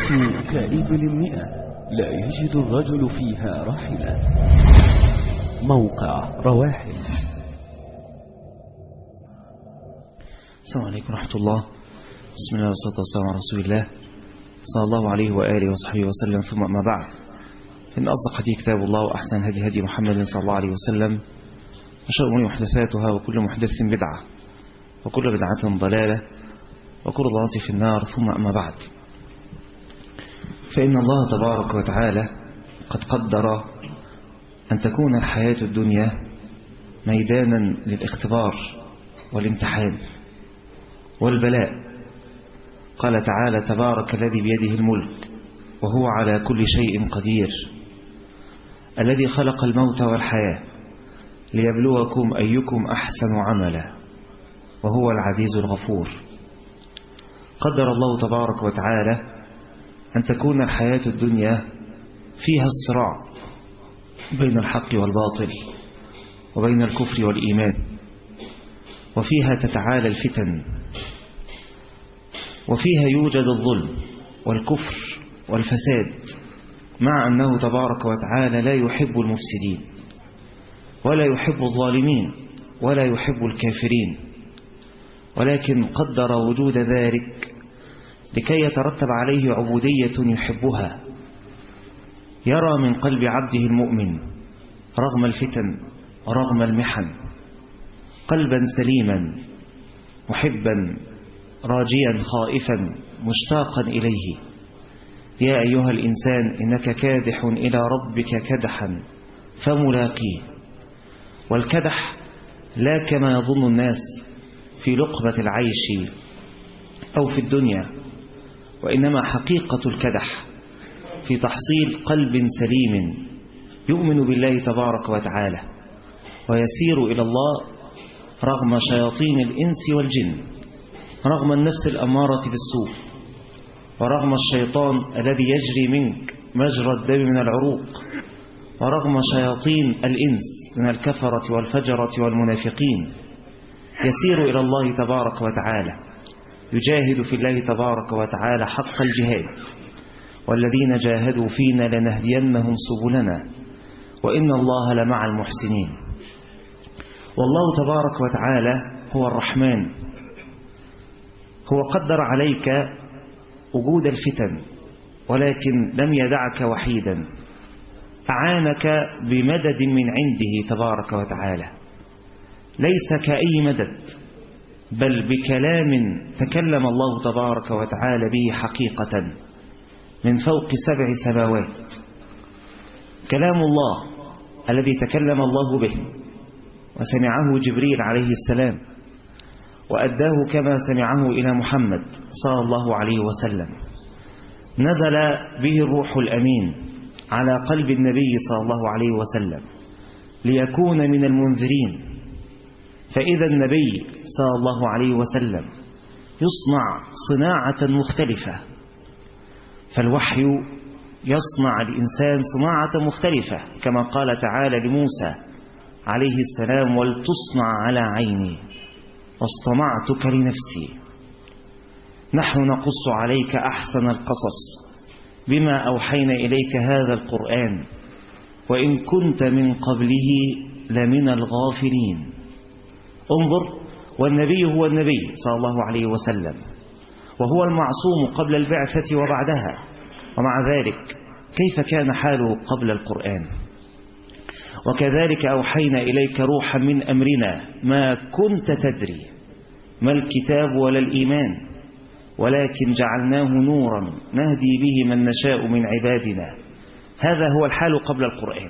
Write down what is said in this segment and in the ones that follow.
تسمو كإبل مئة لا يجد الرجل فيها راحلا موقع رواحل السلام عليكم ورحمة الله بسم الله والصلاة والسلام على رسول الله صلى الله عليه وآله وصحبه وسلم ثم أما بعد إن أصدق هدي كتاب الله وأحسن هدي هدي محمد صلى الله عليه وسلم وشر الأمور محدثاتها وكل محدث بدعة وكل بدعة ضلالة وكل ضلالة في النار ثم أما بعد فإن الله تبارك وتعالى قد قدر أن تكون الحياة الدنيا ميدانا للاختبار والامتحان والبلاء قال تعالى تبارك الذي بيده الملك وهو على كل شيء قدير الذي خلق الموت والحياة ليبلوكم أيكم أحسن عملا وهو العزيز الغفور قدر الله تبارك وتعالى أن تكون الحياة الدنيا فيها الصراع بين الحق والباطل وبين الكفر والإيمان وفيها تتعالى الفتن وفيها يوجد الظلم والكفر والفساد مع أنه تبارك وتعالى لا يحب المفسدين ولا يحب الظالمين ولا يحب الكافرين ولكن قدر وجود ذلك لكي يترتب عليه عبودية يحبها يرى من قلب عبده المؤمن رغم الفتن ورغم المحن قلبا سليما محبا راجيا خائفا مشتاقا إليه يا أيها الإنسان إنك كادح إلى ربك كدحا فملاقيه والكدح لا كما يظن الناس في لقمة العيش أو في الدنيا وإنما حقيقة الكدح في تحصيل قلب سليم يؤمن بالله تبارك وتعالى ويسير إلى الله رغم شياطين الإنس والجن رغم النفس الأمارة بالسوء ورغم الشيطان الذي يجري منك مجرى الدم من العروق ورغم شياطين الإنس من الكفرة والفجرة والمنافقين يسير إلى الله تبارك وتعالى يجاهد في الله تبارك وتعالى حق الجهاد والذين جاهدوا فينا لنهدينهم سبلنا وإن الله لمع المحسنين والله تبارك وتعالى هو الرحمن هو قدر عليك وجود الفتن ولكن لم يدعك وحيدا أعانك بمدد من عنده تبارك وتعالى ليس كأي مدد بل بكلام تكلم الله تبارك وتعالى به حقيقة من فوق سبع سماوات كلام الله الذي تكلم الله به وسمعه جبريل عليه السلام وأداه كما سمعه إلى محمد صلى الله عليه وسلم نزل به الروح الأمين على قلب النبي صلى الله عليه وسلم ليكون من المنذرين فإذا النبي صلى الله عليه وسلم يصنع صناعة مختلفة فالوحي يصنع الإنسان صناعة مختلفة كما قال تعالى لموسى عليه السلام ولتصنع على عيني واصطنعتك لنفسي نحن نقص عليك أحسن القصص بما أوحينا إليك هذا القرآن وإن كنت من قبله لمن الغافلين انظر والنبي هو النبي صلى الله عليه وسلم وهو المعصوم قبل البعثة وبعدها ومع ذلك كيف كان حاله قبل القرآن وكذلك أوحينا إليك روحا من أمرنا ما كنت تدري ما الكتاب ولا الإيمان ولكن جعلناه نورا نهدي به من نشاء من عبادنا هذا هو الحال قبل القرآن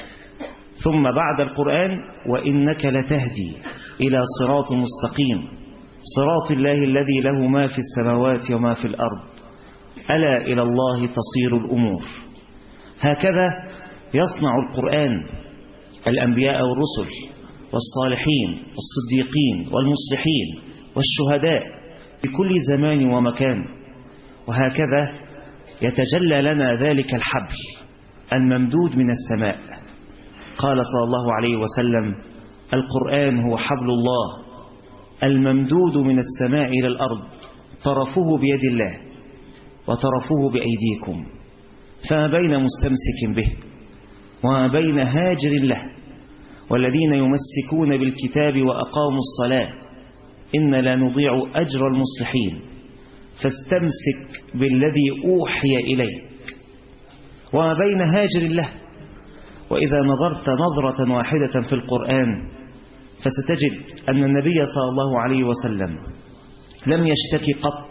ثم بعد القرآن وإنك لتهدي إلى صراط مستقيم صراط الله الذي له ما في السماوات وما في الأرض ألا إلى الله تصير الأمور هكذا يصنع القرآن الأنبياء والرسل والصالحين والصديقين والمصلحين والشهداء في كل زمان ومكان وهكذا يتجلى لنا ذلك الحبل الممدود من السماء قال صلى الله عليه وسلم القرآن هو حبل الله الممدود من السماء إلى الأرض طرفه بيد الله وترفوه بأيديكم فما بين مستمسك به وما بين هاجر له والذين يمسكون بالكتاب وأقاموا الصلاة إن لا نضيع أجر المصلحين فاستمسك بالذي أوحي إليك وما بين هاجر له وإذا نظرت نظرة واحدة في القرآن فستجد أن النبي صلى الله عليه وسلم لم يشتكي قط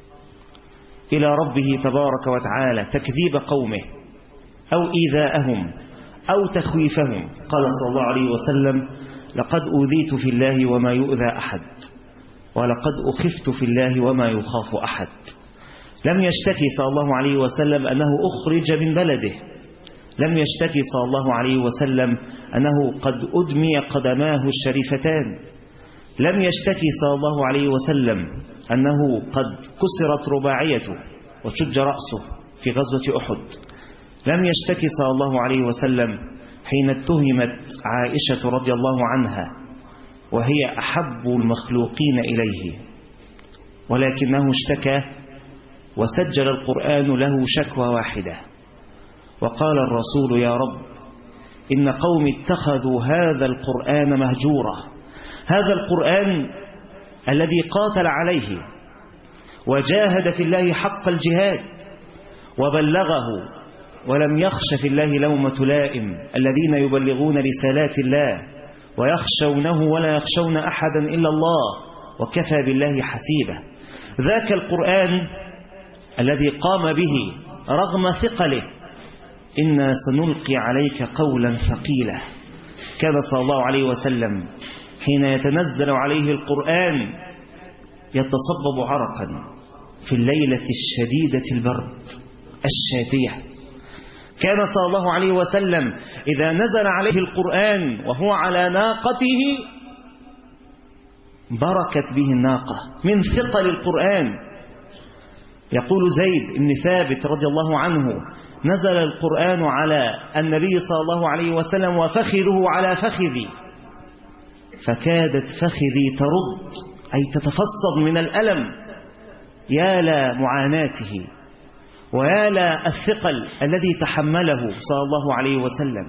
إلى ربه تبارك وتعالى تكذيب قومه أو إيذاءهم أو تخويفهم قال صلى الله عليه وسلم لقد أوذيت في الله وما يؤذى أحد ولقد أخفت في الله وما يخاف أحد لم يشتكي صلى الله عليه وسلم أنه أخرج من بلده لم يشتكي صلى الله عليه وسلم أنه قد أدمي قدماه الشريفتان لم يشتكي صلى الله عليه وسلم أنه قد كسرت رباعيته وشج رأسه في غزوة أحد لم يشتكي صلى الله عليه وسلم حين اتهمت عائشة رضي الله عنها وهي أحب المخلوقين إليه ولكنه اشتكى وسجل القرآن له شكوى واحدة وقال الرسول يا رب إن قوم اتخذوا هذا القرآن مهجورا هذا القرآن الذي قاتل عليه وجاهد في الله حق الجهاد وبلغه ولم يخش في الله لومة لائم الذين يبلغون رسالات الله ويخشونه ولا يخشون أحدا إلا الله وكفى بالله حسيبا ذاك القرآن الذي قام به رغم ثقله إنا سنلقي عليك قولا ثقيلا كان صلى الله عليه وسلم حين يتنزل عليه القرآن يتصبب عرقا في الليلة الشديدة البرد الشاتية كان صلى الله عليه وسلم إذا نزل عليه القرآن وهو على ناقته بركت به الناقة من ثقل القرآن يقول زيد بن ثابت رضي الله عنه نزل القرآن على النبي صلى الله عليه وسلم وفخذه على فخذي فكادت فخذي ترد أي تتفصد من الألم يا لا معاناته ويا لا الثقل الذي تحمله صلى الله عليه وسلم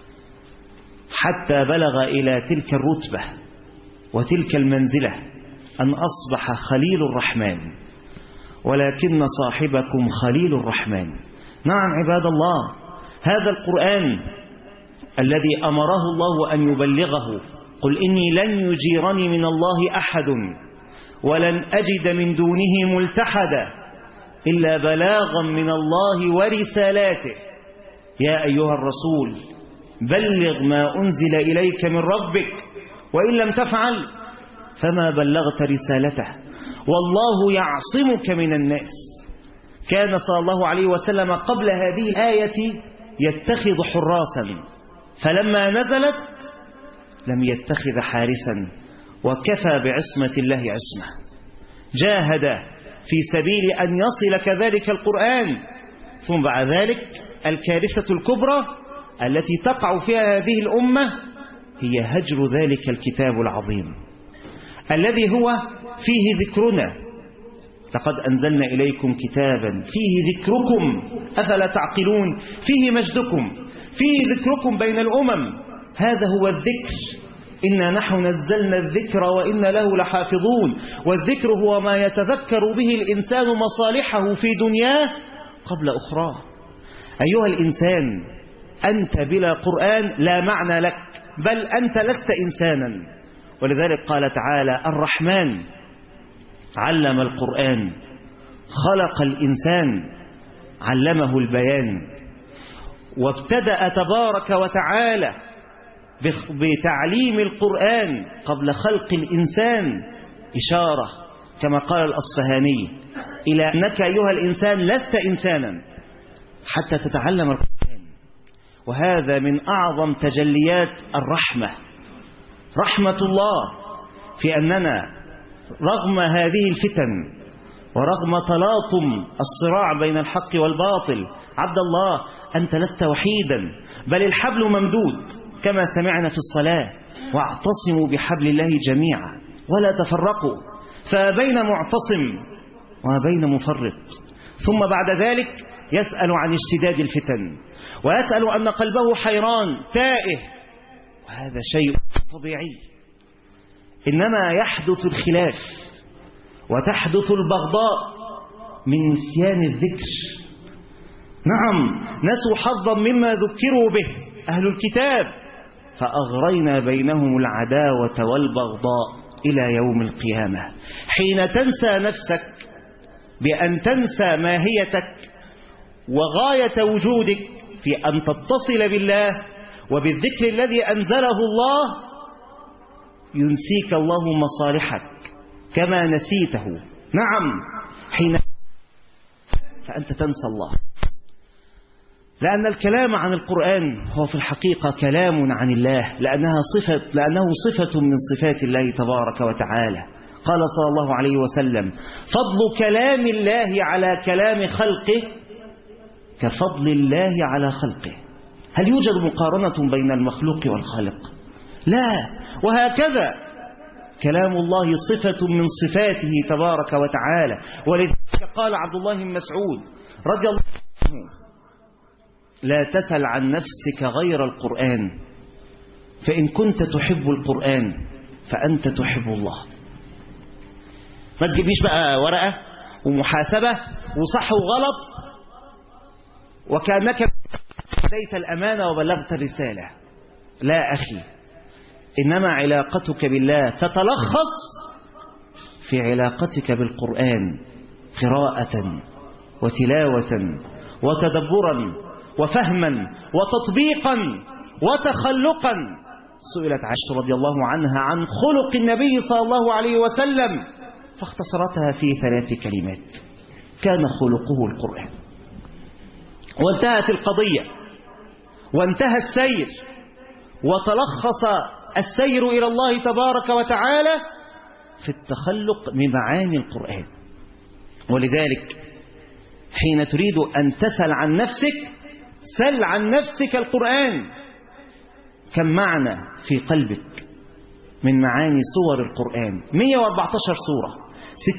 حتى بلغ إلى تلك الرتبة وتلك المنزلة أن أصبح خليل الرحمن ولكن صاحبكم خليل الرحمن نعم عباد الله هذا القرآن الذي أمره الله أن يبلغه قل إني لن يجيرني من الله أحد ولن أجد من دونه ملتحدا إلا بلاغا من الله ورسالاته يا أيها الرسول بلغ ما أنزل إليك من ربك وإن لم تفعل فما بلغت رسالته والله يعصمك من الناس كان صلى الله عليه وسلم قبل هذه الآية يتخذ حراسا فلما نزلت لم يتخذ حارسا وكفى بعصمة الله عصمة جاهد في سبيل أن يصل كذلك القرآن ثم بعد ذلك الكارثة الكبرى التي تقع فيها هذه الأمة هي هجر ذلك الكتاب العظيم الذي هو فيه ذكرنا لقد أنزلنا إليكم كتابا فيه ذكركم أفلا تعقلون فيه مجدكم فيه ذكركم بين الأمم هذا هو الذكر إنا نحن نزلنا الذكر وإنا له لحافظون والذكر هو ما يتذكر به الإنسان مصالحه في دنياه قبل أخراه أيها الإنسان أنت بلا قرآن لا معنى لك بل أنت لست إنسانا ولذلك قال تعالى الرحمن علم القرآن خلق الإنسان علمه البيان وابتدأ تبارك وتعالى بتعليم القرآن قبل خلق الإنسان إشارة كما قال الأصفهاني إلى أنك أيها الإنسان لست إنسانا حتى تتعلم القرآن وهذا من أعظم تجليات الرحمة رحمة الله في أننا رغم هذه الفتن ورغم تلاطم الصراع بين الحق والباطل عبد الله أنت لست وحيدا بل الحبل ممدود كما سمعنا في الصلاة واعتصموا بحبل الله جميعا ولا تفرقوا فبين معتصم وبين مفرط ثم بعد ذلك يسأل عن اشتداد الفتن ويسأل أن قلبه حيران تائه وهذا شيء طبيعي إنما يحدث الخلاف وتحدث البغضاء من نسيان الذكر نعم نسوا حظا مما ذكروا به أهل الكتاب فأغرينا بينهم العداوة والبغضاء إلى يوم القيامة حين تنسى نفسك بأن تنسى ماهيتك وغاية وجودك في أن تتصل بالله وبالذكر الذي أنزله الله ينسيك الله مصالحك كما نسيته نعم حين فأنت تنسى الله لأن الكلام عن القرآن هو في الحقيقة كلام عن الله لأنها صفة لأنه صفة من صفات الله تبارك وتعالى قال صلى الله عليه وسلم فضل كلام الله على كلام خلقه كفضل الله على خلقه هل يوجد مقارنة بين المخلوق والخالق لا وهكذا كلام الله صفة من صفاته تبارك وتعالى ولذلك قال عبد الله بن مسعود رضي الله عنه لا تسل عن نفسك غير القرآن فإن كنت تحب القرآن فأنت تحب الله ما تجيبليش بقى ورقة ومحاسبة وصح وغلط وكأنك أديت الأمانة وبلغت الرسالة لا أخي إنما علاقتك بالله تتلخص في علاقتك بالقرآن قراءة وتلاوة وتدبرا وفهما وتطبيقا وتخلقا سئلت عائشة رضي الله عنها عن خلق النبي صلى الله عليه وسلم فاختصرتها في ثلاث كلمات كان خلقه القرآن وانتهت القضية وانتهى السير وتلخص السير إلى الله تبارك وتعالى في التخلق من معاني القرآن ولذلك حين تريد أن تسل عن نفسك سل عن نفسك القرآن كم معنى في قلبك من معاني صور القرآن 114 سورة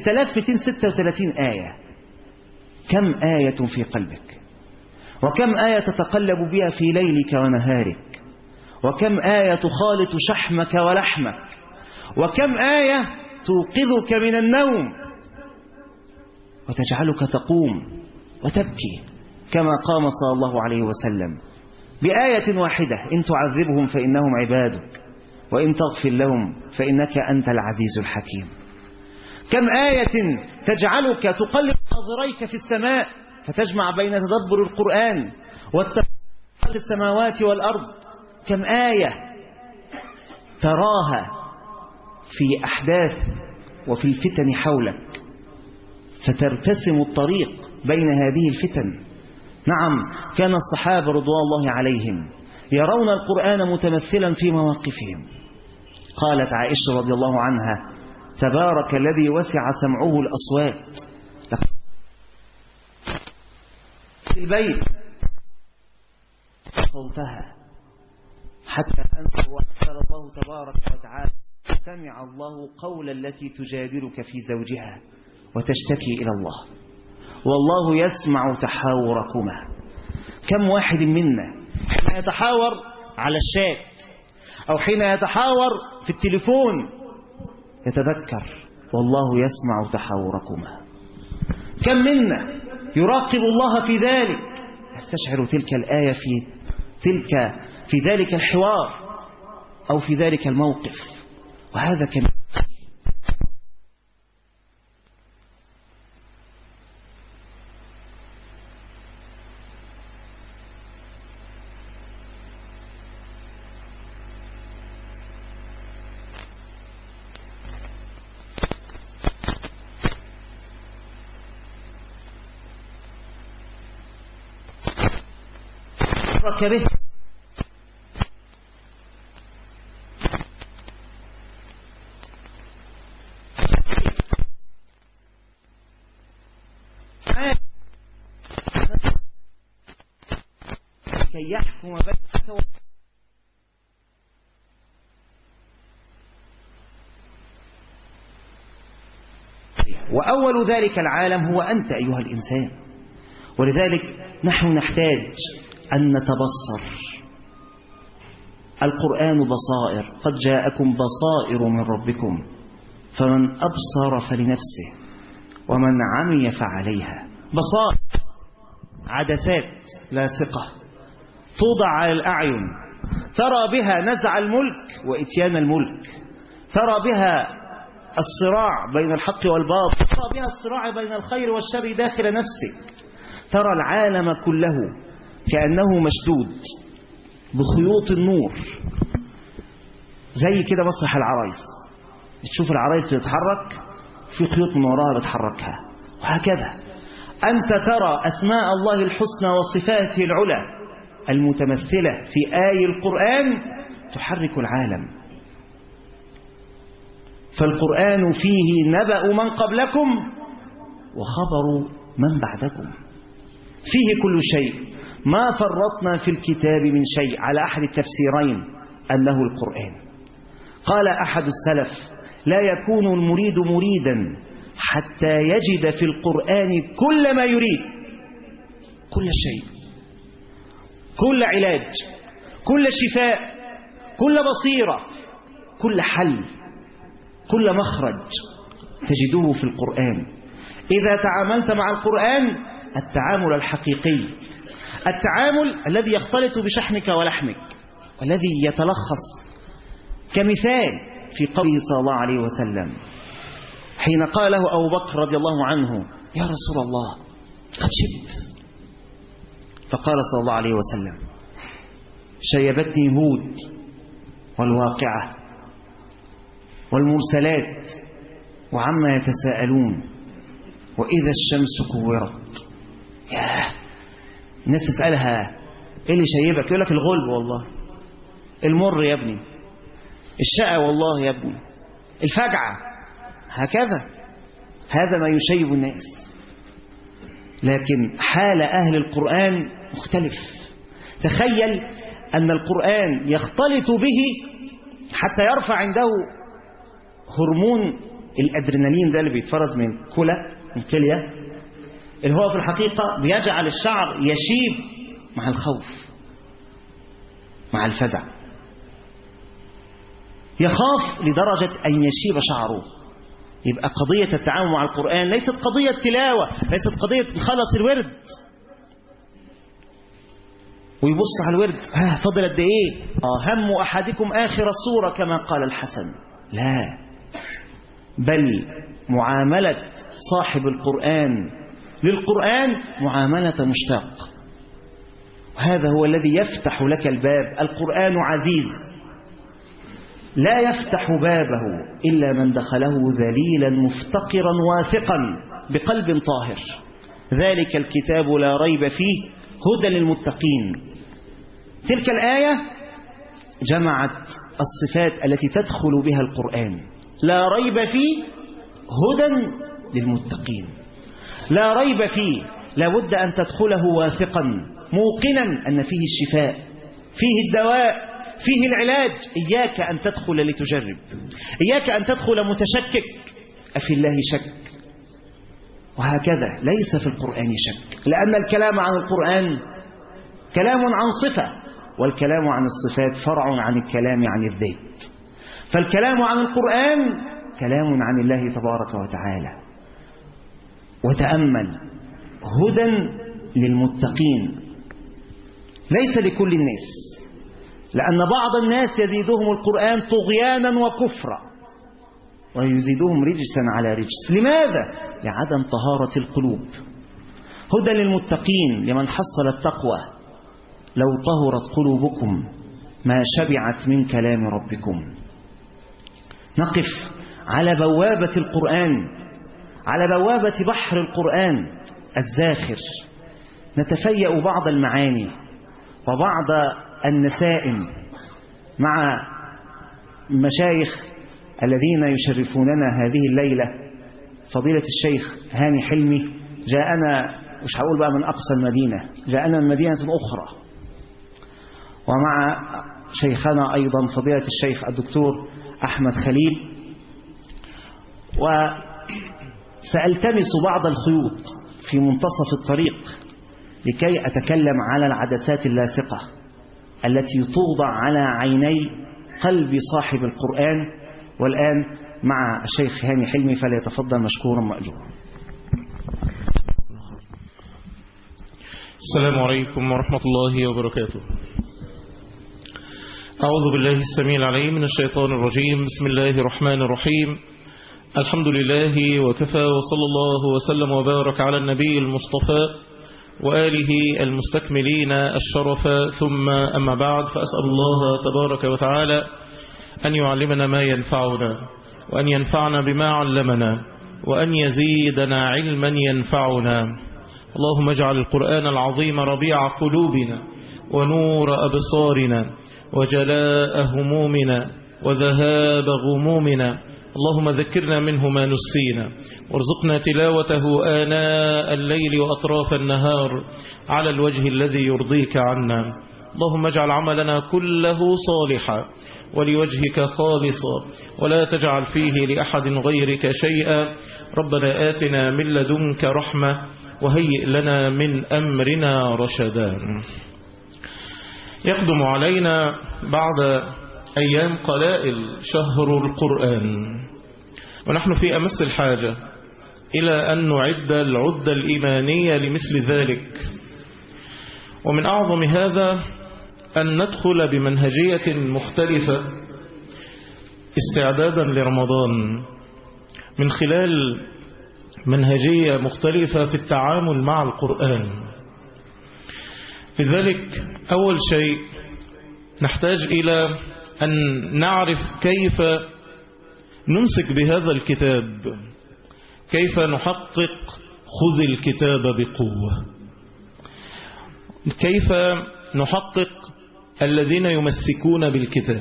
6236 آية كم آية في قلبك وكم آية تتقلب بها في ليلك ونهارك وكم آية تخالط شحمك ولحمك وكم آية توقظك من النوم وتجعلك تقوم وتبكي كما قام صلى الله عليه وسلم بآية واحدة إن تعذبهم فإنهم عبادك وإن تغفر لهم فإنك أنت العزيز الحكيم كم آية تجعلك تقلب نظريك في السماء فتجمع بين تدبر القرآن والتفكير في السماوات والأرض كم آية تراها في أحداث وفي الفتن حولك فترتسم الطريق بين هذه الفتن نعم كان الصحابة رضوان الله عليهم يرون القرآن متمثلا في مواقفهم قالت عائشة رضي الله عنها تبارك الذي وسع سمعه الأصوات في البيت صوتها حتى أنت وأكثر الله تبارك وتعالى سمع الله قول التي تجادلك في زوجها وتشتكي إلى الله والله يسمع تحاوركما كم واحد منا حين يتحاور على الشات أو حين يتحاور في التليفون يتذكر والله يسمع تحاوركما كم منا يراقب الله في ذلك يستشعر تلك الآية في تلك في ذلك الحوار أو في ذلك الموقف وهذا كم به كي يحكم بينك و... وأول ذلك العالم هو أنت أيها الإنسان ولذلك نحن نحتاج أن نتبصر القرآن بصائر قد جاءكم بصائر من ربكم فمن أبصر فلنفسه ومن عمي فعليها بصائر عدسات لاصقة توضع على الأعين ترى بها نزع الملك وإتيان الملك ترى بها الصراع بين الحق والباطل ترى بها الصراع بين الخير والشر داخل نفسك ترى العالم كله كأنه مشدود بخيوط النور زي كده مسرح العرايس تشوف العرايس بتتحرك في خيوط من وراها بتحركها وهكذا أنت ترى أسماء الله الحسنى وصفاته العلى المتمثلة في آي القرآن تحرك العالم فالقرآن فيه نبأ من قبلكم وخبر من بعدكم فيه كل شيء ما فرطنا في الكتاب من شيء على أحد التفسيرين أنه القرآن قال أحد السلف لا يكون المريد مريدا حتى يجد في القرآن كل ما يريد كل شيء كل علاج كل شفاء كل بصيرة كل حل كل مخرج تجدوه في القرآن إذا تعاملت مع القرآن التعامل الحقيقي التعامل الذي يختلط بشحمك ولحمك والذي يتلخص كمثال في قوله صلى الله عليه وسلم حين قال له أبو بكر رضي الله عنه يا رسول الله قد شبت فقال صلى الله عليه وسلم شيبتني هود والواقعة والمرسلات وعما يتساءلون وإذا الشمس كورت ياه الناس تسألها ايه اللي شيبك يقول لك الغلب والله المر يا ابني الشقى والله يا ابني الفجعة هكذا هذا ما يشيب الناس لكن حال أهل القرآن مختلف تخيل أن القرآن يختلط به حتى يرفع عنده هرمون الأدرينالين ده اللي بيتفرز من كلى من كلية اللي هو في الحقيقة بيجعل الشعر يشيب مع الخوف مع الفزع يخاف لدرجة أن يشيب شعره يبقى قضية التعامل مع القرآن ليست قضية تلاوة ليست قضية خلص الورد ويبص على الورد ها فضل قد ايه اه هم احدكم اخر الصوره كما قال الحسن لا بل معامله صاحب القران للقران معامله مشتاق هذا هو الذي يفتح لك الباب القران عزيز لا يفتح بابه الا من دخله ذليلا مفتقرا واثقا بقلب طاهر ذلك الكتاب لا ريب فيه هدى للمتقين تلك الآية جمعت الصفات التي تدخل بها القرآن لا ريب فيه هدى للمتقين لا ريب فيه لابد أن تدخله واثقا موقنا أن فيه الشفاء فيه الدواء فيه العلاج إياك أن تدخل لتجرب إياك أن تدخل متشكك أفي الله شك وهكذا ليس في القرآن شك لأن الكلام عن القرآن كلام عن صفة والكلام عن الصفات فرع عن الكلام عن الذات فالكلام عن القرآن كلام عن الله تبارك وتعالى وتأمل هدى للمتقين ليس لكل الناس لأن بعض الناس يزيدهم القرآن طغيانا وكفرا ويزيدهم رجسا على رجس لماذا؟ لعدم طهارة القلوب هدى للمتقين لمن حصل التقوى لو طهرت قلوبكم ما شبعت من كلام ربكم نقف على بوابة القرآن على بوابة بحر القرآن الزاخر نتفيأ بعض المعاني وبعض النسائم مع مشايخ الذين يشرفوننا هذه الليلة فضيلة الشيخ هاني حلمي جاءنا مش هقول بقى من أقصى المدينة جاءنا من مدينة أخرى ومع شيخنا أيضا فضيلة الشيخ الدكتور أحمد خليل وسألتمس بعض الخيوط في منتصف الطريق لكي أتكلم على العدسات اللاصقة التي توضع على عيني قلب صاحب القرآن والآن مع الشيخ هاني حلمي فليتفضل مشكورا مأجورا السلام عليكم ورحمة الله وبركاته أعوذ بالله السميع العليم من الشيطان الرجيم بسم الله الرحمن الرحيم الحمد لله وكفى وصلى الله وسلم وبارك على النبي المصطفى وآله المستكملين الشرف ثم أما بعد فأسأل الله تبارك وتعالى أن يعلمنا ما ينفعنا وأن ينفعنا بما علمنا وأن يزيدنا علما ينفعنا اللهم اجعل القرآن العظيم ربيع قلوبنا ونور أبصارنا وجلاء همومنا وذهاب غمومنا اللهم ذكرنا منه ما نسينا وارزقنا تلاوته آناء الليل وأطراف النهار على الوجه الذي يرضيك عنا اللهم اجعل عملنا كله صالحا ولوجهك خالصا ولا تجعل فيه لأحد غيرك شيئا ربنا آتنا من لدنك رحمة وهيئ لنا من أمرنا رشدا يقدم علينا بعد أيام قلائل شهر القرآن ونحن في أمس الحاجة إلى أن نعد العدة الإيمانية لمثل ذلك ومن أعظم هذا أن ندخل بمنهجية مختلفة استعدادا لرمضان من خلال منهجية مختلفة في التعامل مع القرآن لذلك أول شيء نحتاج إلى أن نعرف كيف نمسك بهذا الكتاب كيف نحقق خذ الكتاب بقوة كيف نحقق الذين يمسكون بالكتاب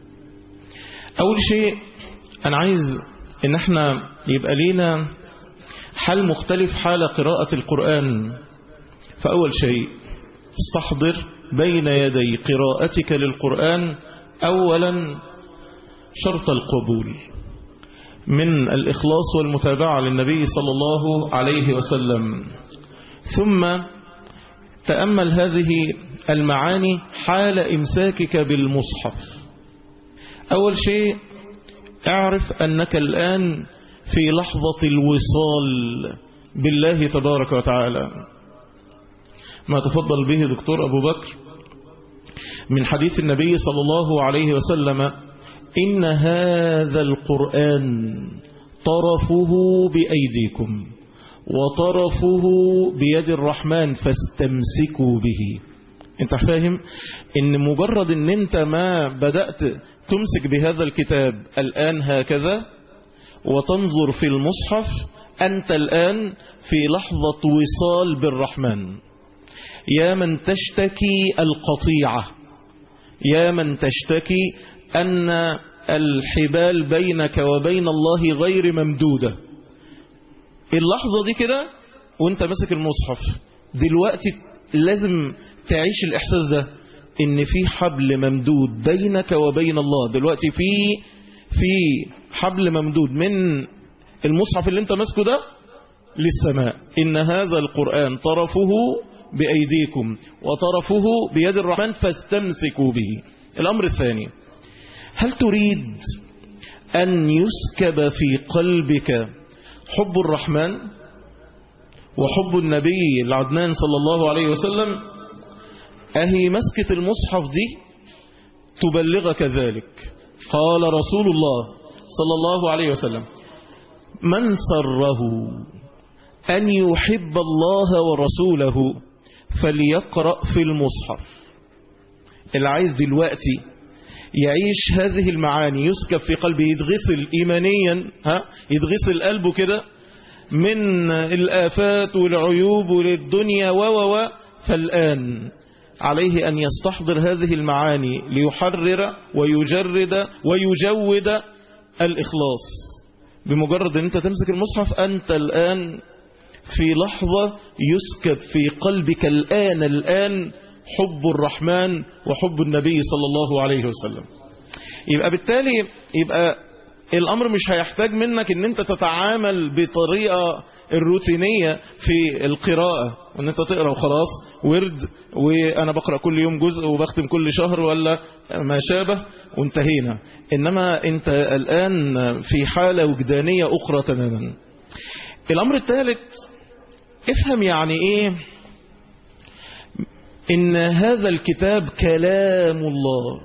أول شيء أنا عايز إن احنا يبقى لينا حل مختلف حال قراءة القرآن فأول شيء استحضر بين يدي قراءتك للقرآن أولا شرط القبول من الإخلاص والمتابعة للنبي صلى الله عليه وسلم ثم تأمل هذه المعاني حال إمساكك بالمصحف أول شيء اعرف أنك الآن في لحظة الوصال بالله تبارك وتعالى ما تفضل به دكتور أبو بكر من حديث النبي صلى الله عليه وسلم إن هذا القرآن طرفه بأيديكم وطرفه بيد الرحمن فاستمسكوا به انت فاهم ان مجرد ان انت ما بدأت تمسك بهذا الكتاب الآن هكذا وتنظر في المصحف أنت الآن في لحظة وصال بالرحمن يا من تشتكي القطيعة يا من تشتكي أن الحبال بينك وبين الله غير ممدودة اللحظة دي كده وانت ماسك المصحف دلوقتي لازم تعيش الإحساس ده ان في حبل ممدود بينك وبين الله دلوقتي في في حبل ممدود من المصحف اللي انت ماسكه ده للسماء إن هذا القرآن طرفه بأيديكم وطرفه بيد الرحمن فاستمسكوا به الأمر الثاني هل تريد أن يسكب في قلبك حب الرحمن وحب النبي العدنان صلى الله عليه وسلم أهي مسكة المصحف دي تبلغك ذلك قال رسول الله صلى الله عليه وسلم من سره أن يحب الله ورسوله فليقرأ في المصحف اللي عايز دلوقتي يعيش هذه المعاني يسكب في قلبه يتغسل إيمانيا ها يتغسل قلبه كده من الآفات والعيوب وللدنيا و و فالآن عليه أن يستحضر هذه المعاني ليحرر ويجرد ويجود الإخلاص بمجرد أن أنت تمسك المصحف أنت الآن في لحظة يسكب في قلبك الآن الآن حب الرحمن وحب النبي صلى الله عليه وسلم يبقى بالتالي يبقى الأمر مش هيحتاج منك ان انت تتعامل بطريقة الروتينية في القراءة وان انت تقرأ وخلاص ورد وانا بقرأ كل يوم جزء وبختم كل شهر ولا ما شابه وانتهينا انما انت الآن في حالة وجدانية اخرى تماما الامر الثالث افهم يعني ايه ان هذا الكتاب كلام الله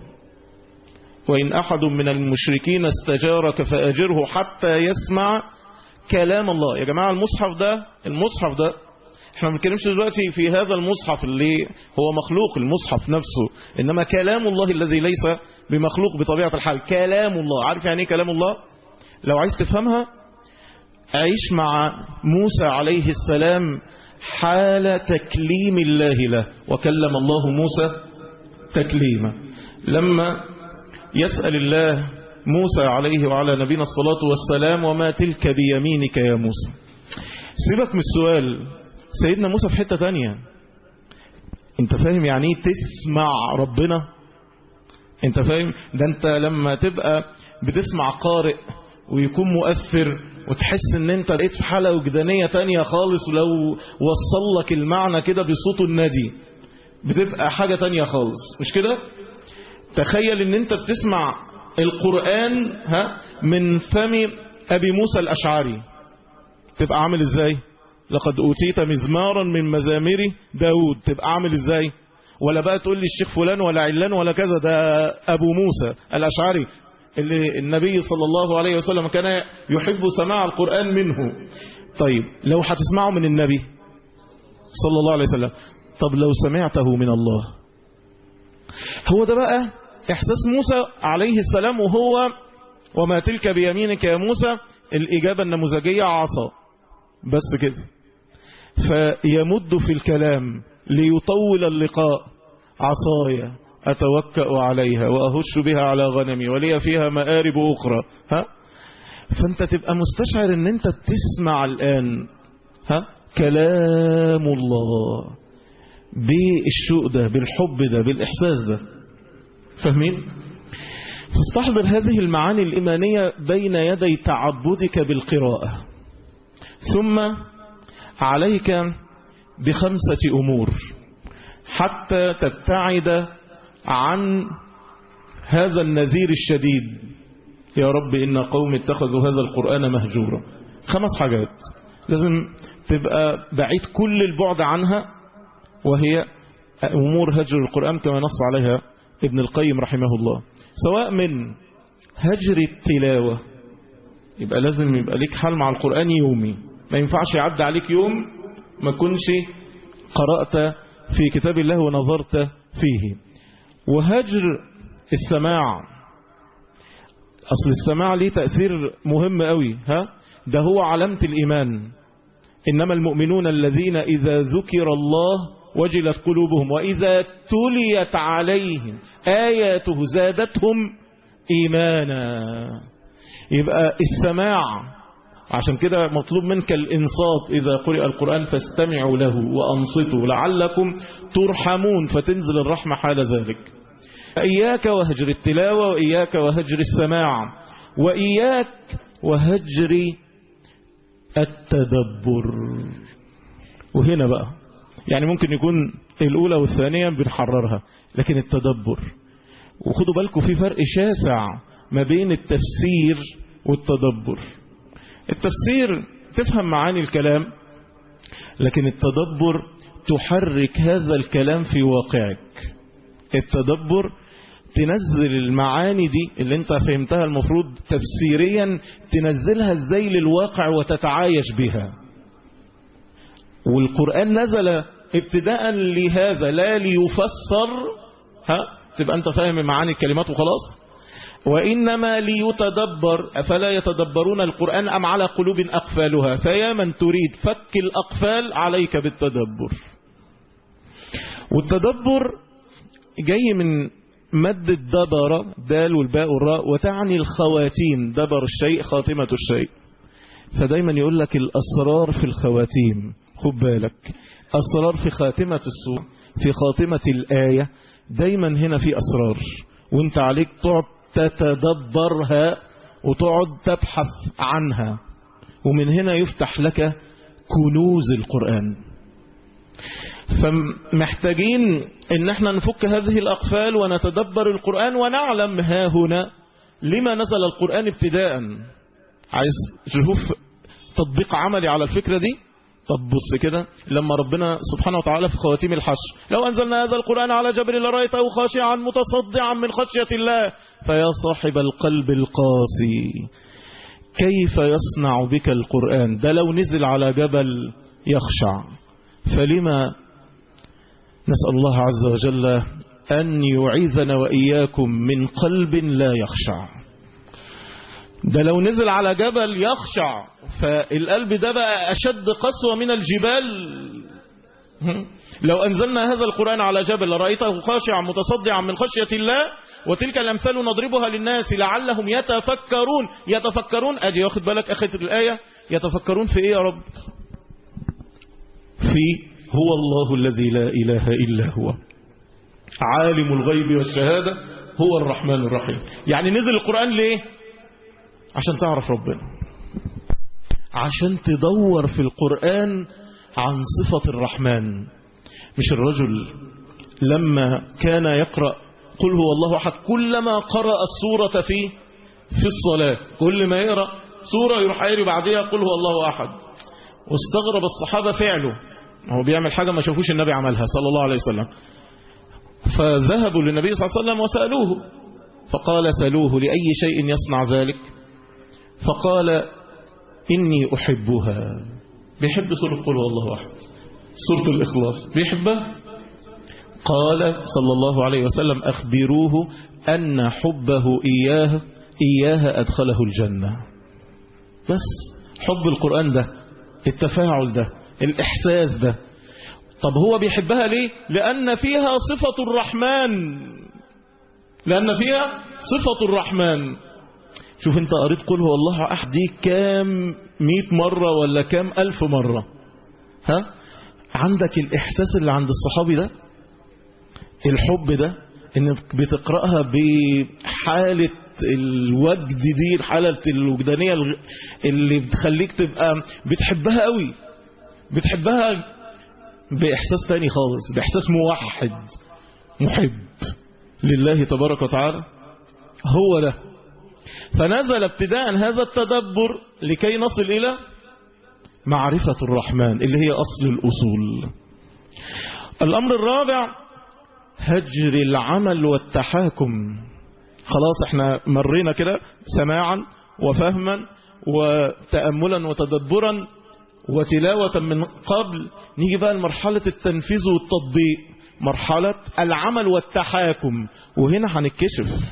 وإن أحد من المشركين استجارك فأجره حتى يسمع كلام الله يا جماعة المصحف ده المصحف ده احنا ما بنتكلمش دلوقتي في هذا المصحف اللي هو مخلوق المصحف نفسه إنما كلام الله الذي ليس بمخلوق بطبيعة الحال كلام الله عارف يعني ايه كلام الله لو عايز تفهمها عيش مع موسى عليه السلام حال تكليم الله له وكلم الله موسى تكليما لما يسأل الله موسى عليه وعلى نبينا الصلاة والسلام وما تلك بيمينك يا موسى سيبك من السؤال سيدنا موسى في حتة تانية انت فاهم يعني ايه تسمع ربنا انت فاهم ده انت لما تبقى بتسمع قارئ ويكون مؤثر وتحس ان انت بقيت في حالة وجدانية تانية خالص ولو وصل لك المعنى كده بصوت النادي بتبقى حاجة تانية خالص مش كده تخيل ان انت بتسمع القرآن ها من فم ابي موسى الاشعري تبقى عامل ازاي لقد اوتيت مزمارا من مزامير داود تبقى عامل ازاي ولا بقى تقول لي الشيخ فلان ولا علان ولا كذا ده ابو موسى الاشعري اللي النبي صلى الله عليه وسلم كان يحب سماع القرآن منه طيب لو هتسمعه من النبي صلى الله عليه وسلم طب لو سمعته من الله هو ده بقى إحساس موسى عليه السلام وهو وما تلك بيمينك يا موسى الإجابة النموذجية عصا بس كده فيمد في الكلام ليطول اللقاء عصايا أتوكأ عليها وأهش بها على غنمي ولي فيها مآرب أخرى ها فأنت تبقى مستشعر أن أنت بتسمع الآن ها كلام الله بالشوق ده بالحب ده بالإحساس ده فاهمين فاستحضر هذه المعاني الإيمانية بين يدي تعبدك بالقراءة ثم عليك بخمسة أمور حتى تبتعد عن هذا النذير الشديد يا رب إن قوم اتخذوا هذا القرآن مهجورا خمس حاجات لازم تبقى بعيد كل البعد عنها وهي أمور هجر القرآن كما نص عليها ابن القيم رحمه الله سواء من هجر التلاوة يبقى لازم يبقى ليك حال مع القرآن يومي ما ينفعش يعدي عليك يوم ما كنش قرأت في كتاب الله ونظرت فيه وهجر السماع أصل السماع ليه تأثير مهم قوي ها ده هو علامة الإيمان إنما المؤمنون الذين إذا ذكر الله وجلت قلوبهم وإذا تليت عليهم آياته زادتهم إيمانا يبقى السماع عشان كده مطلوب منك الإنصات إذا قرئ القرآن فاستمعوا له وأنصتوا لعلكم ترحمون فتنزل الرحمة حال ذلك إياك وهجر التلاوة وإياك وهجر السماع وإياك وهجر التدبر وهنا بقى يعني ممكن يكون الأولى والثانية بنحررها لكن التدبر وخدوا بالكم في فرق شاسع ما بين التفسير والتدبر التفسير تفهم معاني الكلام لكن التدبر تحرك هذا الكلام في واقعك التدبر تنزل المعاني دي اللي انت فهمتها المفروض تفسيريا تنزلها ازاي للواقع وتتعايش بها والقرآن نزل ابتداء لهذا لا ليفسر ها تبقى انت فاهم معاني الكلمات وخلاص وإنما ليتدبر أفلا يتدبرون القرآن أم على قلوب أقفالها فيا من تريد فك الأقفال عليك بالتدبر والتدبر جاي من مد الدبر دال والباء والراء وتعني الخواتيم دبر الشيء خاتمة الشيء فدايما يقول لك الأسرار في الخواتيم خد بالك أسرار في خاتمة السورة في خاتمة الآية دايما هنا في أسرار وانت عليك تقعد تتدبرها وتقعد تبحث عنها ومن هنا يفتح لك كنوز القرآن فمحتاجين ان احنا نفك هذه الأقفال ونتدبر القرآن ونعلم ها هنا لما نزل القرآن ابتداء عايز تشوف تطبيق عملي على الفكرة دي طب بص كده لما ربنا سبحانه وتعالى في خواتيم الحشر لو أنزلنا هذا القرآن على جبل لرأيته خاشعا متصدعا من خشية الله فيا صاحب القلب القاسي كيف يصنع بك القرآن ده لو نزل على جبل يخشع فلما نسأل الله عز وجل أن يعيذنا وإياكم من قلب لا يخشع ده لو نزل على جبل يخشع فالقلب ده بقى أشد قسوة من الجبال لو أنزلنا هذا القرآن على جبل لرأيته خاشعا متصدعا من خشية الله وتلك الأمثال نضربها للناس لعلهم يتفكرون يتفكرون أدي واخد بالك أخذ الآية يتفكرون في إيه يا رب في هو الله الذي لا إله إلا هو عالم الغيب والشهادة هو الرحمن الرحيم يعني نزل القرآن ليه عشان تعرف ربنا عشان تدور في القرآن عن صفة الرحمن مش الرجل لما كان يقرأ قل هو الله أحد كلما قرأ السورة في في الصلاة كل ما يقرأ سورة يروح قايل بعديها قل هو الله أحد واستغرب الصحابة فعله هو بيعمل حاجة ما شافوش النبي عملها صلى الله عليه وسلم فذهبوا للنبي صلى الله عليه وسلم وسألوه فقال سألوه لأي شيء يصنع ذلك فقال إني أحبها بيحب سورة قل هو الله أحد سورة الإخلاص بيحبها قال صلى الله عليه وسلم أخبروه أن حبه إياه إياها أدخله الجنة بس حب القرآن ده التفاعل ده الإحساس ده طب هو بيحبها ليه لأن فيها صفة الرحمن لأن فيها صفة الرحمن شوف انت قريت قل هو الله أحد دي كام مئة مرة ولا كام ألف مرة ها عندك الإحساس اللي عند الصحابي ده الحب ده انك بتقرأها بحالة الوجد دي الحالة الوجدانية اللي بتخليك تبقى بتحبها قوي بتحبها بإحساس تاني خالص بإحساس موحد محب لله تبارك وتعالى هو ده فنزل ابتداء هذا التدبر لكي نصل إلى معرفة الرحمن اللي هي أصل الأصول الأمر الرابع هجر العمل والتحاكم خلاص احنا مرينا كده سماعا وفهما وتأملا وتدبرا وتلاوة من قبل نيجي بقى لمرحلة التنفيذ والتطبيق مرحلة العمل والتحاكم وهنا هنتكشف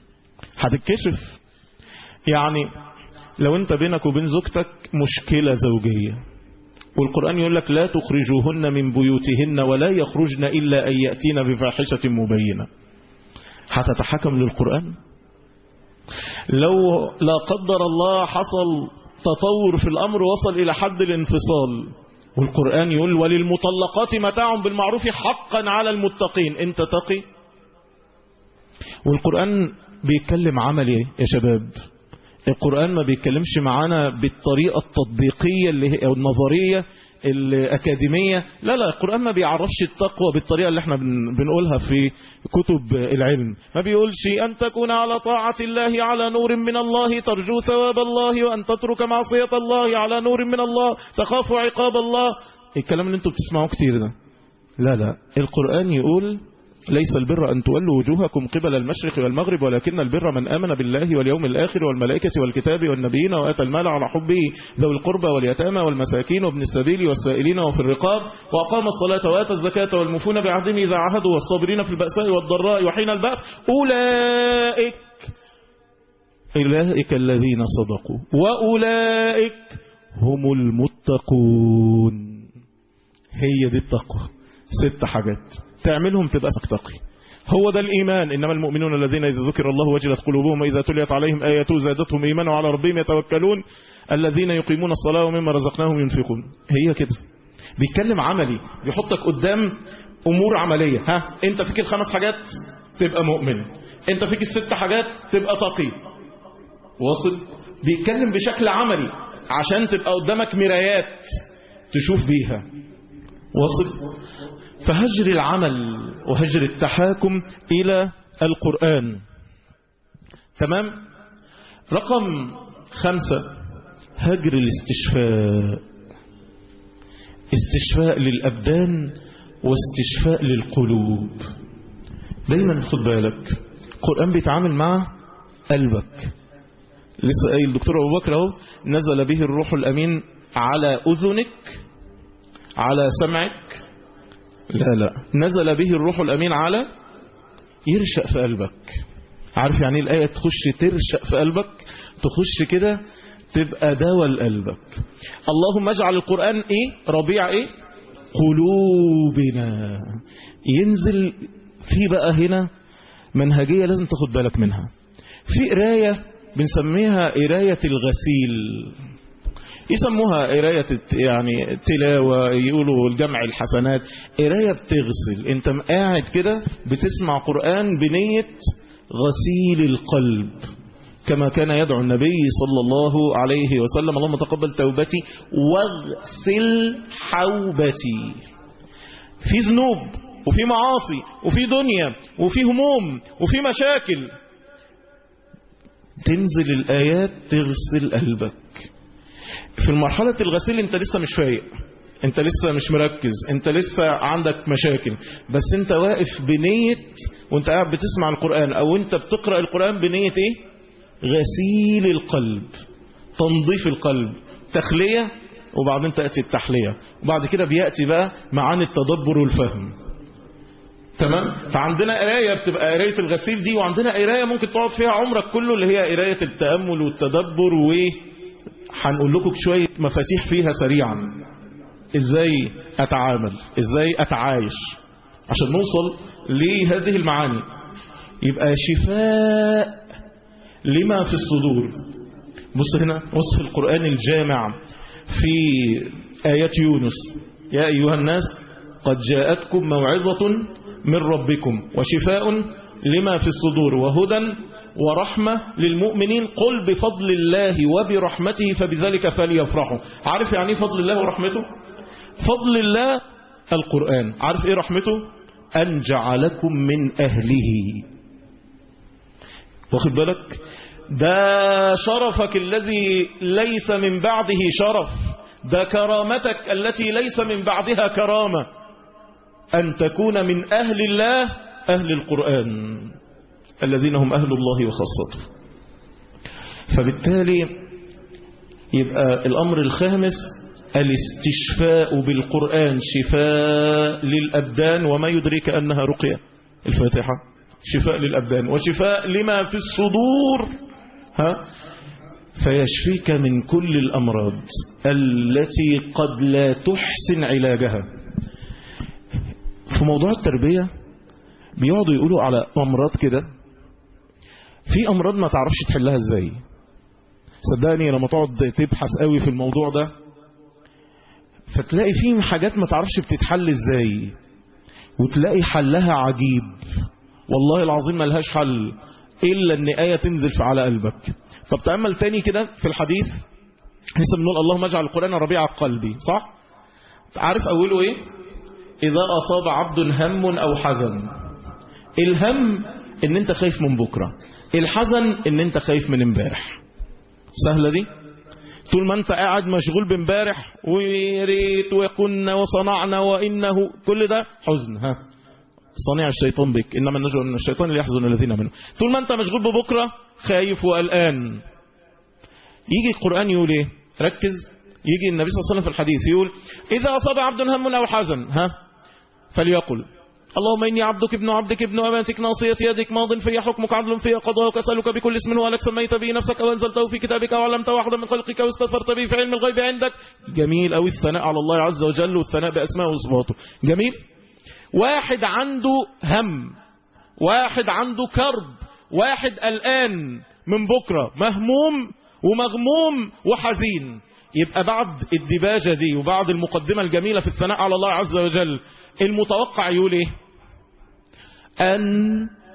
هتتكشف يعني لو انت بينك وبين زوجتك مشكلة زوجية والقرآن يقول لك لا تخرجوهن من بيوتهن ولا يخرجن إلا أن يأتين بفاحشة مبينة هتتحكم للقرآن لو لا قدر الله حصل تطور في الأمر وصل إلى حد الانفصال والقرآن يقول وللمطلقات متاع بالمعروف حقا على المتقين انت تقي والقرآن بيتكلم عملي يا شباب القرآن ما بيتكلمش معانا بالطريقة التطبيقية اللي هي النظرية الأكاديمية لا لا القرآن ما بيعرفش التقوى بالطريقة اللي احنا بنقولها في كتب العلم ما بيقولش أن تكون على طاعة الله على نور من الله ترجو ثواب الله وأن تترك معصية الله على نور من الله تخاف عقاب الله الكلام اللي انتم بتسمعوه كتير ده لا لا القرآن يقول ليس البر أن تولوا وجوهكم قبل المشرق والمغرب ولكن البر من آمن بالله واليوم الآخر والملائكة والكتاب والنبيين وآتى المال على حبه ذوي القربى واليتامى والمساكين وابن السبيل والسائلين وفي الرقاب وأقام الصلاة وآتى الزكاة والمفون بعهدهم إذا عهدوا والصابرين في البأساء والضراء وحين البأس أولئك أولئك الذين صدقوا وأولئك هم المتقون هي دي التقوى ست حاجات تعملهم تبقى تقي هو ده الإيمان إنما المؤمنون الذين إذا ذكر الله وجلت قلوبهم وإذا تليت عليهم آياته زادتهم إيمانا وعلى ربهم يتوكلون الذين يقيمون الصلاة ومما رزقناهم ينفقون هي كده بيتكلم عملي بيحطك قدام أمور عملية ها أنت فيك الخمس حاجات تبقى مؤمن أنت فيك الست حاجات تبقى تقي واصل بيتكلم بشكل عملي عشان تبقى قدامك مرايات تشوف بيها واصل فهجر العمل وهجر التحاكم إلى القرآن تمام رقم خمسة هجر الاستشفاء استشفاء للأبدان واستشفاء للقلوب دايما خد بالك القرآن بيتعامل مع قلبك لسه قايل الدكتور أبو بكر اهو نزل به الروح الأمين على أذنك على سمعك لا لا نزل به الروح الأمين على يرشق في قلبك عارف يعني الآية تخش ترشق في قلبك تخش كده تبقى دواء لقلبك اللهم اجعل القرآن ايه ربيع ايه قلوبنا ينزل في بقى هنا منهجية لازم تاخد بالك منها في قراية بنسميها قراية الغسيل يسموها قراية يعني تلاوة يقولوا الجمع الحسنات قراية بتغسل انت قاعد كده بتسمع قرآن بنية غسيل القلب كما كان يدعو النبي صلى الله عليه وسلم اللهم تقبل توبتي واغسل حوبتي في ذنوب وفي معاصي وفي دنيا وفي هموم وفي مشاكل تنزل الآيات تغسل قلبك في مرحلة الغسيل انت لسه مش فايق انت لسه مش مركز انت لسه عندك مشاكل بس انت واقف بنية وانت قاعد بتسمع القرآن او انت بتقرأ القرآن بنية ايه غسيل القلب تنظيف القلب تخلية وبعدين تأتي التحلية وبعد كده بيأتي بقى معاني التدبر والفهم تمام فعندنا قراية بتبقى قراية الغسيل دي وعندنا قراية ممكن تقعد فيها عمرك كله اللي هي قراية التأمل والتدبر و هنقول لكم شوية مفاتيح فيها سريعا ازاي اتعامل ازاي اتعايش عشان نوصل لهذه المعاني يبقى شفاء لما في الصدور بص هنا وصف القرآن الجامع في آيات يونس يا أيها الناس قد جاءتكم موعظة من ربكم وشفاء لما في الصدور وهدى ورحمة للمؤمنين قل بفضل الله وبرحمته فبذلك فليفرحوا عارف يعني فضل الله ورحمته فضل الله القرآن عارف ايه رحمته أن جعلكم من أهله واخد بالك ده شرفك الذي ليس من بعده شرف ده كرامتك التي ليس من بعدها كرامة أن تكون من أهل الله أهل القرآن الذين هم أهل الله وخاصته فبالتالي يبقى الأمر الخامس الاستشفاء بالقرآن شفاء للأبدان وما يدرك أنها رقية الفاتحة شفاء للأبدان وشفاء لما في الصدور ها فيشفيك من كل الأمراض التي قد لا تحسن علاجها في موضوع التربية بيقعدوا يقولوا على أمراض كده في أمراض ما تعرفش تحلها ازاي صدقني لما تقعد تبحث قوي في الموضوع ده فتلاقي فيه حاجات ما تعرفش بتتحل ازاي وتلاقي حلها عجيب والله العظيم ما لهاش حل إلا أن آية تنزل في على قلبك طب تأمل تاني كده في الحديث لسه بنقول اللهم اجعل القرآن ربيع قلبي صح عارف أوله إيه إذا أصاب عبد هم أو حزن الهم إن أنت خايف من بكرة الحزن إن أنت خايف من امبارح سهلة دي طول ما أنت قاعد مشغول بامبارح ويريت وكنا وصنعنا وإنه كل ده حزن ها صنيع الشيطان بك إنما النجوى من الشيطان اللي يحزن الذين منه طول ما أنت مشغول ببكرة خايف وقلقان يجي القرآن يقول إيه ركز يجي النبي صلى الله عليه وسلم في الحديث يقول إذا أصاب عبد هم أو حزن ها فليقل اللهم إني عبدك ابن عبدك ابن أماتك ناصية يدك ماض في حكمك عدل في قضاءك أسألك بكل اسم هو لك سميت به نفسك أو أنزلته في كتابك أو علمته واحدا من خلقك أو استثرت به في علم الغيب عندك جميل أو الثناء على الله عز وجل والثناء بأسماء وصفاته جميل واحد عنده هم واحد عنده كرب واحد قلقان من بكرة مهموم ومغموم وحزين يبقى بعد الدباجة دي وبعد المقدمة الجميلة في الثناء على الله عز وجل المتوقع يقول ايه أن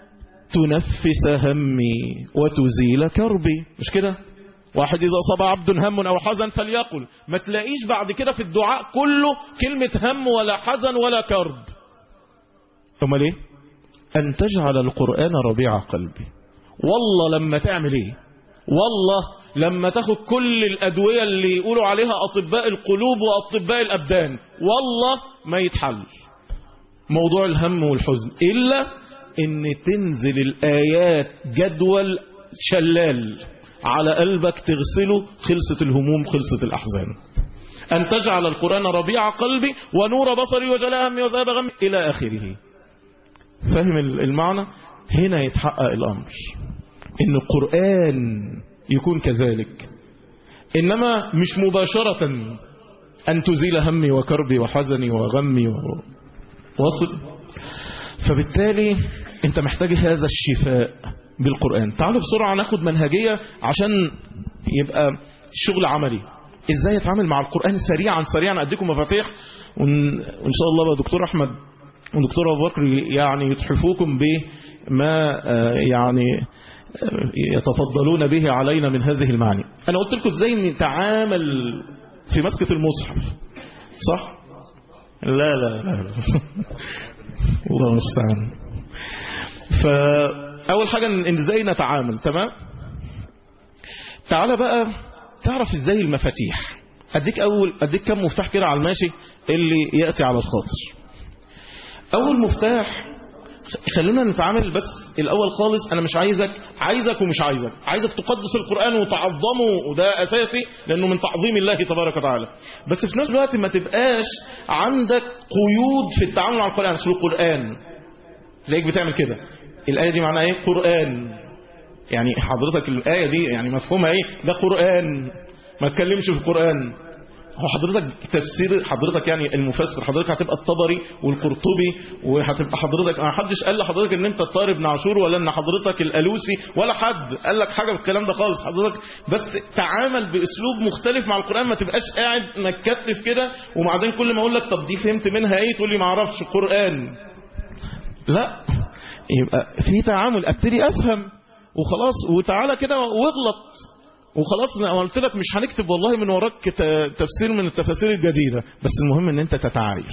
تنفس همي وتزيل كربي مش كده واحد إذا أصاب عبد هم أو حزن فليقل ما تلاقيش بعد كده في الدعاء كله كلمة هم ولا حزن ولا كرب ثم ليه أن تجعل القرآن ربيع قلبي والله لما تعمل ايه والله لما تاخد كل الأدوية اللي يقولوا عليها أطباء القلوب وأطباء الأبدان والله ما يتحل موضوع الهم والحزن إلا ان تنزل الآيات جدول شلال على قلبك تغسله خلصت الهموم خلصت الأحزان أن تجعل القرآن ربيع قلبي ونور بصري وجلاء همي وذهاب غمي إلى آخره فاهم المعنى هنا يتحقق الأمر إن القرآن يكون كذلك إنما مش مباشرة أن تزيل همي وكربي وحزني وغمي وصل فبالتالي أنت محتاج هذا الشفاء بالقرآن تعالوا بسرعة ناخد منهجية عشان يبقى الشغل عملي ازاي يتعامل مع القرآن سريعا سريعا اديكم مفاتيح وان شاء الله بقى دكتور احمد ودكتور ابو بكر يعني يتحفوكم بما يعني يتفضلون به علينا من هذه المعاني انا قلت لكم ازاي نتعامل في مسكة المصحف صح لا لا لا الله المستعان فاول حاجة ان ازاي نتعامل تمام تعالى بقى تعرف ازاي المفاتيح اديك اول اديك كم مفتاح كده على الماشي اللي ياتي على الخاطر اول مفتاح خلونا نتعامل بس الاول خالص انا مش عايزك عايزك ومش عايزك عايزك تقدس القران وتعظمه وده اساسي لانه من تعظيم الله تبارك وتعالى بس في نفس الوقت ما تبقاش عندك قيود في التعامل مع القران في القران تلاقيك بتعمل كده الايه دي معناها ايه قران يعني حضرتك الآية دي يعني مفهومها ايه ده قرآن ما تكلمش في القرآن هو حضرتك تفسير حضرتك يعني المفسر حضرتك هتبقى الطبري والقرطبي وهتبقى حضرتك ما حدش قال لحضرتك ان انت الطاري بن عاشور ولا ان حضرتك الالوسي ولا حد قال لك حاجه بالكلام ده خالص حضرتك بس تعامل باسلوب مختلف مع القران ما تبقاش قاعد متكتف كده وبعدين كل ما اقول لك طب دي فهمت منها ايه تقول لي ما اعرفش قران لا يبقى في تعامل ابتدي افهم وخلاص وتعالى كده واغلط وخلاص انا قلت لك مش هنكتب والله من وراك تفسير من التفاسير الجديدة بس المهم ان انت تتعايش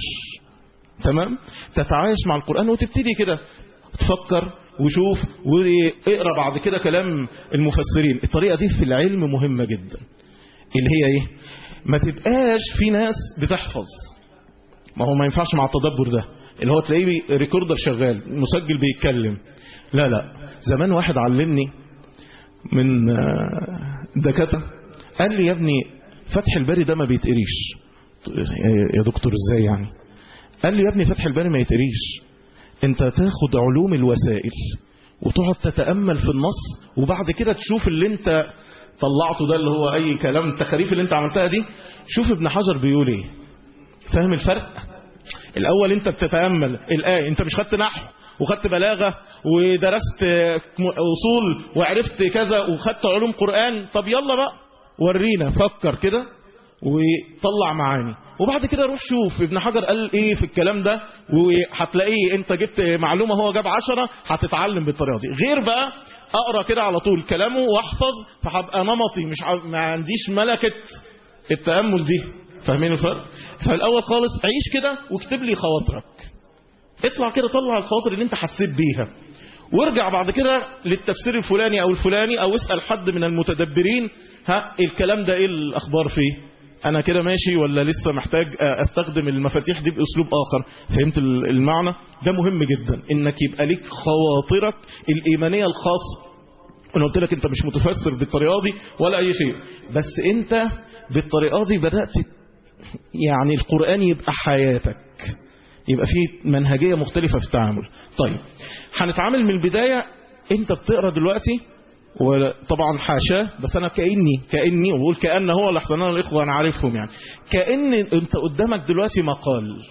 تمام تتعايش مع القرآن وتبتدي كده تفكر وشوف واقرا بعد كده كلام المفسرين الطريقة دي في العلم مهمة جدا اللي هي ايه ما تبقاش في ناس بتحفظ ما هو ما ينفعش مع التدبر ده اللي هو تلاقيه ريكوردر شغال مسجل بيتكلم لا لا زمان واحد علمني من دكاتره قال لي يا ابني فتح الباري ده ما بيتقريش يا دكتور ازاي يعني قال لي يا ابني فتح الباري ما يتقريش انت تاخد علوم الوسائل وتقعد تتأمل في النص وبعد كده تشوف اللي انت طلعته ده اللي هو اي كلام التخاريف اللي انت عملتها دي شوف ابن حجر بيقول ايه فاهم الفرق الاول انت بتتأمل الآية انت مش خدت نحو وخدت بلاغة ودرست أصول وعرفت كذا وخدت علوم قرآن طب يلا بقى ورينا فكر كده وطلع معاني وبعد كده روح شوف ابن حجر قال ايه في الكلام ده وهتلاقيه انت جبت معلومة هو جاب عشرة هتتعلم بالطريقة دي غير بقى اقرا كده على طول كلامه واحفظ فهبقى نمطي مش ع... ما عنديش ملكة التأمل دي فاهمين الفرق فالاول خالص عيش كده واكتب لي خواطرك اطلع كده طلع الخواطر اللي انت حسيت بيها وارجع بعد كده للتفسير الفلاني او الفلاني او اسأل حد من المتدبرين ها الكلام ده ايه الاخبار فيه انا كده ماشي ولا لسه محتاج استخدم المفاتيح دي باسلوب اخر فهمت المعنى ده مهم جدا انك يبقى ليك خواطرك الايمانية الخاصة انا قلت لك انت مش متفسر بالطريقة دي ولا اي شيء بس انت بالطريقة دي بدأت يعني القرآن يبقى حياتك يبقى في منهجية مختلفة في التعامل طيب هنتعامل من البداية انت بتقرأ دلوقتي وطبعا حاشاه بس انا كأني كأني وبقول كأن هو لحسن انا الاخوة انا عارفهم يعني كأن انت قدامك دلوقتي مقال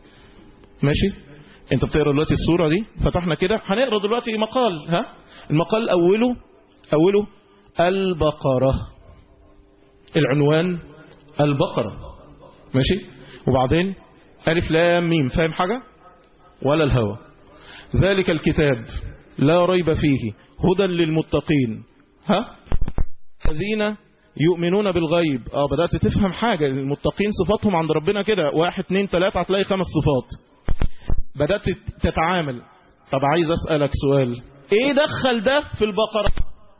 ماشي انت بتقرأ دلوقتي الصورة دي فتحنا كده هنقرأ دلوقتي مقال ها المقال اوله اوله البقرة العنوان البقرة ماشي وبعدين ألف لام ميم فاهم حاجة ولا الهوى ذلك الكتاب لا ريب فيه هدى للمتقين ها الذين يؤمنون بالغيب اه بدأت تفهم حاجة المتقين صفاتهم عند ربنا كده واحد اتنين تلاتة هتلاقي خمس صفات بدأت تتعامل طب عايز أسألك سؤال ايه دخل ده في البقرة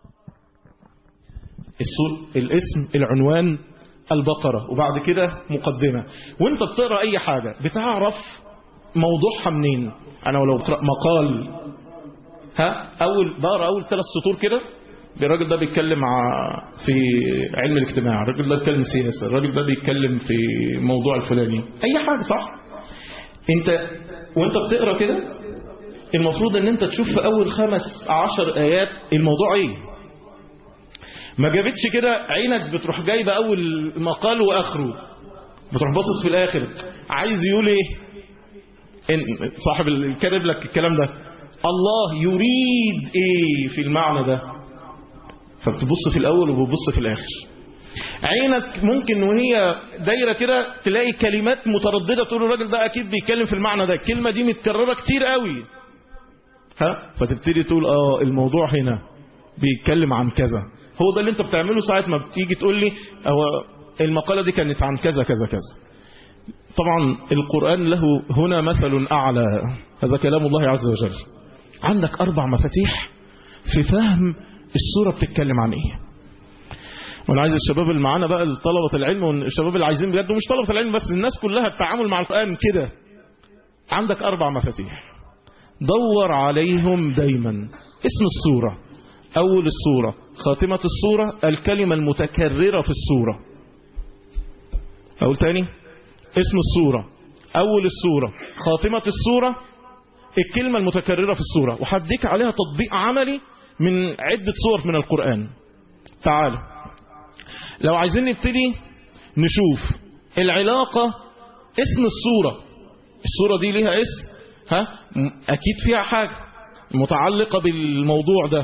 السور الاسم العنوان البقرة وبعد كده مقدمة وانت بتقرأ اي حاجة بتعرف موضوعها منين انا ولو بقرأ مقال ها اول بقرأ اول ثلاث سطور كده الراجل ده بيتكلم في علم الاجتماع الراجل ده بيتكلم سياسة الراجل ده بيتكلم في موضوع الفلاني اي حاجة صح انت وانت بتقرأ كده المفروض ان انت تشوف في اول خمس عشر ايات الموضوع ايه ما جابتش كده عينك بتروح جايبه اول مقال واخره بتروح باصص في الاخر عايز يقول ايه إن صاحب الكاتب لك الكلام ده الله يريد ايه في المعنى ده فبتبص في الاول وبتبص في الاخر عينك ممكن وهي دايره كده تلاقي كلمات متردده تقول الراجل ده اكيد بيتكلم في المعنى ده الكلمه دي متكرره كتير قوي ها فتبتدي تقول اه الموضوع هنا بيتكلم عن كذا هو ده اللي انت بتعمله ساعة ما بتيجي تقول لي هو المقالة دي كانت عن كذا كذا كذا طبعا القرآن له هنا مثل أعلى هذا كلام الله عز وجل عندك أربع مفاتيح في فهم السورة بتتكلم عن إيه وانا عايز الشباب اللي معانا بقى طلبة العلم والشباب اللي عايزين بجد ومش طلبة العلم بس الناس كلها التعامل مع القرآن كده عندك أربع مفاتيح دور عليهم دايما اسم السورة أول السورة خاتمة السورة الكلمة المتكررة في السورة أقول تاني اسم السورة أول السورة خاتمة السورة الكلمة المتكررة في السورة وحديك عليها تطبيق عملي من عدة صور من القرآن تعال لو عايزين نبتدي نشوف العلاقة اسم السورة السورة دي ليها اسم ها أكيد فيها حاجة متعلقة بالموضوع ده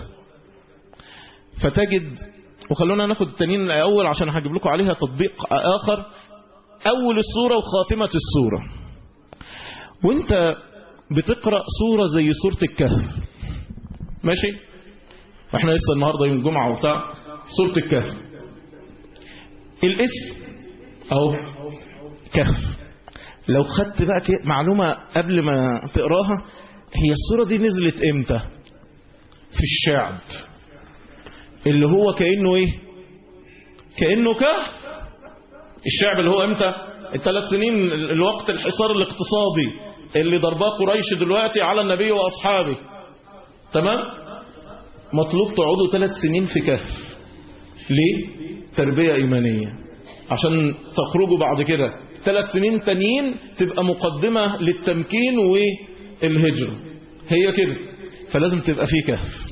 فتجد وخلونا ناخد التانيين الأول عشان هجيب لكم عليها تطبيق آخر أول السورة وخاتمة السورة وانت بتقرأ سورة زي سورة الكهف ماشي احنا لسه النهاردة يوم الجمعة وبتاع سورة الكهف الاسم اهو كهف لو خدت بقى معلومة قبل ما تقراها هي السورة دي نزلت امتى في الشعب اللي هو كأنه ايه كأنه كهف الشعب اللي هو امتى الثلاث سنين الوقت الحصار الاقتصادي اللي ضرباه قريش دلوقتي على النبي واصحابه تمام مطلوب تقعدوا ثلاث سنين في كهف ليه تربية ايمانية عشان تخرجوا بعد كده ثلاث سنين تانيين تبقى مقدمة للتمكين والهجرة هي كده فلازم تبقى في كهف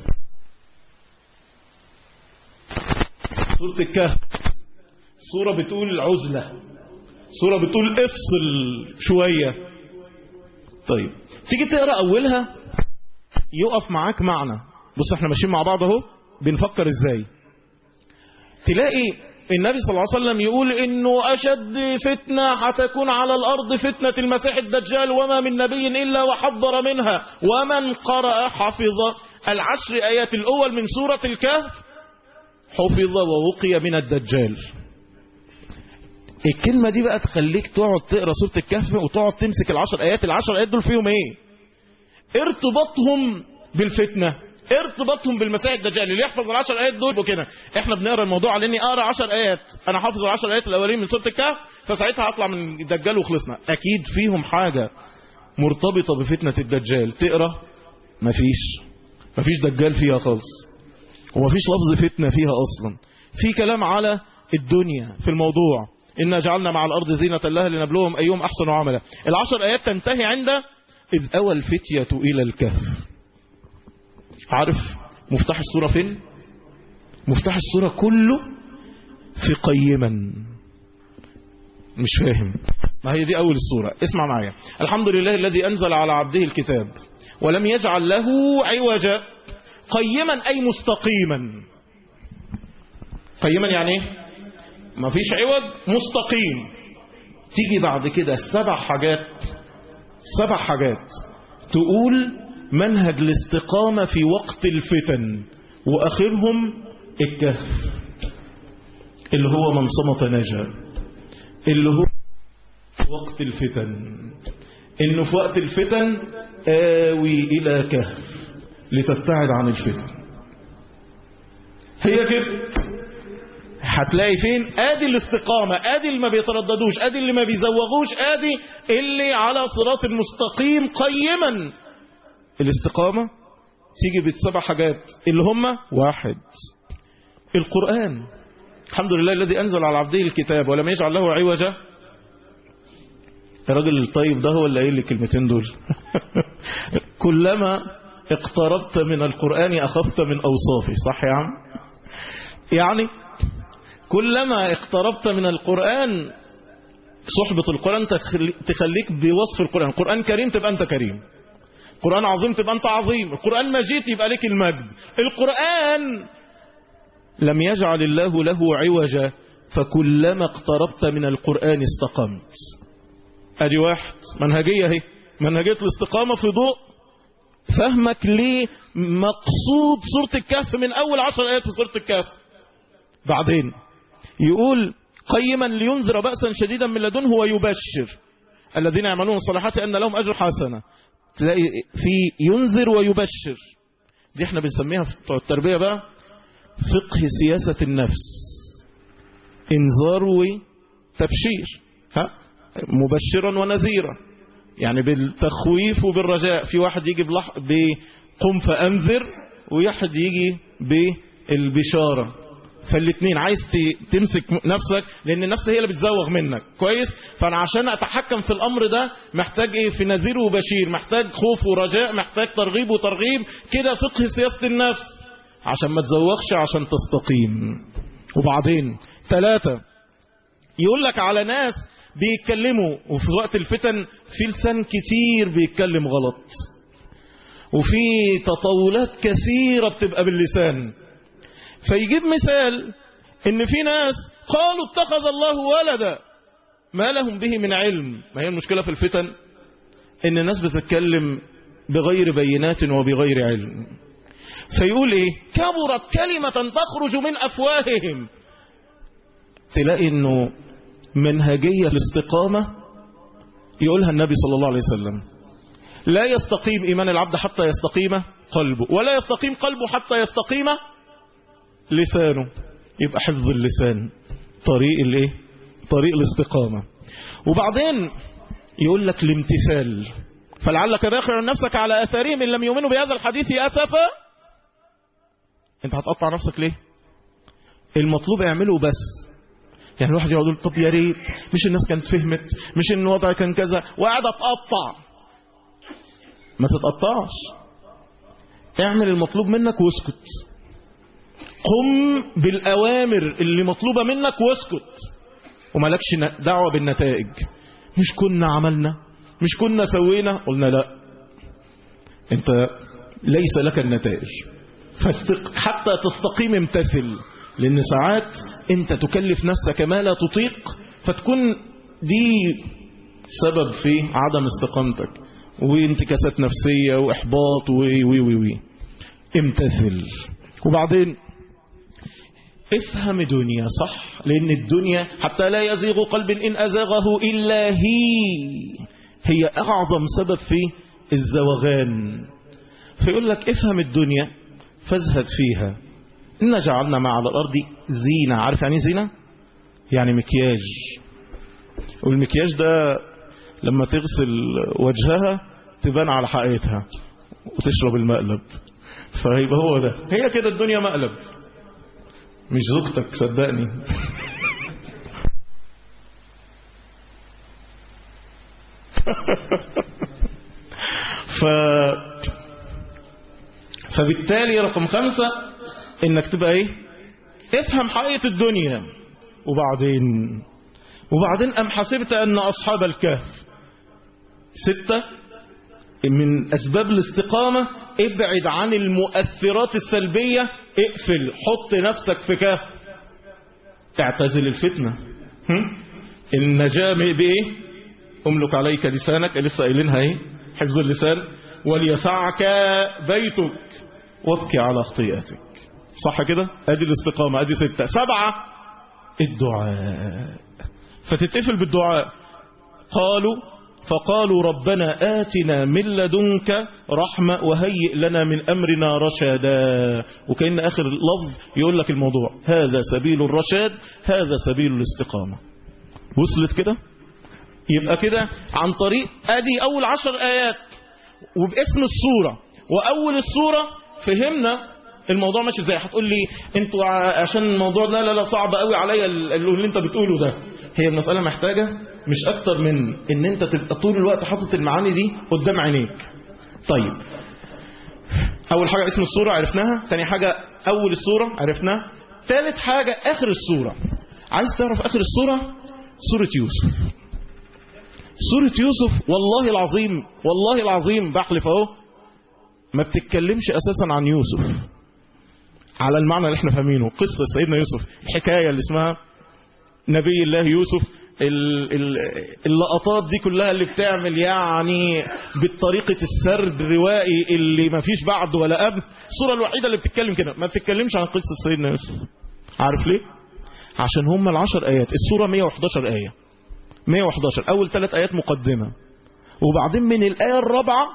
سورة الكهف سورة بتقول العزلة سورة بتقول افصل شوية طيب تيجي تقرأ أولها يقف معاك معنى بص احنا ماشيين مع بعض اهو بنفكر ازاي تلاقي النبي صلى الله عليه وسلم يقول انه اشد فتنة هتكون على الارض فتنة المسيح الدجال وما من نبي الا وحذر منها ومن قرأ حفظ العشر ايات الاول من سورة الكهف حفظ ووقي من الدجال الكلمة دي بقى تخليك تقعد تقرأ سورة الكهف وتقعد تمسك العشر آيات العشر آيات دول فيهم ايه ارتباطهم بالفتنة ارتباطهم بالمسيح الدجال اللي يحفظ العشر آيات دول وكده احنا بنقرا الموضوع على اني اقرا 10 آيات انا حافظ العشر آيات الاولين من سورة الكهف فساعتها هطلع من الدجال وخلصنا اكيد فيهم حاجة مرتبطة بفتنة الدجال تقرا مفيش مفيش دجال فيها خالص ومفيش لفظ فتنة فيها اصلا في كلام على الدنيا في الموضوع إنا جعلنا مع الأرض زينة لها لنبلوهم أيهم أحسن عملا العشر آيات تنتهي عند إذ أوى الفتية إلى الكهف عارف مفتاح السورة فين مفتاح السورة كله في قيما مش فاهم ما هي دي أول السورة اسمع معايا الحمد لله الذي أنزل على عبده الكتاب ولم يجعل له عوجا قيما أي مستقيما قيما يعني ايه ما فيش عوض مستقيم تيجي بعد كده سبع حاجات سبع حاجات تقول منهج الاستقامة في وقت الفتن وآخرهم الكهف اللي هو من صمت نجا اللي هو في وقت الفتن انه في وقت الفتن آوي إلى كهف لتبتعد عن الفتن هي كده هتلاقي فين ادي الاستقامة ادي اللي ما بيترددوش ادي اللي ما بيزوغوش ادي اللي على صراط المستقيم قيما الاستقامة تيجي بسبع حاجات اللي هم واحد القرآن الحمد لله الذي أنزل على عبده الكتاب ولم يجعل له عوجا الراجل الطيب ده هو اللي قايل لي الكلمتين دول كلما اقتربت من القرآن أخذت من أوصافه صح يا عم يعني كلما اقتربت من القرآن صحبة القرآن تخليك بوصف القرآن القرآن كريم تبقى أنت كريم القرآن عظيم تبقى أنت عظيم القرآن مجيد يبقى لك المجد القرآن لم يجعل الله له عوجا فكلما اقتربت من القرآن استقمت ادي واحد منهجية اهي منهجية الاستقامة في ضوء فهمك ليه مقصود سورة الكهف من اول عشر ايات في سورة الكهف بعدين يقول قيما لينذر بأسا شديدا من لدنه ويبشر الذين يعملون الصالحات أن لهم أجر حسنة تلاقي في ينذر ويبشر دي احنا بنسميها في التربية بقى فقه سياسة النفس انذار وتبشير ها مبشرا ونذيرا يعني بالتخويف وبالرجاء في واحد يجي بلح... بقم فأنذر وواحد يجي بالبشارة فالاثنين عايز تمسك نفسك لان النفس هي اللي بتزوغ منك كويس فانا عشان اتحكم في الامر ده محتاج ايه في نذير وبشير محتاج خوف ورجاء محتاج ترغيب وترغيب كده فقه سياسة النفس عشان ما تزوغش عشان تستقيم وبعدين ثلاثة يقول لك على ناس بيتكلموا وفي وقت الفتن في لسان كتير بيتكلم غلط وفي تطاولات كثيرة بتبقى باللسان فيجيب مثال ان في ناس قالوا اتخذ الله ولدا ما لهم به من علم ما هي المشكلة في الفتن ان الناس بتتكلم بغير بينات وبغير علم فيقول ايه كبرت كلمة تخرج من افواههم تلاقي انه منهجية الاستقامة يقولها النبي صلى الله عليه وسلم لا يستقيم ايمان العبد حتى يستقيم قلبه ولا يستقيم قلبه حتى يستقيم لسانه يبقى حفظ اللسان طريق الايه طريق الاستقامة وبعدين يقول لك الامتثال فلعلك باخع نفسك على اثارهم ان لم يؤمنوا بهذا الحديث اسفا انت هتقطع نفسك ليه المطلوب اعمله بس يعني الواحد يقعد يقول طب يا ريت مش الناس كانت فهمت مش ان الوضع كان كذا وقاعد اتقطع ما تتقطعش اعمل المطلوب منك واسكت قم بالأوامر اللي مطلوبة منك واسكت ومالكش دعوة بالنتائج مش كنا عملنا مش كنا سوينا قلنا لا انت ليس لك النتائج فاستق حتى تستقيم امتثل لان ساعات انت تكلف نفسك ما لا تطيق فتكون دي سبب في عدم استقامتك وانتكاسات نفسية واحباط وي وي وي وي امتثل وبعدين افهم دنيا صح لأن الدنيا حتى لا يزيغ قلب إن أزاغه إلا هي هي أعظم سبب في الزوغان فيقول لك افهم الدنيا فازهد فيها إن جعلنا ما على الأرض زينة عارف يعني زينة يعني مكياج والمكياج ده لما تغسل وجهها تبان على حقيقتها وتشرب المقلب فيبقى هو ده هي كده الدنيا مقلب مش زوجتك صدقني ف فبالتالي رقم خمسة انك تبقى ايه افهم حقيقة الدنيا وبعدين وبعدين ام حسبت ان اصحاب الكهف ستة من اسباب الاستقامة ابعد عن المؤثرات السلبية اقفل حط نفسك في كهف اعتزل الفتنة النجاة بإيه املك عليك لسانك لسه قايلينها ايه حفظ اللسان وليسعك بيتك وابكي على خطيئتك صح كده ادي الاستقامة ادي ستة سبعة الدعاء فتتقفل بالدعاء قالوا فقالوا ربنا آتنا من لدنك رحمة وهيئ لنا من أمرنا رشدا وكأن آخر لفظ يقول لك الموضوع هذا سبيل الرشاد هذا سبيل الاستقامة وصلت كده يبقى كده عن طريق ادي اول عشر ايات وباسم السورة واول السورة فهمنا الموضوع ماشي ازاي هتقول لي انتوا ع- عشان الموضوع ده لا لا صعب قوي عليا ال- اللي انت بتقوله ده هي المسألة محتاجة مش اكتر من ان انت تبقى طول الوقت حاطط المعاني دي قدام عينيك طيب اول حاجة اسم السورة عرفناها تاني حاجة اول السورة عرفناها ثالث حاجة اخر السورة عايز تعرف اخر السورة سورة يوسف سورة يوسف والله العظيم والله العظيم بحلف اهو ما بتتكلمش اساسا عن يوسف على المعنى اللي احنا فاهمينه قصة سيدنا يوسف الحكاية اللي اسمها نبي الله يوسف ال- ال- اللقطات دي كلها اللي بتعمل يعني بالطريقة السرد الروائي اللي ما فيش بعد ولا قبل الصورة الوحيدة اللي بتتكلم كده ما بتتكلمش عن قصة سيدنا يوسف عارف ليه؟ عشان هم العشر آيات السورة 111 آية 111 أول ثلاث آيات مقدمة وبعدين من الآية الرابعة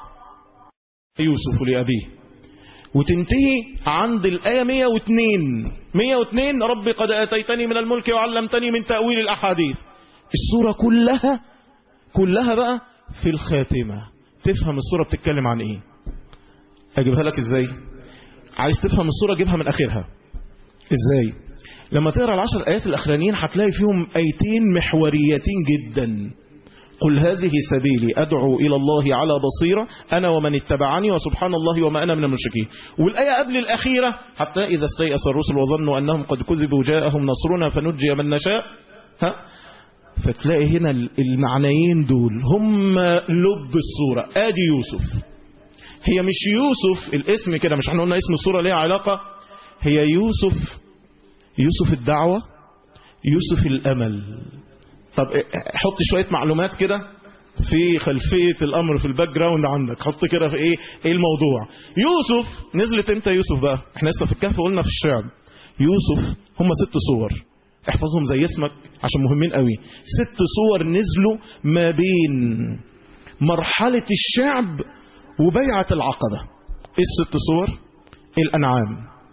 يوسف لأبيه وتنتهي عند الآية 102 102 ربي قد آتيتني من الملك وعلمتني من تأويل الأحاديث السورة كلها كلها بقى في الخاتمة تفهم السورة بتتكلم عن ايه اجيبها لك ازاي عايز تفهم السورة جيبها من اخرها ازاي لما تقرأ العشر ايات الاخرانيين هتلاقي فيهم ايتين محوريتين جدا قل هذه سبيلي أدعو إلى الله على بصيرة أنا ومن اتبعني وسبحان الله وما أنا من المشركين والآية قبل الأخيرة حتى إذا استيأس الرسل وظنوا أنهم قد كذبوا جاءهم نصرنا فنجي من نشاء ها فتلاقي هنا المعنيين دول هم لب الصورة آدي يوسف هي مش يوسف الاسم كده مش احنا قلنا اسم الصورة ليها علاقة هي يوسف يوسف الدعوة يوسف الأمل طب حط شوية معلومات كده في خلفية الأمر في الباك جراوند عندك حط كده في إيه إيه الموضوع يوسف نزلت إمتى يوسف بقى إحنا لسه في الكهف قلنا في الشعب يوسف هم ست صور احفظهم زي اسمك عشان مهمين قوي ست صور نزلوا ما بين مرحلة الشعب وبيعة العقبة ايه الست صور الأنعام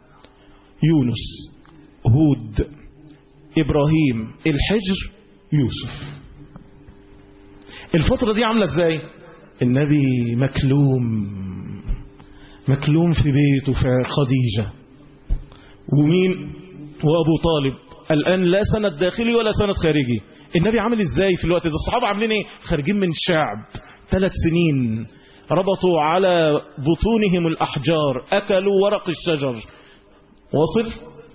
يونس هود إبراهيم الحجر يوسف الفترة دي عاملة ازاي النبي مكلوم مكلوم في بيته في خديجة ومين وابو طالب الآن لا سند داخلي ولا سند خارجي النبي عامل ازاي في الوقت ده الصحابة عاملين ايه خارجين من شعب ثلاث سنين ربطوا على بطونهم الأحجار أكلوا ورق الشجر واصل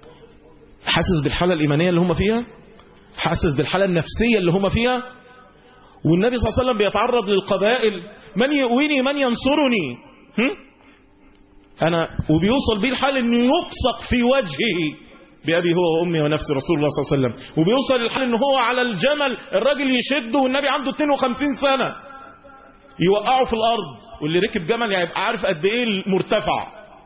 حاسس بالحالة الإيمانية اللي هم فيها حاسس بالحالة النفسية اللي هم فيها والنبي صلى الله عليه وسلم بيتعرض للقبائل من يؤويني من ينصرني هم؟ أنا وبيوصل بيه الحال أنه يبصق في وجهه بأبي هو وأمي ونفسي رسول الله صلى الله عليه وسلم وبيوصل الحال أنه هو على الجمل الراجل يشده والنبي عنده 52 سنة يوقعه في الأرض واللي ركب جمل يعني يبقى عارف قد إيه المرتفع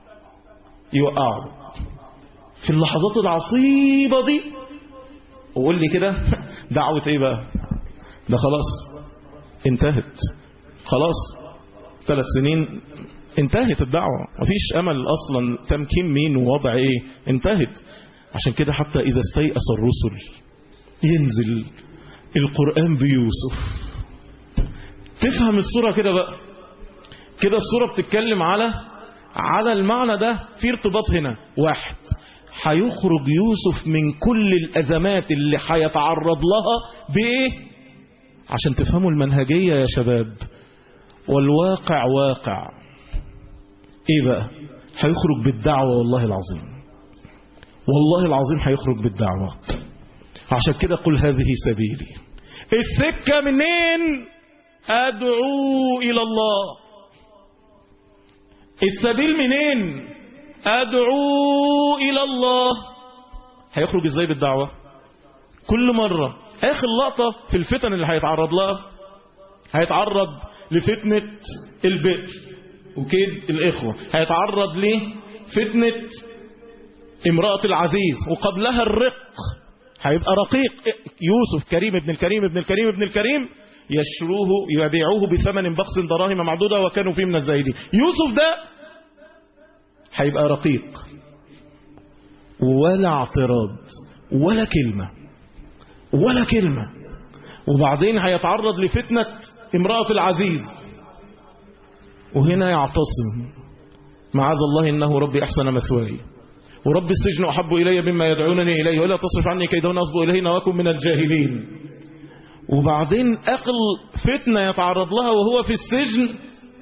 يوقعه في اللحظات العصيبة دي وقول لي كده دعوة ايه بقى ده خلاص انتهت خلاص ثلاث سنين انتهت الدعوة مفيش امل اصلا تمكين مين ووضع ايه انتهت عشان كده حتى اذا استيأس الرسل ينزل القرآن بيوسف تفهم الصورة كده بقى كده الصورة بتتكلم على على المعنى ده في ارتباط هنا واحد هيخرج يوسف من كل الأزمات اللي هيتعرض لها بإيه عشان تفهموا المنهجية يا شباب والواقع واقع ايه بقى هيخرج بالدعوة والله العظيم والله العظيم هيخرج بالدعوة عشان كده قل هذه سبيلي السكة منين أدعو إلى الله السبيل منين أدعو إلى الله هيخرج إزاي بالدعوة كل مرة آخر لقطة في الفتن اللي هيتعرض لها هيتعرض لفتنة البئر وكيد الإخوة هيتعرض لفتنة امرأة العزيز وقبلها الرق هيبقى رقيق يوسف كريم ابن الكريم ابن الكريم ابن الكريم يشروه يبيعوه بثمن بخس دراهم معدودة وكانوا فيه من الزاهدين يوسف ده هيبقى رقيق ولا اعتراض ولا كلمة ولا كلمة وبعدين هيتعرض لفتنة امرأة العزيز وهنا يعتصم معاذ الله إنه ربي أحسن مثواي ورب السجن أحب إلي مما يدعونني إليه ولا تصرف عني كيدهن أصب إليهن وأكن من الجاهلين وبعدين أقل فتنة يتعرض لها وهو في السجن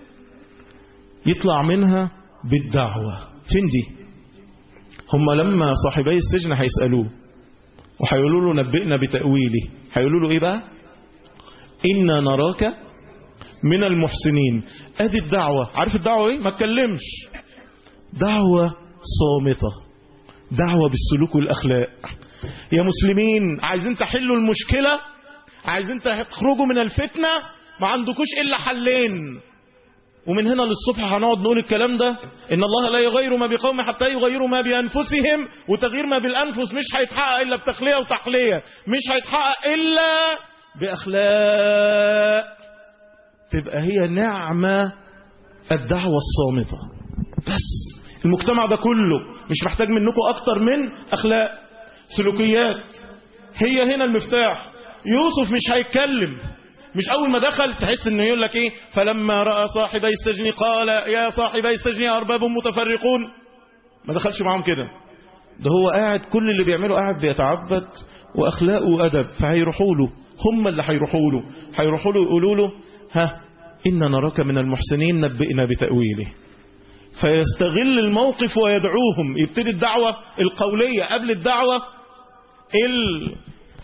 يطلع منها بالدعوة فين دي هم لما صاحبي السجن هيسألوه وهيقولوا له نبئنا بتأويله هيقولوا له إيه بقى إنا نراك من المحسنين ادي الدعوة عارف الدعوة ايه ما تكلمش دعوة صامتة دعوة بالسلوك والأخلاق يا مسلمين عايزين تحلوا المشكلة عايزين تخرجوا من الفتنة ما عندكوش إلا حلين ومن هنا للصبح هنقعد نقول الكلام ده إن الله لا يغير ما بقوم حتى يغيروا ما بأنفسهم وتغيير ما بالأنفس مش هيتحقق إلا بتخلية وتحلية مش هيتحقق إلا بأخلاق تبقى هي نعمة الدعوة الصامتة بس المجتمع ده كله مش محتاج منكم أكتر من أخلاق سلوكيات هي هنا المفتاح يوسف مش هيتكلم مش أول ما دخل تحس إنه يقول لك إيه فلما رأى صاحبي السجن قال يا صاحبي السجن أرباب متفرقون ما دخلش معاهم كده ده هو قاعد كل اللي بيعمله قاعد بيتعبد وأخلاق وأدب فهيروحوا له هم اللي هيروحوا له هيروحوا له يقولوا له ها إن نراك من المحسنين نبئنا بتأويله فيستغل الموقف ويدعوهم يبتدي الدعوة القولية قبل الدعوة ال...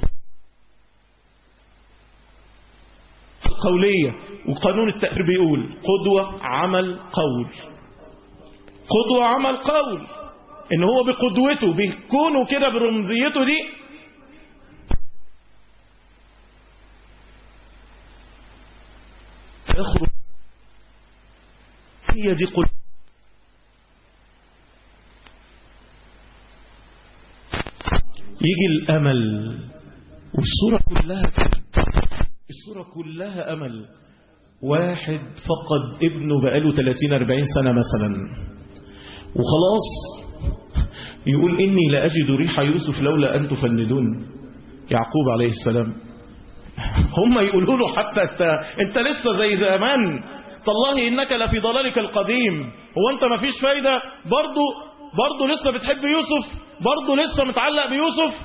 القولية وقانون التأثير بيقول قدوة عمل قول قدوة عمل قول ان هو بقدوته بيكونوا كده برمزيته دي يخرج هي دي قل يجي الأمل والصورة كلها كده الصورة كلها أمل واحد فقد ابنه بقاله 30-40 سنة مثلا وخلاص يقول إني لأجد ريح يوسف لولا أن تفندون يعقوب عليه السلام هم يقولوا له حتى انت, انت لسه زي زمان تالله انك لفي ضلالك القديم هو انت ما فيش فايدة برضو برضو لسه بتحب يوسف برضو لسه متعلق بيوسف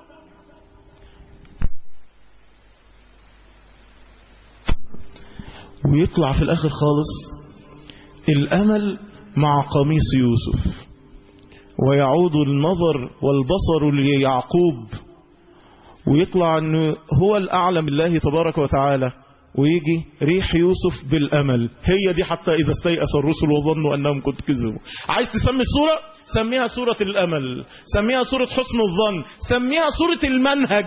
ويطلع في الاخر خالص الامل مع قميص يوسف ويعود النظر والبصر ليعقوب ويطلع أنه هو الأعلم الله تبارك وتعالى ويجي ريح يوسف بالأمل هي دي حتى إذا استيأس الرسل وظنوا أنهم قد كذبوا عايز تسمي السورة سميها سورة الأمل سميها سورة حسن الظن سميها سورة المنهج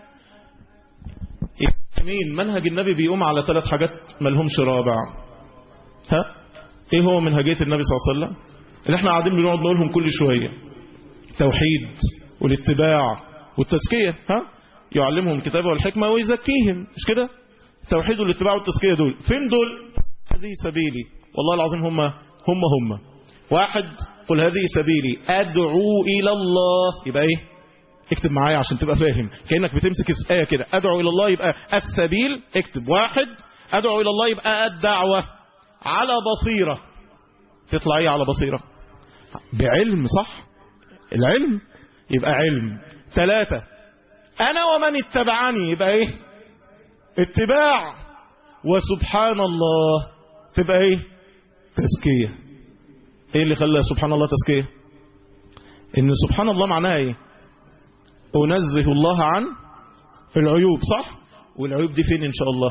مين منهج النبي بيقوم على ثلاث حاجات ملهمش رابع ها ايه هو منهجية النبي صلى الله عليه وسلم اللي احنا قاعدين بنقعد نقولهم كل شوية توحيد والاتباع والتزكية ها يعلمهم الكتاب والحكمة ويزكيهم مش كده التوحيد والاتباع والتزكية دول فين دول هذه سبيلي والله العظيم هم هم هم واحد قل هذه سبيلي أدعو إلى الله يبقى إيه اكتب معايا عشان تبقى فاهم كأنك بتمسك آية كده أدعو إلى الله يبقى السبيل اكتب واحد أدعو إلى الله يبقى الدعوة على بصيرة تطلع ايه على بصيرة بعلم صح العلم يبقى علم ثلاثة أنا ومن اتبعني يبقى إيه اتباع وسبحان الله تبقى إيه تزكية إيه اللي خلى سبحان الله تزكية إن سبحان الله معناها إيه أنزه الله عن العيوب صح والعيوب دي فين إن شاء الله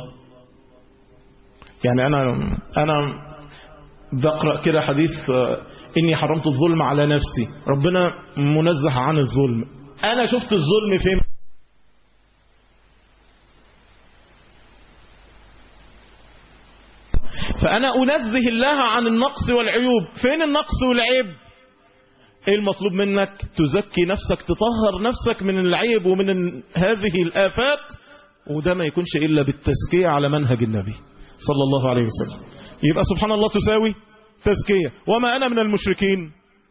يعني أنا أنا بقرأ كده حديث إني حرمت الظلم على نفسي ربنا منزه عن الظلم أنا شفت الظلم فين فأنا أنزه الله عن النقص والعيوب فين النقص والعيب ايه المطلوب منك تزكي نفسك تطهر نفسك من العيب ومن ال- هذه الآفات وده ما يكونش إلا بالتزكية على منهج النبي صلى الله عليه وسلم يبقى سبحان الله تساوي تزكية وما أنا من المشركين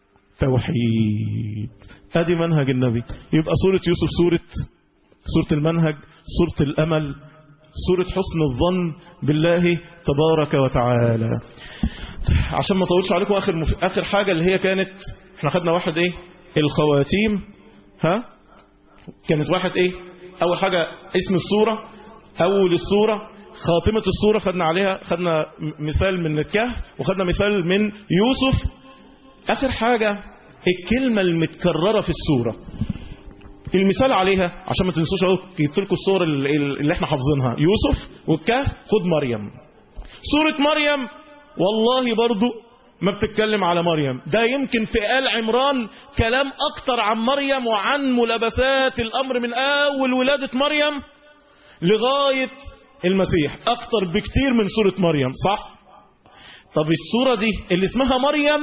توحيد ادي منهج النبي يبقى سورة يوسف سورة سورة المنهج سورة الأمل سورة حسن الظن بالله تبارك وتعالى عشان ما اطولش عليكم آخر, مف... آخر حاجة اللي هي كانت احنا خدنا واحد ايه الخواتيم ها كانت واحد ايه اول حاجة اسم السورة اول السورة خاتمة السورة خدنا عليها خدنا م- مثال من الكهف وخدنا مثال من يوسف اخر حاجة الكلمة المتكررة في السورة المثال عليها عشان ما تنسوش اهو جبت لكم الصور ال- ال- اللي احنا حافظينها يوسف والكهف خد مريم سورة مريم والله برضو ما بتتكلم على مريم ده يمكن في آل عمران كلام أكتر عن مريم وعن ملابسات الأمر من أول ولادة مريم لغاية المسيح أكتر بكتير من سورة مريم صح؟ طب السورة دي اللي اسمها مريم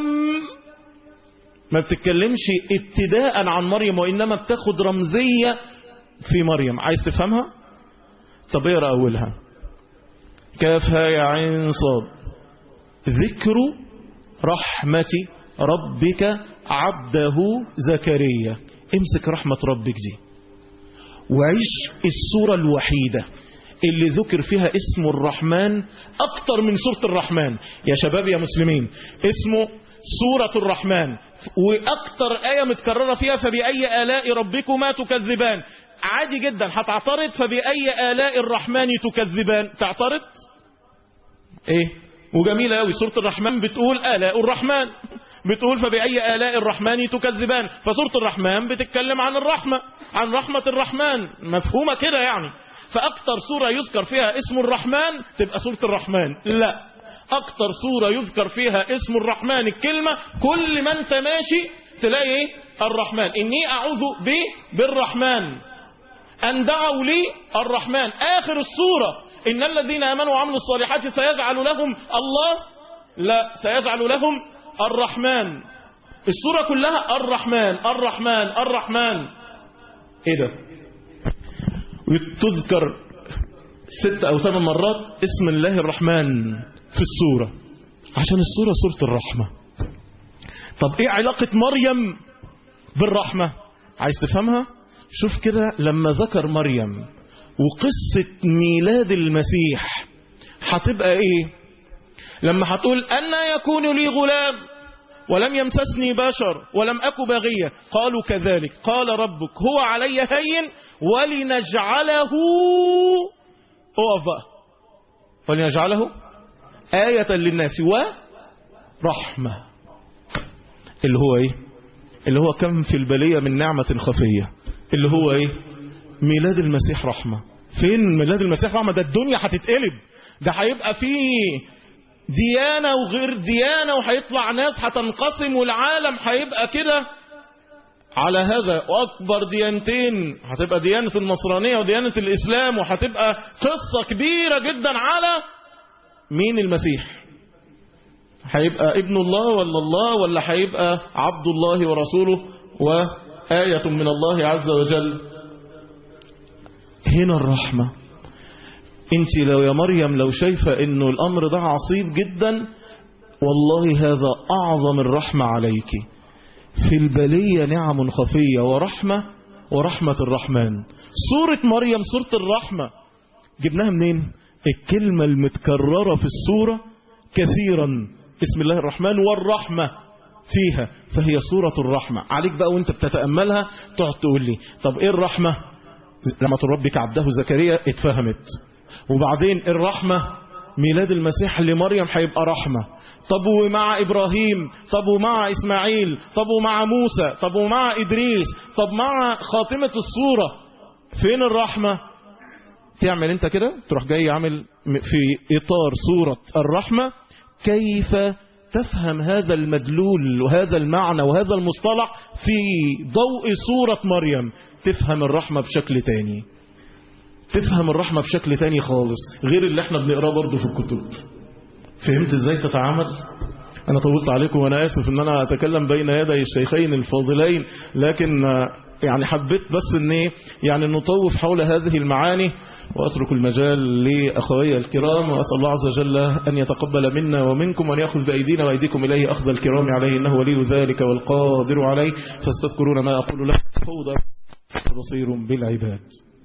ما بتتكلمش ابتداء عن مريم وإنما بتاخد رمزية في مريم عايز تفهمها؟ طب اقرا أولها كافها يا عين صاد ذكر رحمة ربك عبده زكريا امسك رحمة ربك دي وعيش السورة الوحيدة اللي ذكر فيها اسم الرحمن أكتر من سورة الرحمن يا شباب يا مسلمين اسمه سورة الرحمن وأكتر آية متكررة فيها فبأي آلاء ربكما تكذبان عادي جدا هتعترض فبأي آلاء الرحمن تكذبان تعترض ايه وجميلة قوي سورة الرحمن بتقول آلاء الرحمن بتقول فبأي آلاء الرحمن تكذبان فسورة الرحمن بتتكلم عن الرحمة عن رحمة الرحمن مفهومة كده يعني فأكتر سورة يذكر فيها اسم الرحمن تبقى سورة الرحمن لا أكتر سورة يذكر فيها اسم الرحمن الكلمة كل ما انت ماشي تلاقي ايه الرحمن إني أعوذ ب بالرحمن أن دعوا لي الرحمن آخر السورة إن الذين آمنوا وعملوا الصالحات سيجعل لهم الله لا سيجعل لهم الرحمن السورة كلها الرحمن الرحمن الرحمن ايه ده تذكر ست او ثمان مرات اسم الله الرحمن في السورة عشان السورة سورة الرحمة طب ايه علاقة مريم بالرحمة عايز تفهمها شوف كده لما ذكر مريم وقصة ميلاد المسيح هتبقى ايه لما هتقول أن يكون لي غلام ولم يمسسني بشر ولم أك بغية قالوا كذلك قال ربك هو علي هين ولنجعله اقف بقى ولنجعله آية للناس ورحمة اللي هو ايه اللي هو كم في البلية من نعمة خفية اللي هو ايه ميلاد المسيح رحمة فين ميلاد المسيح رحمة ده الدنيا هتتقلب ده هيبقى فيه ديانة وغير ديانة وهيطلع ناس هتنقسم والعالم هيبقى كده على هذا وأكبر ديانتين هتبقى ديانة النصرانية وديانة الإسلام وهتبقى قصة كبيرة جدا على مين المسيح هيبقى ابن الله ولا الله ولا هيبقى عبد الله ورسوله وآية من الله عز وجل هنا الرحمة انت لو يا مريم لو شايفة انه الامر ده عصيب جدا والله هذا اعظم الرحمة عليك في البلية نعم خفية ورحمة ورحمة الرحمن سورة مريم سورة الرحمة جبناها منين الكلمة المتكررة في السورة كثيرا اسم الله الرحمن والرحمة فيها فهي سورة الرحمة عليك بقى وانت بتتأملها تقعد تقول لي طب ايه الرحمة لما ربك عبده زكريا اتفهمت وبعدين الرحمة ميلاد المسيح لمريم هيبقى رحمة طب ومع إبراهيم طب ومع إسماعيل طب ومع موسى طب ومع إدريس طب مع خاتمة الصورة فين الرحمة تعمل انت كده تروح جاي عامل في إطار سورة الرحمة كيف تفهم هذا المدلول وهذا المعنى وهذا المصطلح في ضوء سورة مريم تفهم الرحمة بشكل تاني تفهم الرحمة بشكل تاني خالص غير اللي احنا بنقراه برضه في الكتب فهمت ازاي تتعامل انا طولت عليكم وانا اسف ان انا اتكلم بين يدي الشيخين الفاضلين لكن يعني حبيت بس ان يعني نطوف حول هذه المعاني واترك المجال لاخوي الكرام واسال الله عز وجل ان يتقبل منا ومنكم وان ياخذ بايدينا وايديكم اليه اخذ الكرام عليه انه ولي ذلك والقادر عليه فاستذكرون ما اقول لكم فوضى بصير بالعباد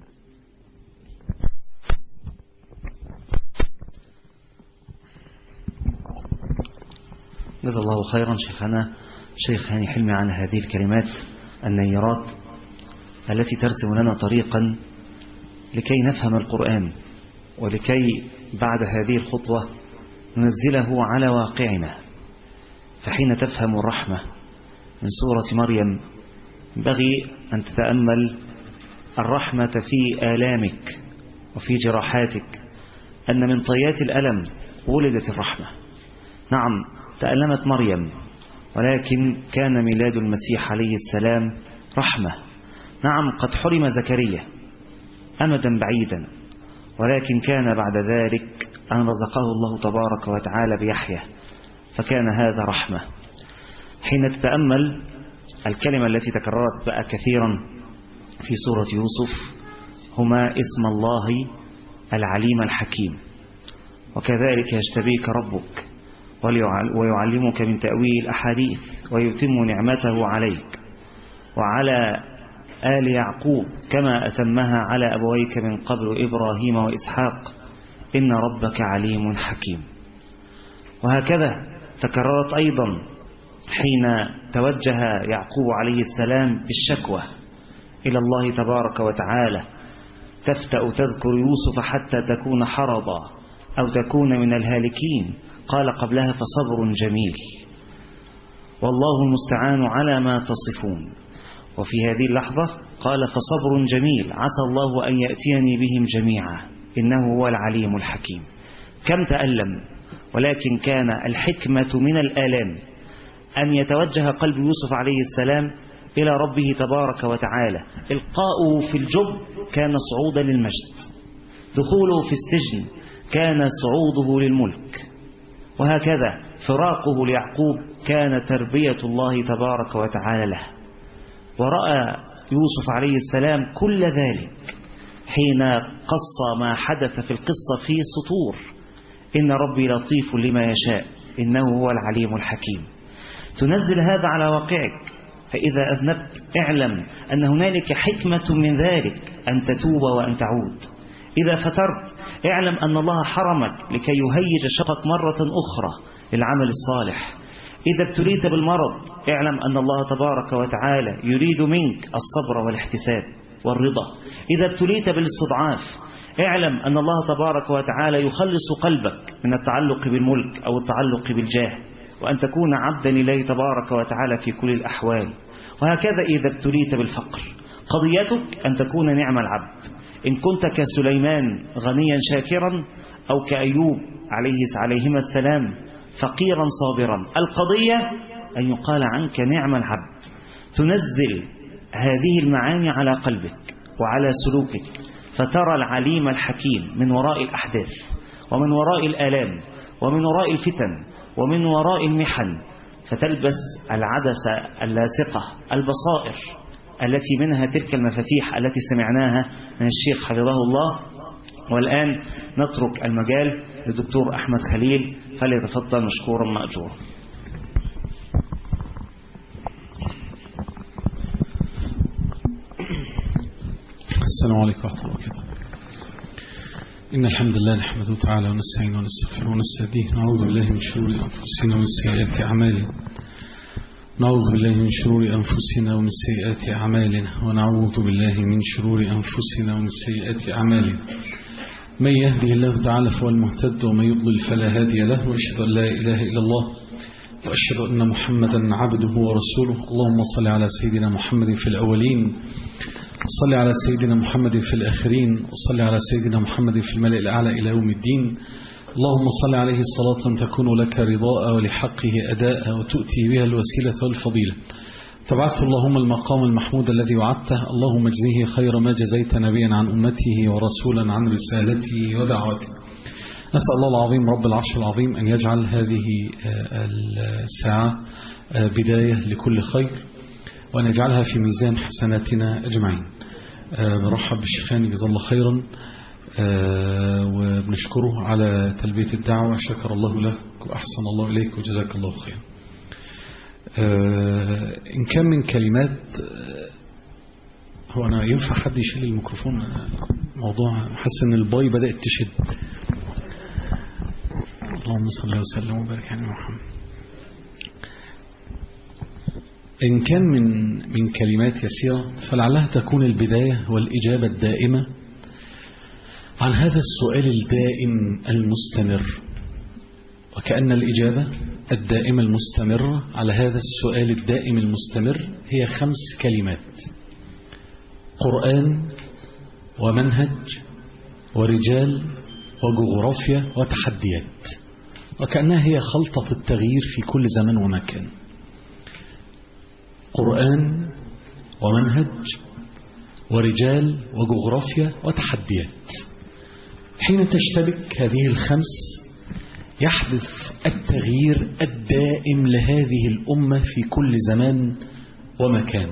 جزا الله خيرا شيخنا شيخ هاني حلمي عن هذه الكلمات النيرات التي ترسم لنا طريقا لكي نفهم القرآن ولكي بعد هذه الخطوة ننزله على واقعنا فحين تفهم الرحمة من سورة مريم ينبغي أن تتأمل الرحمة في آلامك وفي جراحاتك أن من طيات الألم ولدت الرحمة نعم تألمت مريم ولكن كان ميلاد المسيح عليه السلام رحمة نعم قد حرم زكريا أمدا بعيدا ولكن كان بعد ذلك أن رزقه الله تبارك وتعالى بيحيى فكان هذا رحمة حين تتأمل الكلمة التي تكررت بقى كثيرا في سورة يوسف هما اسم الله العليم الحكيم وكذلك يجتبيك ربك ويعلمك من تأويل الأحاديث ويتم نعمته عليك وعلى آل يعقوب كما أتمها على أبويك من قبل إبراهيم وإسحاق إن ربك عليم حكيم وهكذا تكررت أيضا حين توجه يعقوب عليه السلام بالشكوى إلى الله تبارك وتعالى تفتأ تذكر يوسف حتى تكون حرضا أو تكون من الهالكين قال قبلها فصبر جميل والله المستعان على ما تصفون وفي هذه اللحظة قال فصبر جميل عسى الله أن يأتيني بهم جميعا إنه هو العليم الحكيم كم تألم ولكن كان الحكمة من الآلام أن يتوجه قلب يوسف عليه السلام إلى ربه تبارك وتعالى إلقاؤه في الجب كان صعودا للمجد دخوله في السجن كان صعوده للملك وهكذا فراقه ليعقوب كان تربية الله تبارك وتعالى له ورأى يوسف عليه السلام كل ذلك حين قص ما حدث في القصة في سطور إن ربي لطيف لما يشاء إنه هو العليم الحكيم تنزل هذا على واقعك فإذا أذنبت اعلم أن هنالك حكمة من ذلك أن تتوب وأن تعود إذا فترت اعلم أن الله حرمك لكي يهيج شقك مرة أخرى للعمل الصالح إذا ابتليت بالمرض اعلم أن الله تبارك وتعالى يريد منك الصبر والاحتساب والرضا إذا ابتليت بالاستضعاف اعلم أن الله تبارك وتعالى يخلص قلبك من التعلق بالملك أو التعلق بالجاه وأن تكون عبدا لله تبارك وتعالى في كل الأحوال وهكذا إذا ابتليت بالفقر قضيتك أن تكون نعم العبد إن كنت كسليمان غنيا شاكرا أو كأيوب عليه عليهما السلام فقيرا صابرا القضية أن يقال عنك نعم العبد تنزل هذه المعاني على قلبك وعلى سلوكك فترى العليم الحكيم من وراء الأحداث ومن وراء الآلام ومن وراء الفتن ومن وراء المحن فتلبس العدسة اللاصقة البصائر التي منها تلك المفاتيح التي سمعناها من الشيخ حفظه الله والآن نترك المجال للدكتور أحمد خليل فليتفضل مشكورا مأجورا السلام عليكم ورحمة الله وبركاته إن الحمد لله نحمده تعالى ونستعين ونستغفره ونستهديه نعوذ بالله من شرور أنفسنا ومن سيئات أعمالنا نعوذ بالله من شرور أنفسنا ومن سيئات أعمالنا ونعوذ بالله من شرور أنفسنا ومن سيئات أعمالنا من يهده الله تعالى فهو المهتد ومن يضلل فلا هادي له وأشهد أن لا إله إلا الله وأشهد أن محمدا عبده ورسوله اللهم صل على سيدنا محمد في الأولين صل على سيدنا محمد في الآخرين وصل على سيدنا محمد في الملأ الأعلى إلى يوم الدين اللهم صل عليه صلاة تكون لك رضاء ولحقه أداء وتؤتي بها الوسيلة والفضيلة تبعث اللهم المقام المحمود الذي وعدته اللهم اجزيه خير ما جزيت نبيا عن أمته ورسولا عن رسالته ودعوته نسأل الله العظيم رب العرش العظيم أن يجعل هذه آه، الساعة آه، بداية لكل خير وأن يجعلها في ميزان حسناتنا أجمعين آه، برحب بالشيخان جزا الله خيرا آه، وبنشكره على تلبية الدعوة شكر الله لك وأحسن الله إليك وجزاك الله خيرا آه، إن كان من كلمات آه، هو أنا ينفع حد يشيل الميكروفون أنا موضوع حاسس إن الباي بدأت تشد اللهم صل وسلم وبارك على محمد إن كان من من كلمات يسيرة فلعلها تكون البداية والإجابة الدائمة عن هذا السؤال الدائم المستمر وكأن الإجابة الدائمة المستمرة على هذا السؤال الدائم المستمر هي خمس كلمات قرآن ومنهج ورجال وجغرافيا وتحديات وكأنها هي خلطة التغيير في كل زمن ومكان قرآن ومنهج ورجال وجغرافيا وتحديات حين تشتبك هذه الخمس يحدث التغيير الدائم لهذه الأمة في كل زمان ومكان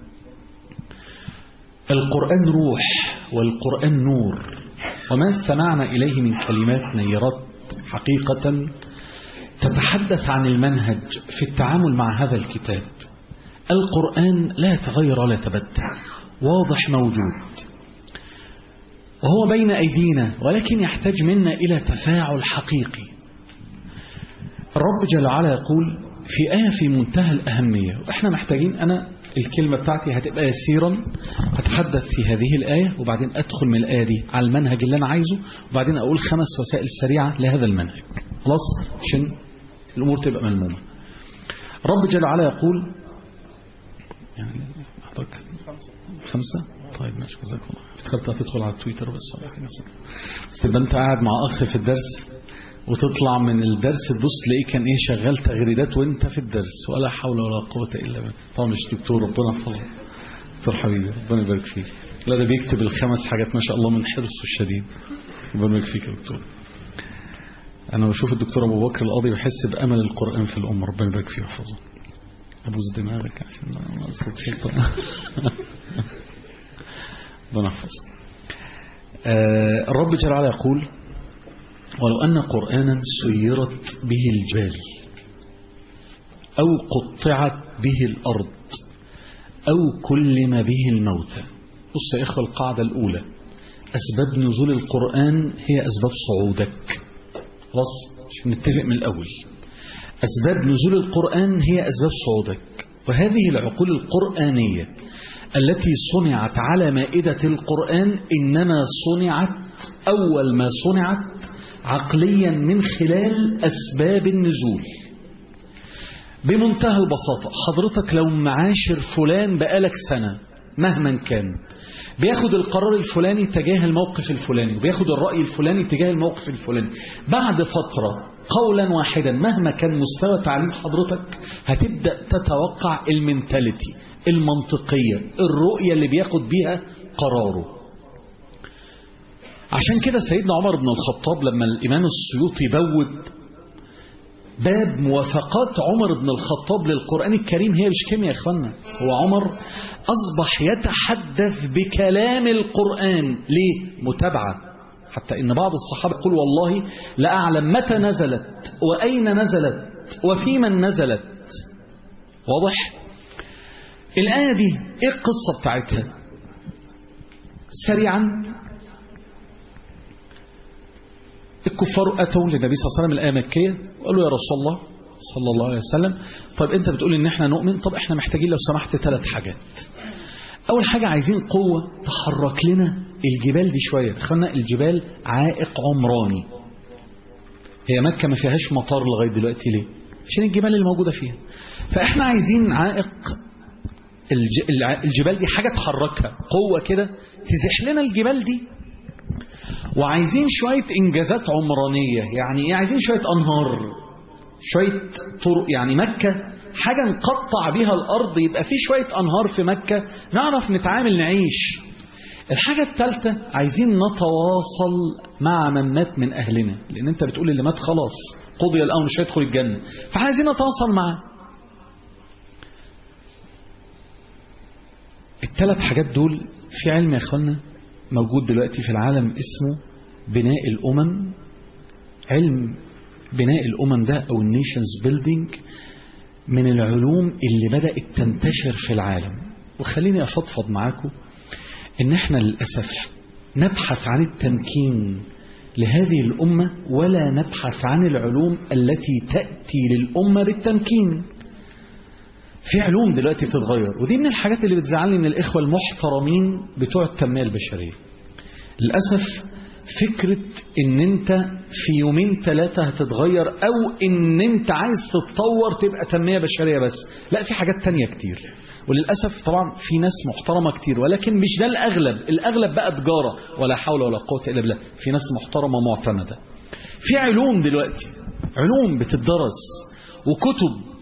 القرآن روح والقرآن نور وما استمعنا إليه من كلمات نيرات حقيقة تتحدث عن المنهج في التعامل مع هذا الكتاب القرآن لا يتغير ولا يتبدل واضح موجود وهو بين أيدينا ولكن يحتاج منا إلى تفاعل حقيقي الرب جل وعلا يقول في آية في منتهى الأهمية وإحنا محتاجين أنا الكلمة بتاعتي هتبقى يسيرا هتحدث في هذه الآية وبعدين أدخل من الآية دي على المنهج اللي أنا عايزه وبعدين أقول خمس وسائل سريعة لهذا المنهج خلاص عشان الأمور تبقى ملمومة رب جل وعلا يقول يعني حضرتك خمسة طيب ماشي جزاك الله افتكرت هتدخل على التويتر بس بس تبقى انت قاعد مع اخ في الدرس وتطلع من الدرس تبص تلاقيه كان ايه شغال تغريدات وانت في الدرس ولا حول ولا قوة الا بالله طبعا مش دكتور ربنا يحفظه دكتور حبيبي ربنا يبارك فيك لا ده بيكتب الخمس حاجات ما شاء الله من حرصه الشديد ربنا يبارك فيك يا دكتور انا بشوف الدكتور ابو بكر القاضي بحس بامل القران في الامه ربنا يبارك فيه ويحفظه ابوس دماغك عشان ما اقصد شيطان ربنا يحفظه آه الرب جل وعلا يقول ولو أن قرآنا سيرت به الجبال أو قطعت به الأرض أو كلم به الموتى بص يا إخوة القاعدة الأولى أسباب نزول القرآن هي أسباب صعودك خلاص عشان نتفق من الأول أسباب نزول القرآن هي أسباب صعودك وهذه العقول القرآنية التي صنعت على مائدة القرآن إنما صنعت أول ما صنعت عقليا من خلال أسباب النزول بمنتهى البساطة حضرتك لو معاشر فلان بقالك سنة مهما كان بياخد القرار الفلاني تجاه الموقف الفلاني وبياخد الرأي الفلاني تجاه الموقف الفلاني بعد فترة قولا واحدا مهما كان مستوى تعليم حضرتك هتبدأ تتوقع المنتاليتي المنطقية الرؤية اللي بياخد بيها قراره عشان كده سيدنا عمر بن الخطاب لما الإمام السيوطي بوب باب موافقات عمر بن الخطاب للقرآن الكريم هي مش كيمياء يا اخوانا هو عمر أصبح يتحدث بكلام القرآن ليه؟ متابعة حتى إن بعض الصحابة يقول والله لا أعلم متى نزلت وأين نزلت وفي من نزلت واضح؟ الآية دي إيه القصة بتاعتها؟ سريعا الكفار أتوا للنبي صلى الله عليه وسلم الآية مكية وقالوا يا رسول الله صلى الله عليه وسلم طب أنت بتقول إن إحنا نؤمن طب إحنا محتاجين لو سمحت ثلاث حاجات أول حاجة عايزين قوة تحرك لنا الجبال دي شوية اخوانا الجبال عائق عمراني هي مكة ما فيهاش مطار لغاية دلوقتي ليه عشان الجبال اللي موجودة فيها فإحنا عايزين عائق الج... الجبال دي حاجة تحركها قوة كده تزح لنا الجبال دي وعايزين شوية إنجازات عمرانية يعني إيه عايزين شوية أنهار شوية طرق يعني مكة حاجة نقطع بيها الأرض يبقى في شوية أنهار في مكة نعرف نتعامل نعيش الحاجة الثالثة عايزين نتواصل مع من مات من أهلنا لأن أنت بتقول اللي مات خلاص قضي الأمر مش هيدخل الجنة فعايزين نتواصل معاه الثلاث حاجات دول في علم يا اخوانا موجود دلوقتي في العالم اسمه بناء الأمم علم بناء الأمم ده أو النيشنز بيلدينج من العلوم اللي بدأت تنتشر في العالم وخليني أفضفض معاكم إن إحنا للأسف نبحث عن التمكين لهذه الأمة ولا نبحث عن العلوم التي تأتي للأمة بالتمكين في علوم دلوقتي بتتغير ودي من الحاجات اللي بتزعلني من الإخوة المحترمين بتوع التنمية البشرية للأسف فكرة ان انت في يومين ثلاثة هتتغير او ان انت عايز تتطور تبقى تنمية بشرية بس لا في حاجات تانية كتير وللأسف طبعا في ناس محترمة كتير ولكن مش ده الأغلب الأغلب بقى تجارة ولا حول ولا قوة إلا بالله في ناس محترمة معتمدة في علوم دلوقتي علوم بتدرس وكتب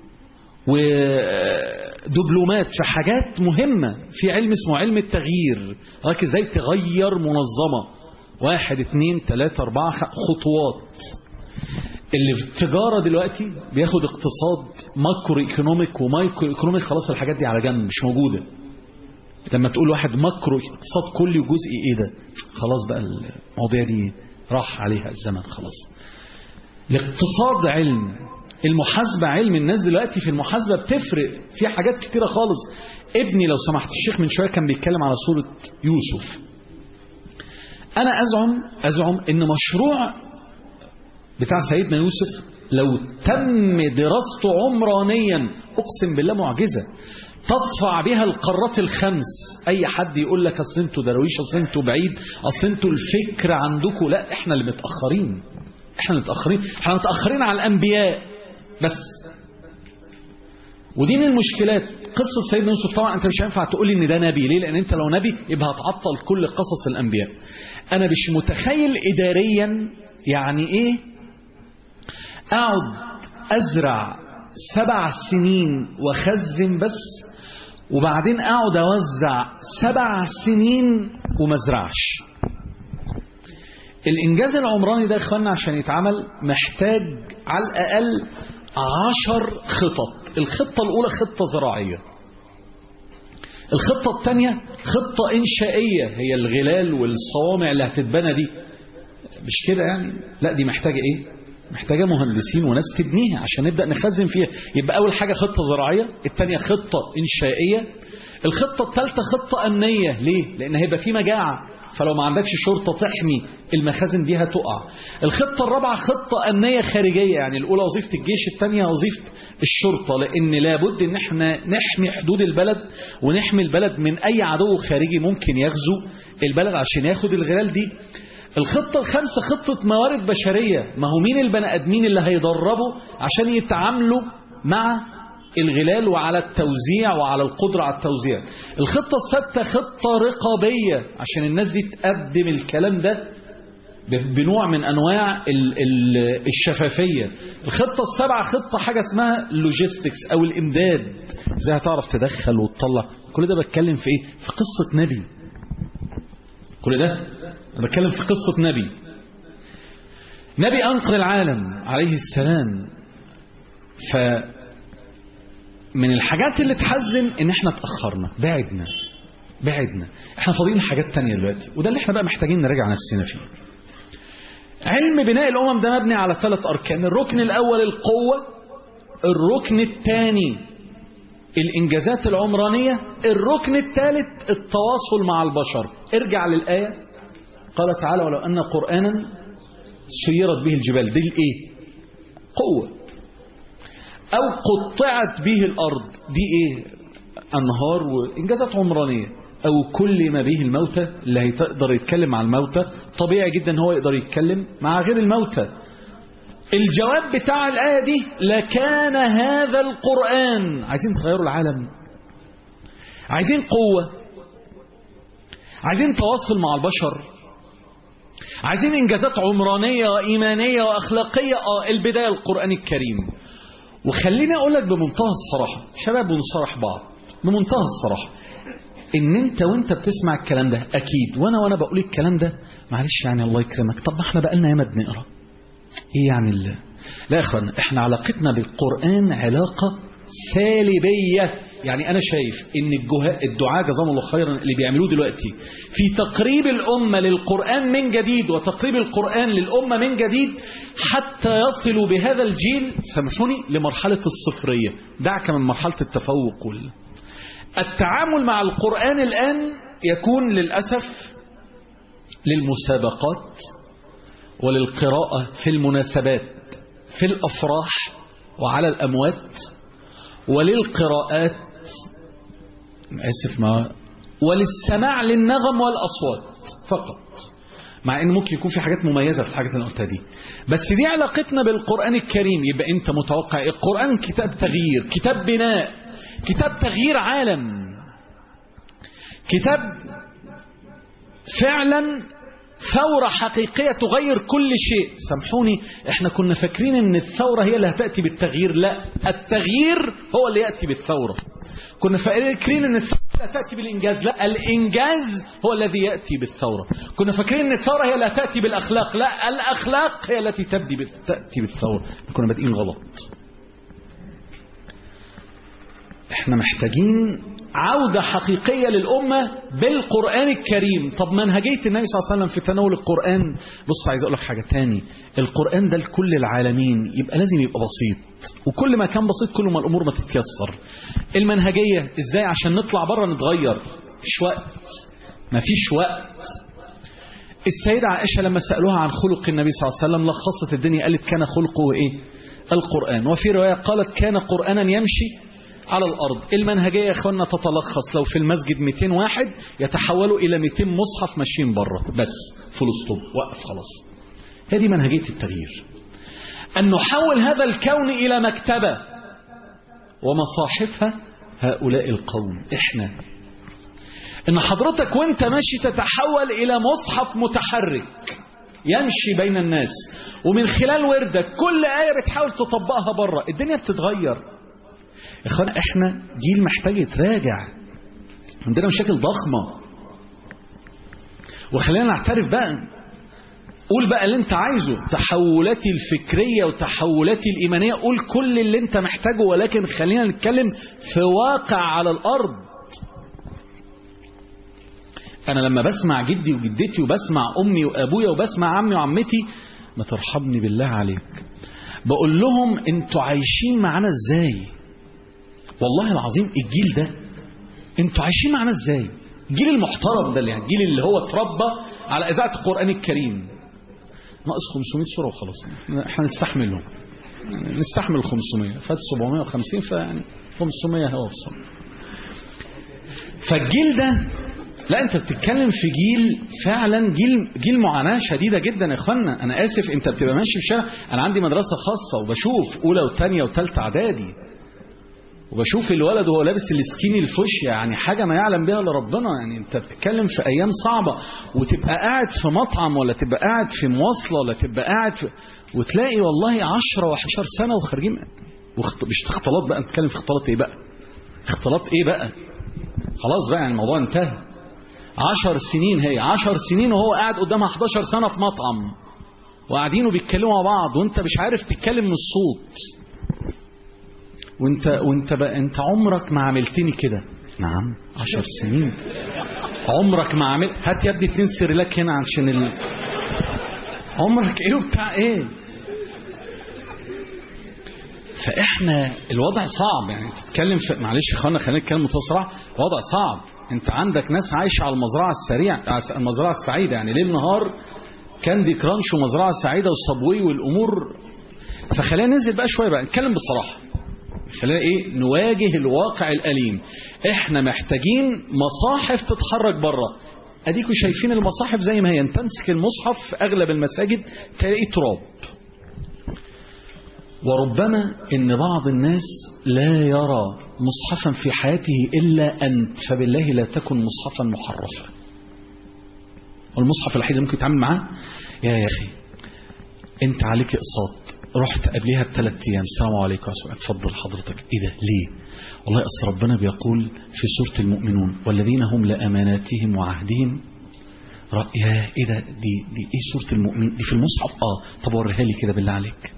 ودبلومات في حاجات مهمة في علم اسمه علم التغيير راك ازاي تغير منظمة واحد اتنين تلاتة اربعة خطوات اللي في التجارة دلوقتي بياخد اقتصاد ماكرو ايكونوميك ومايكرو ايكونوميك خلاص الحاجات دي على جنب مش موجودة لما تقول واحد ماكرو اقتصاد كلي وجزئي ايه ده خلاص بقى المواضيع دي راح عليها الزمن خلاص الاقتصاد علم المحاسبة علم الناس دلوقتي في المحاسبة بتفرق في حاجات كتيرة خالص ابني لو سمحت الشيخ من شوية كان بيتكلم على سورة يوسف أنا أزعم أزعم إن مشروع بتاع سيدنا يوسف لو تم دراسته عمرانيا أقسم بالله معجزة تصفع بها القارات الخمس أي حد يقول لك أصل أنتوا درويش أصل أنتوا بعيد أصل أنتوا الفكر عندكم لا إحنا اللي متأخرين إحنا اللي متأخرين إحنا متأخرين على الأنبياء بس ودي من المشكلات قصة سيدنا يوسف طبعا أنت مش هينفع تقول لي إن ده نبي ليه لأن أنت لو نبي يبقى هتعطل كل قصص الأنبياء أنا مش متخيل إداريا يعني إيه أقعد أزرع سبع سنين وخزن بس وبعدين أقعد أوزع سبع سنين وما ازرعش الإنجاز العمراني ده يا إخوانا عشان يتعمل محتاج على الأقل عشر خطط الخطة الأولى خطة زراعية الخطة الثانية خطة إنشائية هي الغلال والصوامع اللي هتتبنى دي مش كده يعني لا دي محتاجة إيه محتاجة مهندسين وناس تبنيها عشان نبدأ نخزن فيها يبقى أول حاجة خطة زراعية الثانية خطة إنشائية الخطة الثالثة خطة أمنية ليه؟ لأن هيبقى في مجاعة فلو ما عندكش شرطة تحمي المخازن دي هتقع الخطة الرابعة خطة أمنية خارجية يعني الأولى وظيفة الجيش الثانية وظيفة الشرطة لأن لابد أن احنا نحمي حدود البلد ونحمي البلد من أي عدو خارجي ممكن يغزو البلد عشان ياخد الغلال دي الخطة الخامسة خطة موارد بشرية ما هو مين البني آدمين اللي هيدربوا عشان يتعاملوا مع الغلال وعلى التوزيع وعلى القدرة على التوزيع الخطة السادسة خطة رقابية عشان الناس دي تقدم الكلام ده بنوع من أنواع ال ال الشفافية الخطة السابعة خطة حاجة اسمها لوجيستكس أو الإمداد ازاي هتعرف تدخل وتطلع كل ده بتكلم في إيه في قصة نبي كل ده أنا بتكلم في قصة نبي نبي أنقذ العالم عليه السلام ف من الحاجات اللي تحزن ان احنا اتأخرنا بعدنا بعدنا احنا فاضيين حاجات تانية دلوقتي وده اللي احنا بقى محتاجين نراجع نفسنا فيه علم بناء الأمم ده مبني على ثلاث أركان الركن الأول القوة الركن الثاني الإنجازات العمرانية الركن الثالث التواصل مع البشر ارجع للآية قال تعالى ولو أن قرآنا سيرت به الجبال دي الإيه قوة أو قطعت به الأرض دي إيه أنهار وإنجازات عمرانية أو كل ما به الموتى اللي هيقدر يتكلم مع الموتى طبيعي جدا هو يقدر يتكلم مع غير الموتى الجواب بتاع الآية دي لكان هذا القرآن عايزين تغيروا العالم عايزين قوة عايزين تواصل مع البشر عايزين إنجازات عمرانية وإيمانية وأخلاقية آه البداية القرآن الكريم وخليني أقول لك بمنتهى الصراحة شباب ونصرح بعض بمنتهى الصراحة ان انت وانت بتسمع الكلام ده اكيد وانا وانا بقول الكلام ده معلش يعني الله يكرمك طب ما احنا بقالنا ياما بنقرا ايه يعني ال... لا يا اخوان احنا علاقتنا بالقران علاقه سالبيه يعني انا شايف ان الجهاء الدعاء جزاهم الله خيرا اللي بيعملوه دلوقتي في تقريب الامه للقران من جديد وتقريب القران للامه من جديد حتى يصلوا بهذا الجيل سامحوني لمرحله الصفريه دعك من مرحله التفوق وال... التعامل مع القران الان يكون للاسف للمسابقات وللقراءه في المناسبات في الافراح وعلى الاموات وللقراءات اسف ما وللسماع للنغم والاصوات فقط مع ان ممكن يكون في حاجات مميزه في الحاجات اللي انا قلتها دي بس دي علاقتنا بالقران الكريم يبقى انت متوقع القران كتاب تغيير كتاب بناء كتاب تغيير عالم كتاب فعلا ثورة حقيقية تغير كل شيء سامحوني احنا كنا فاكرين ان الثورة هي اللي هتأتي بالتغيير لا التغيير هو اللي يأتي بالثورة كنا فاكرين ان الثورة لا تأتي بالإنجاز لا الإنجاز هو الذي يأتي بالثورة كنا فاكرين ان الثورة هي اللي تأتي بالأخلاق لا الأخلاق هي التي تبدي تأتي بالثورة كنا بادئين غلط احنا محتاجين عودة حقيقية للأمة بالقرآن الكريم طب منهجية النبي صلى الله عليه وسلم في تناول القرآن بص عايز أقول لك حاجة تاني القرآن ده لكل العالمين يبقى لازم يبقى بسيط وكل ما كان بسيط كل ما الأمور ما تتيسر المنهجية إزاي عشان نطلع بره نتغير مفيش وقت مفيش وقت السيدة عائشة لما سألوها عن خلق النبي صلى الله عليه وسلم لخصت الدنيا قالت كان خلقه إيه القرآن وفي رواية قالت كان قرآنا يمشي على الأرض المنهجية يا أخوانا تتلخص لو في المسجد 200 واحد يتحولوا إلى 200 مصحف ماشيين بره بس فول ستوب وقف خلاص هذه منهجية التغيير أن نحول هذا الكون إلى مكتبة ومصاحفها هؤلاء القوم إحنا إن حضرتك وانت ماشي تتحول إلى مصحف متحرك يمشي بين الناس ومن خلال وردك كل آية بتحاول تطبقها بره الدنيا بتتغير اخوان احنا جيل محتاج يتراجع عندنا مشاكل ضخمة وخلينا نعترف بقى قول بقى اللي انت عايزه تحولاتي الفكرية وتحولاتي الإيمانية قول كل اللي انت محتاجه ولكن خلينا نتكلم في واقع على الأرض أنا لما بسمع جدي وجدتي وبسمع أمي وأبويا وبسمع عمي وعمتي ما ترحمني بالله عليك بقول لهم انتوا عايشين معانا ازاي والله العظيم الجيل ده انتوا عايشين معانا ازاي الجيل المحترم ده اللي يعني الجيل اللي هو اتربى على اذاعه القران الكريم ناقص 500 سوره وخلاص احنا نستحملهم يعني نستحمل 500 فات 750 فيعني 500 هو بصر فالجيل ده لا انت بتتكلم في جيل فعلا جيل جيل معاناه شديده جدا يا اخوانا انا اسف انت بتبقى ماشي في الشارع انا عندي مدرسه خاصه وبشوف اولى وثانيه وثالثه اعدادي وبشوف الولد وهو لابس السكيني الفوشيا يعني حاجة ما يعلم بها الا ربنا يعني انت بتتكلم في ايام صعبة وتبقى قاعد في مطعم ولا تبقى قاعد في مواصلة ولا تبقى قاعد في وتلاقي والله 10 و11 سنة وخارجين وخط... مش اختلاط بقى نتكلم في اختلاط ايه بقى اختلاط ايه بقى خلاص بقى يعني الموضوع انتهى 10 سنين هي 10 سنين وهو قاعد قدامها 11 سنة في مطعم وقاعدين وبيتكلموا مع بعض وانت مش عارف تتكلم من الصوت وانت وانت بقى انت عمرك ما عملتني كده نعم عشر سنين عمرك ما عملت هات يا ابني اتنين سيريلاك هنا عشان ال... عمرك ايه وبتاع ايه فاحنا الوضع صعب يعني تتكلم في معلش يا اخوانا خلينا نتكلم متصرع وضع صعب انت عندك ناس عايشه على المزرعه السريعه المزرعه السعيده يعني ليل نهار كاندي كرانش ومزرعه سعيده والصبوي والامور فخلينا ننزل بقى شويه بقى نتكلم بصراحه خلينا ايه نواجه الواقع الأليم احنا محتاجين مصاحف تتحرك بره اديكم شايفين المصاحف زي ما هي انت تمسك المصحف في اغلب المساجد تلاقي تراب وربما ان بعض الناس لا يرى مصحفا في حياته الا انت فبالله لا تكن مصحفا محرفا والمصحف الوحيد اللي ممكن تتعامل معاه يا يا اخي انت عليك اقساط رحت قبلها بثلاث ايام السلام عليكم اتفضل حضرتك ايه ده ليه والله اصل ربنا بيقول في سوره المؤمنون والذين هم لاماناتهم وعهدهم رأ... يا ايه ده دي دي ايه سوره المؤمن دي في المصحف اه طب وريها لي كده بالله عليك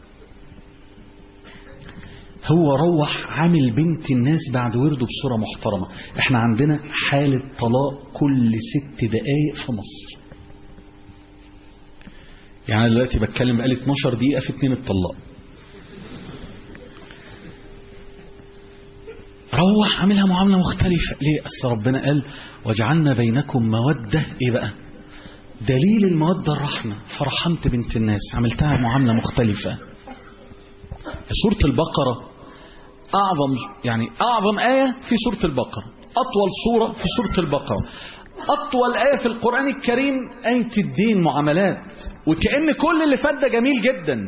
هو روح عامل بنت الناس بعد ورده بصوره محترمه احنا عندنا حاله طلاق كل ست دقائق في مصر يعني أنا دلوقتي بتكلم بقالي 12 دقيقة في اتنين اتطلقوا روح عاملها معاملة مختلفة ليه أصل ربنا قال وجعلنا بينكم مودة إيه بقى دليل المودة الرحمة فرحمت بنت الناس عملتها معاملة مختلفة سورة البقرة أعظم يعني أعظم آية في سورة البقرة أطول سورة في سورة البقرة أطول آية في القرآن الكريم آية الدين معاملات وكأن كل اللي فات ده جميل جدا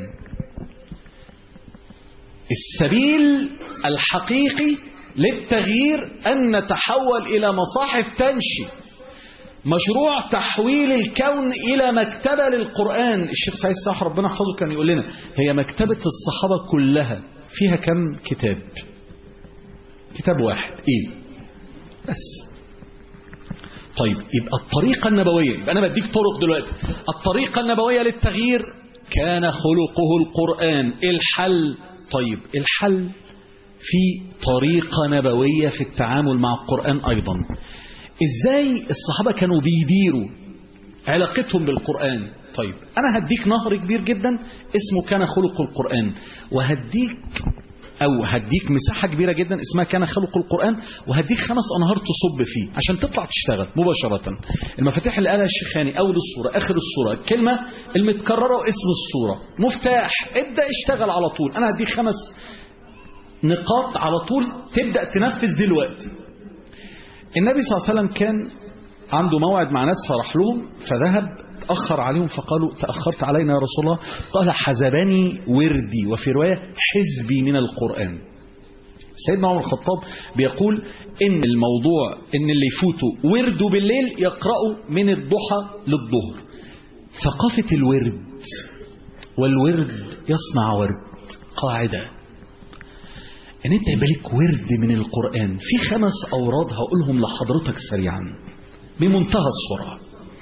السبيل الحقيقي للتغيير أن نتحول إلى مصاحف تمشي مشروع تحويل الكون إلى مكتبة للقرآن الشيخ سعيد صح ربنا يحفظه كان يقول لنا هي مكتبة الصحابة كلها فيها كم كتاب كتاب واحد إيه بس طيب يبقى الطريقة النبوية يبقى أنا بديك طرق دلوقتي الطريقة النبوية للتغيير كان خلقه القرآن الحل طيب الحل في طريقة نبوية في التعامل مع القرآن أيضا إزاي الصحابة كانوا بيديروا علاقتهم بالقرآن طيب أنا هديك نهر كبير جدا اسمه كان خلق القرآن وهديك أو هديك مساحة كبيرة جدا اسمها كان خلق القرآن وهديك خمس أنهار تصب فيه عشان تطلع تشتغل مباشرة المفاتيح اللي قالها الشيخاني أول الصورة آخر الصورة الكلمة المتكررة واسم الصورة مفتاح ابدأ اشتغل على طول أنا هديك خمس نقاط على طول تبدأ تنفذ دلوقتي النبي صلى الله عليه وسلم كان عنده موعد مع ناس فرح لهم فذهب تأخر عليهم فقالوا تأخرت علينا يا رسول الله قال حزبني وردي وفي رواية حزبي من القرآن سيدنا عمر الخطاب بيقول ان الموضوع ان اللي يفوتوا ورده بالليل يقرأوا من الضحى للظهر ثقافة الورد والورد يصنع ورد قاعدة ان انت يبقى لك ورد من القرآن في خمس اوراد هقولهم لحضرتك سريعا بمنتهى السرعة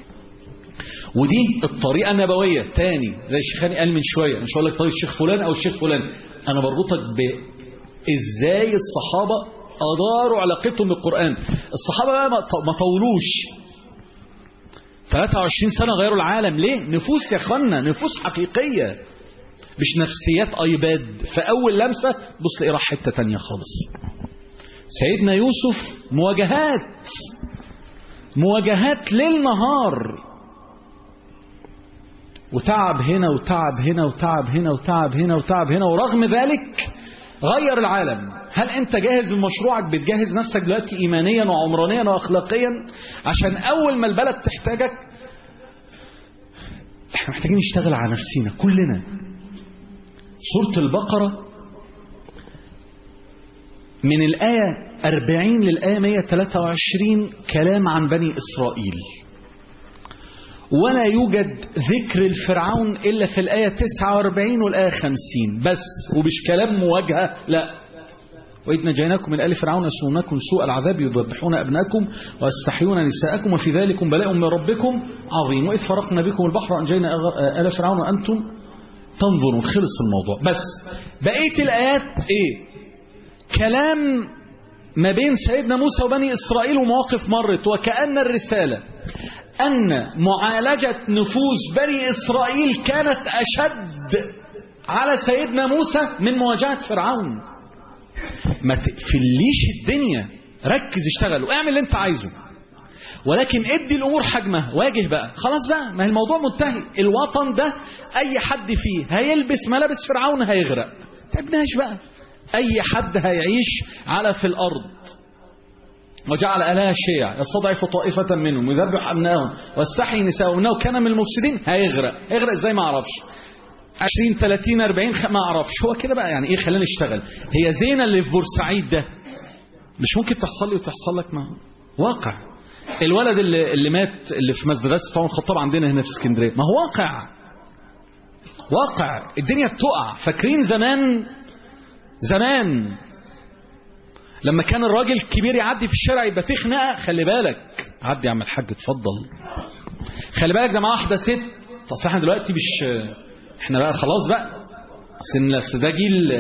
ودي الطريقة النبوية تاني زي الشيخاني قال من شوية مش هقول لك طريق الشيخ فلان او الشيخ فلان انا بربطك بازاي الصحابة اداروا علاقتهم بالقرآن الصحابة بقى ما طولوش 23 سنة غيروا العالم ليه نفوس يا اخوانا نفوس حقيقية مش نفسيات ايباد فاول لمسة بص تلاقيه راح حتة تانية خالص سيدنا يوسف مواجهات مواجهات ليل نهار وتعب هنا وتعب هنا وتعب هنا وتعب هنا وتعب هنا ورغم ذلك غير العالم هل انت جاهز بمشروعك بتجهز نفسك دلوقتي ايمانيا وعمرانيا واخلاقيا عشان اول ما البلد تحتاجك احنا محتاجين نشتغل على نفسينا كلنا سورة البقرة من الآية 40 للآية 123 كلام عن بني إسرائيل ولا يوجد ذكر الفرعون إلا في الآية 49 والآية 50 بس ومش كلام مواجهة لا وإذ نجيناكم من آل فرعون يسومونكم سوء العذاب يذبحون أبناءكم ويستحيون نساءكم وفي ذلكم بلاء من ربكم عظيم وإذ فرقنا بكم البحر وأنجينا آل فرعون وأنتم تنظرون خلص الموضوع بس بقية الآيات إيه كلام ما بين سيدنا موسى وبني إسرائيل ومواقف مرت وكأن الرسالة أن معالجة نفوس بني إسرائيل كانت أشد على سيدنا موسى من مواجهة فرعون ما تقفليش الدنيا ركز اشتغل واعمل اللي انت عايزه ولكن ادي الامور حجمها واجه بقى خلاص بقى ما الموضوع منتهي الوطن ده اي حد فيه هيلبس ملابس فرعون هيغرق تعبناش بقى اي حد هيعيش على في الارض وجعل آلهة شيع يستضعف طائفة منهم ويذبح أبنائهم واستحيي نساءهم إنه كان من المفسدين هيغرق هيغرق إزاي ما أعرفش 20 30 40 ما أعرفش هو كده بقى يعني إيه خلينا نشتغل هي زينة اللي في بورسعيد ده مش ممكن تحصل لي وتحصل لك ما واقع الولد اللي, اللي مات اللي في مدرسة عمر الخطاب عندنا هنا في اسكندرية ما هو واقع واقع الدنيا بتقع فاكرين زمان زمان لما كان الراجل الكبير يعدي في الشارع يبقى فيه خناقه خلي بالك عدي يا عم الحاج اتفضل خلي بالك ده معاه واحده ست اصل احنا دلوقتي مش احنا بقى خلاص بقى سن أصل ده جيل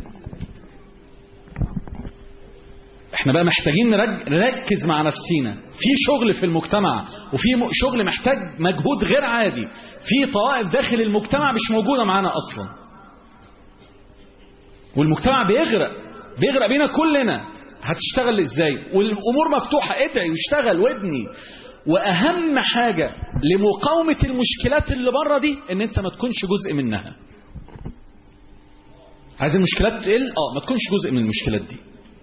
احنا بقى محتاجين نرج- نركز مع نفسينا في شغل في المجتمع وفي م- شغل محتاج مجهود غير عادي في طوائف داخل المجتمع مش موجودة معانا أصلا والمجتمع بيغرق بيغرق بينا كلنا هتشتغل ازاي والامور مفتوحه ادعي واشتغل وابني واهم حاجه لمقاومه المشكلات اللي بره دي ان انت ما تكونش جزء منها عايز المشكلات تقل اه ما تكونش جزء من المشكلات دي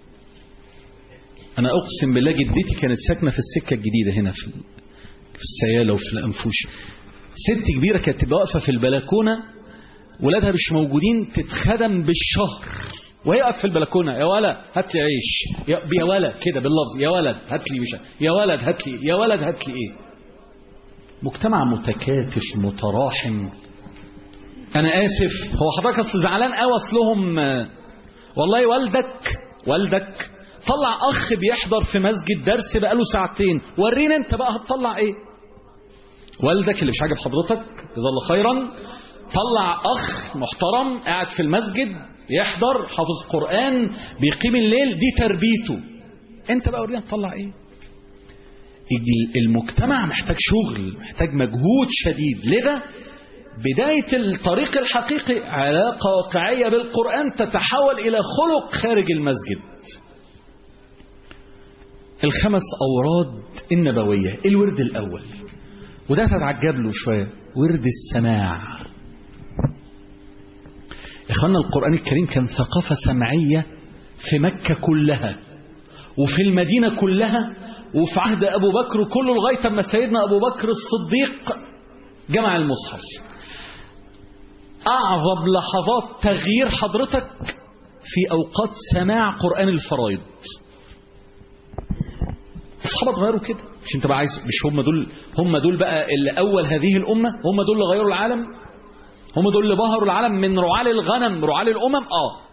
انا اقسم بالله جدتي كانت ساكنه في السكه الجديده هنا في في السياله وفي الانفوش ست كبيره كانت تبقى واقفه في البلكونه ولادها مش موجودين تتخدم بالشهر وهي واقفه في البلكونه يا ولا هات لي عيش يا, يا ولا كده باللفظ يا ولد هات لي مش يا ولد هات لي يا ولد هات لي ايه مجتمع متكاتف متراحم انا اسف هو حضرتك اصل زعلان قوي اصلهم آه، والله والدك والدك طلع اخ بيحضر في مسجد درس بقاله ساعتين ورينا انت بقى هتطلع ايه والدك اللي مش عاجب حضرتك جزاه الله خيرا طلع اخ محترم قاعد في المسجد يحضر حافظ قران بيقيم الليل دي تربيته انت بقى ورينا تطلع ايه الج- المجتمع محتاج شغل محتاج مجهود شديد لذا بداية الطريق الحقيقي علاقة واقعية بالقرآن تتحول إلى خلق خارج المسجد الخمس أوراد النبوية الورد الأول وده تتعجب له شوية ورد السماع إخوانا القرآن الكريم كان ثقافة سمعية في مكة كلها وفي المدينة كلها وفي عهد أبو بكر كله لغاية ما سيدنا أبو بكر الصديق جمع المصحف أعظم لحظات تغيير حضرتك في أوقات سماع قرآن الفرائض أصحابك غيروا كده مش أنت بقى عايز مش هم دول هم دول بقى اللي أول هذه الأمة هم دول اللي غيروا العالم هم دول اللي بهروا العالم من رعال الغنم رعال الأمم آه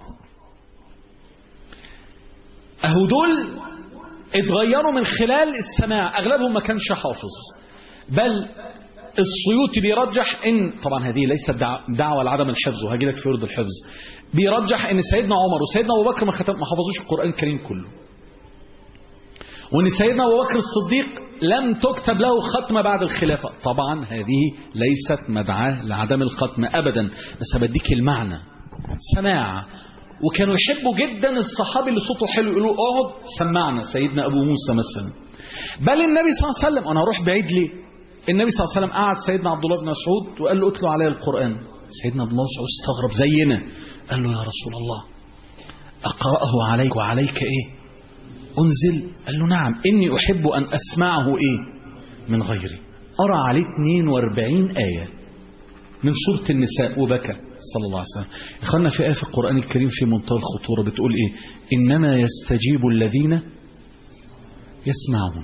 أهو دول اتغيروا من خلال السماع أغلبهم ما كانش حافظ بل السيوطي بيرجح ان طبعا هذه ليست دع- دعوه لعدم الحفظ وهاجي لك في ورد الحفظ بيرجح ان سيدنا عمر وسيدنا ابو بكر ما ختم ما حفظوش القران الكريم كله وان سيدنا ابو بكر الصديق لم تكتب له ختمه بعد الخلافه طبعا هذه ليست مدعاه لعدم الختمه ابدا بس بديك المعنى سماع وكانوا يحبوا جدا الصحابي اللي صوته حلو يقولوا اقعد سمعنا سيدنا ابو موسى مثلا بل النبي صلى الله عليه وسلم انا هروح بعيد ليه النبي صلى الله عليه وسلم قعد سيدنا عبد الله بن مسعود وقال له اتلو علي القرآن سيدنا عبد الله بن مسعود استغرب زينا قال له يا رسول الله أقرأه عليك وعليك إيه أنزل قال له نعم إني أحب أن أسمعه إيه من غيري أرى عليه 42 آية من سورة النساء وبكى صلى الله عليه وسلم إخوانا في آية في القرآن الكريم في منتهى الخطورة بتقول إيه إنما يستجيب الذين يسمعون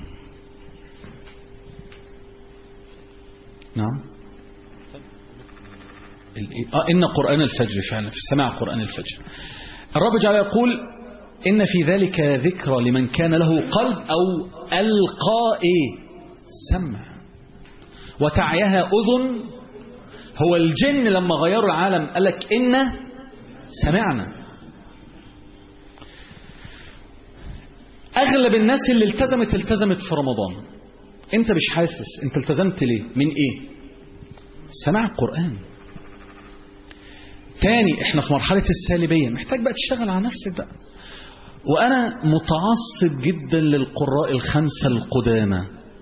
نعم الإيه؟ آه إن قرآن الفجر فعلا في سماع قرآن الفجر الرب جعل يقول إن في ذلك ذكرى لمن كان له قلب أو ألقى إيه سمع وتعيها أذن هو الجن لما غيروا العالم قال لك إن سمعنا أغلب الناس اللي التزمت التزمت في رمضان أنت مش حاسس أنت التزمت ليه من إيه سماع القرآن تاني احنا في مرحلة السالبية محتاج بقى تشتغل على نفسك بقى وأنا متعصب جدا للقراء الخمسة القدامى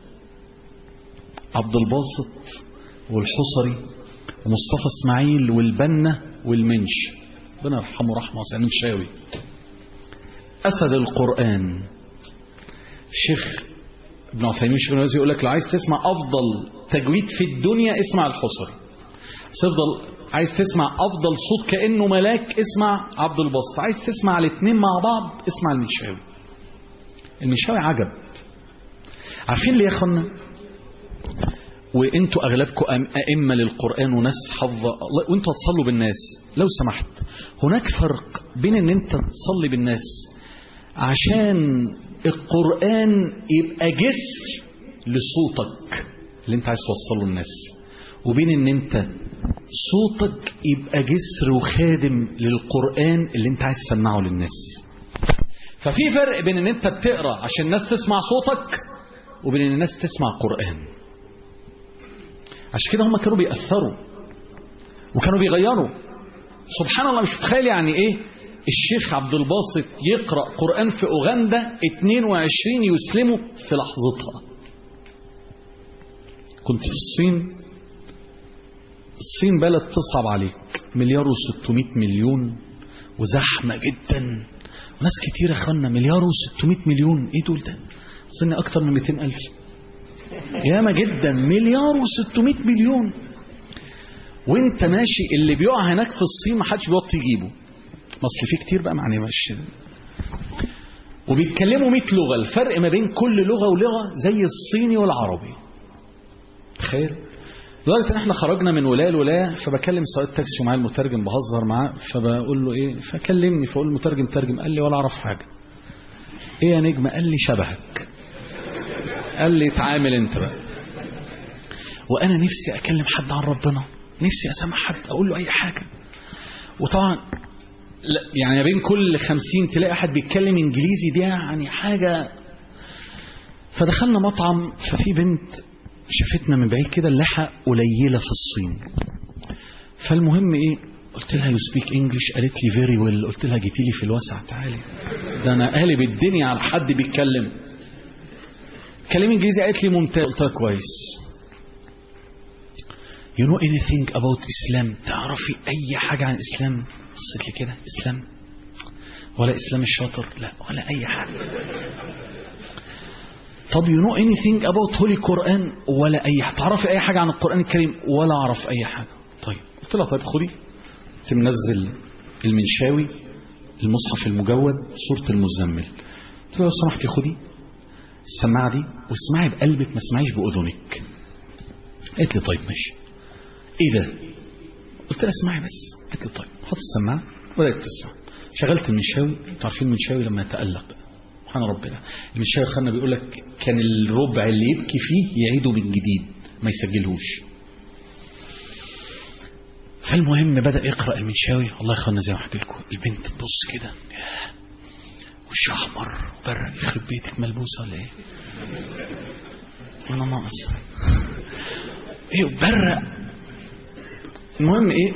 عبد الباسط والحصري ومصطفى اسماعيل والبنا والمنش ربنا يرحمه رحمه واسعه المنشاوي أسد القرآن الشيخ ابن عثيمين الشيخ النووي يقول لك لو عايز تسمع أفضل تجويد في الدنيا اسمع الحصري تفضل عايز تسمع أفضل صوت كأنه ملاك اسمع عبد الباسط عايز تسمع الاثنين مع بعض اسمع المنشاوي المنشاوي عجب عارفين ليه يا اخوانا وانتوا اغلبكم أم- ائمه للقران وناس حافظه الله- وانتوا هتصلوا بالناس لو سمحت هناك فرق بين ان انت تصلي بالناس عشان القران يبقى جسر لصوتك اللي انت عايز توصله للناس وبين ان انت صوتك يبقى جسر وخادم للقران اللي انت عايز تسمعه للناس ففي فرق بين ان انت بتقرا عشان الناس تسمع صوتك وبين ان الناس تسمع قران عشان كده هم كانوا بيأثروا وكانوا بيغيروا سبحان الله مش متخيل يعني ايه الشيخ عبد الباسط يقرأ قرآن في أوغندا 22 يسلموا في لحظتها كنت في الصين الصين بلد تصعب عليك مليار و600 مليون وزحمة جدا وناس كتير يا اخوانا مليار و600 مليون ايه دول ده الصين اكتر من 200 ألف ياما جدا مليار و600 مليون وانت ماشي اللي بيقع هناك في الصين ما حدش بيوطي يجيبه ما اصل في كتير بقى معني مش وبيتكلموا 100 لغه الفرق ما بين كل لغه ولغه زي الصيني والعربي تخيل لدرجه ان احنا خرجنا من ولايه لولايه فبكلم سواق التاكسي ومعايا المترجم بهزر معاه فبقول له ايه فكلمني فاقول المترجم ترجم قال لي ولا اعرف حاجه ايه يا نجم قال لي شبهك قال لي اتعامل انت بقى وانا نفسي اكلم حد عن ربنا نفسي اسمع حد اقول له اي حاجه وطبعا لا يعني بين كل خمسين تلاقي حد بيتكلم انجليزي دي يعني حاجه فدخلنا مطعم ففي بنت شافتنا من بعيد كده اللحى قليله في الصين فالمهم ايه قلت لها يو سبيك انجلش قالت لي فيري ويل قلت لها جيتي لي في الوسع تعالي ده انا قالب الدنيا على حد بيتكلم كلمي انجليزي قالت لي ممتاز قلت لها كويس You know anything about Islam تعرفي أي حاجة عن الإسلام بصيت لي كده إسلام ولا إسلام الشاطر لا ولا أي حاجة طب you know anything about Holy Quran ولا أي حاجة تعرفي أي حاجة عن القرآن الكريم ولا أعرف أي حاجة طيب قلت لها طيب خدي قمت منزل المنشاوي المصحف المجود سورة المزمل قلت لها لو سمحتي خدي السماعة دي واسمعي بقلبك ما اسمعيش بأذنك قالت لي طيب ماشي ايه ده قلت لها اسمعي بس قالت لي طيب حط السماعة بدأت تسمع شغلت المنشاوي انتوا عارفين المنشاوي لما يتألق سبحان ربنا المنشاوي خلنا بيقول لك كان الربع اللي يبكي فيه يعيده من جديد ما يسجلهوش فالمهم بدأ يقرأ المنشاوي والله يا اخوانا زي ما حكيت لكم البنت تبص كده ياه، وشها احمر برق يخرب بيتك ملبوسه ولا ايه؟ انا ناقص ايه برق المهم ايه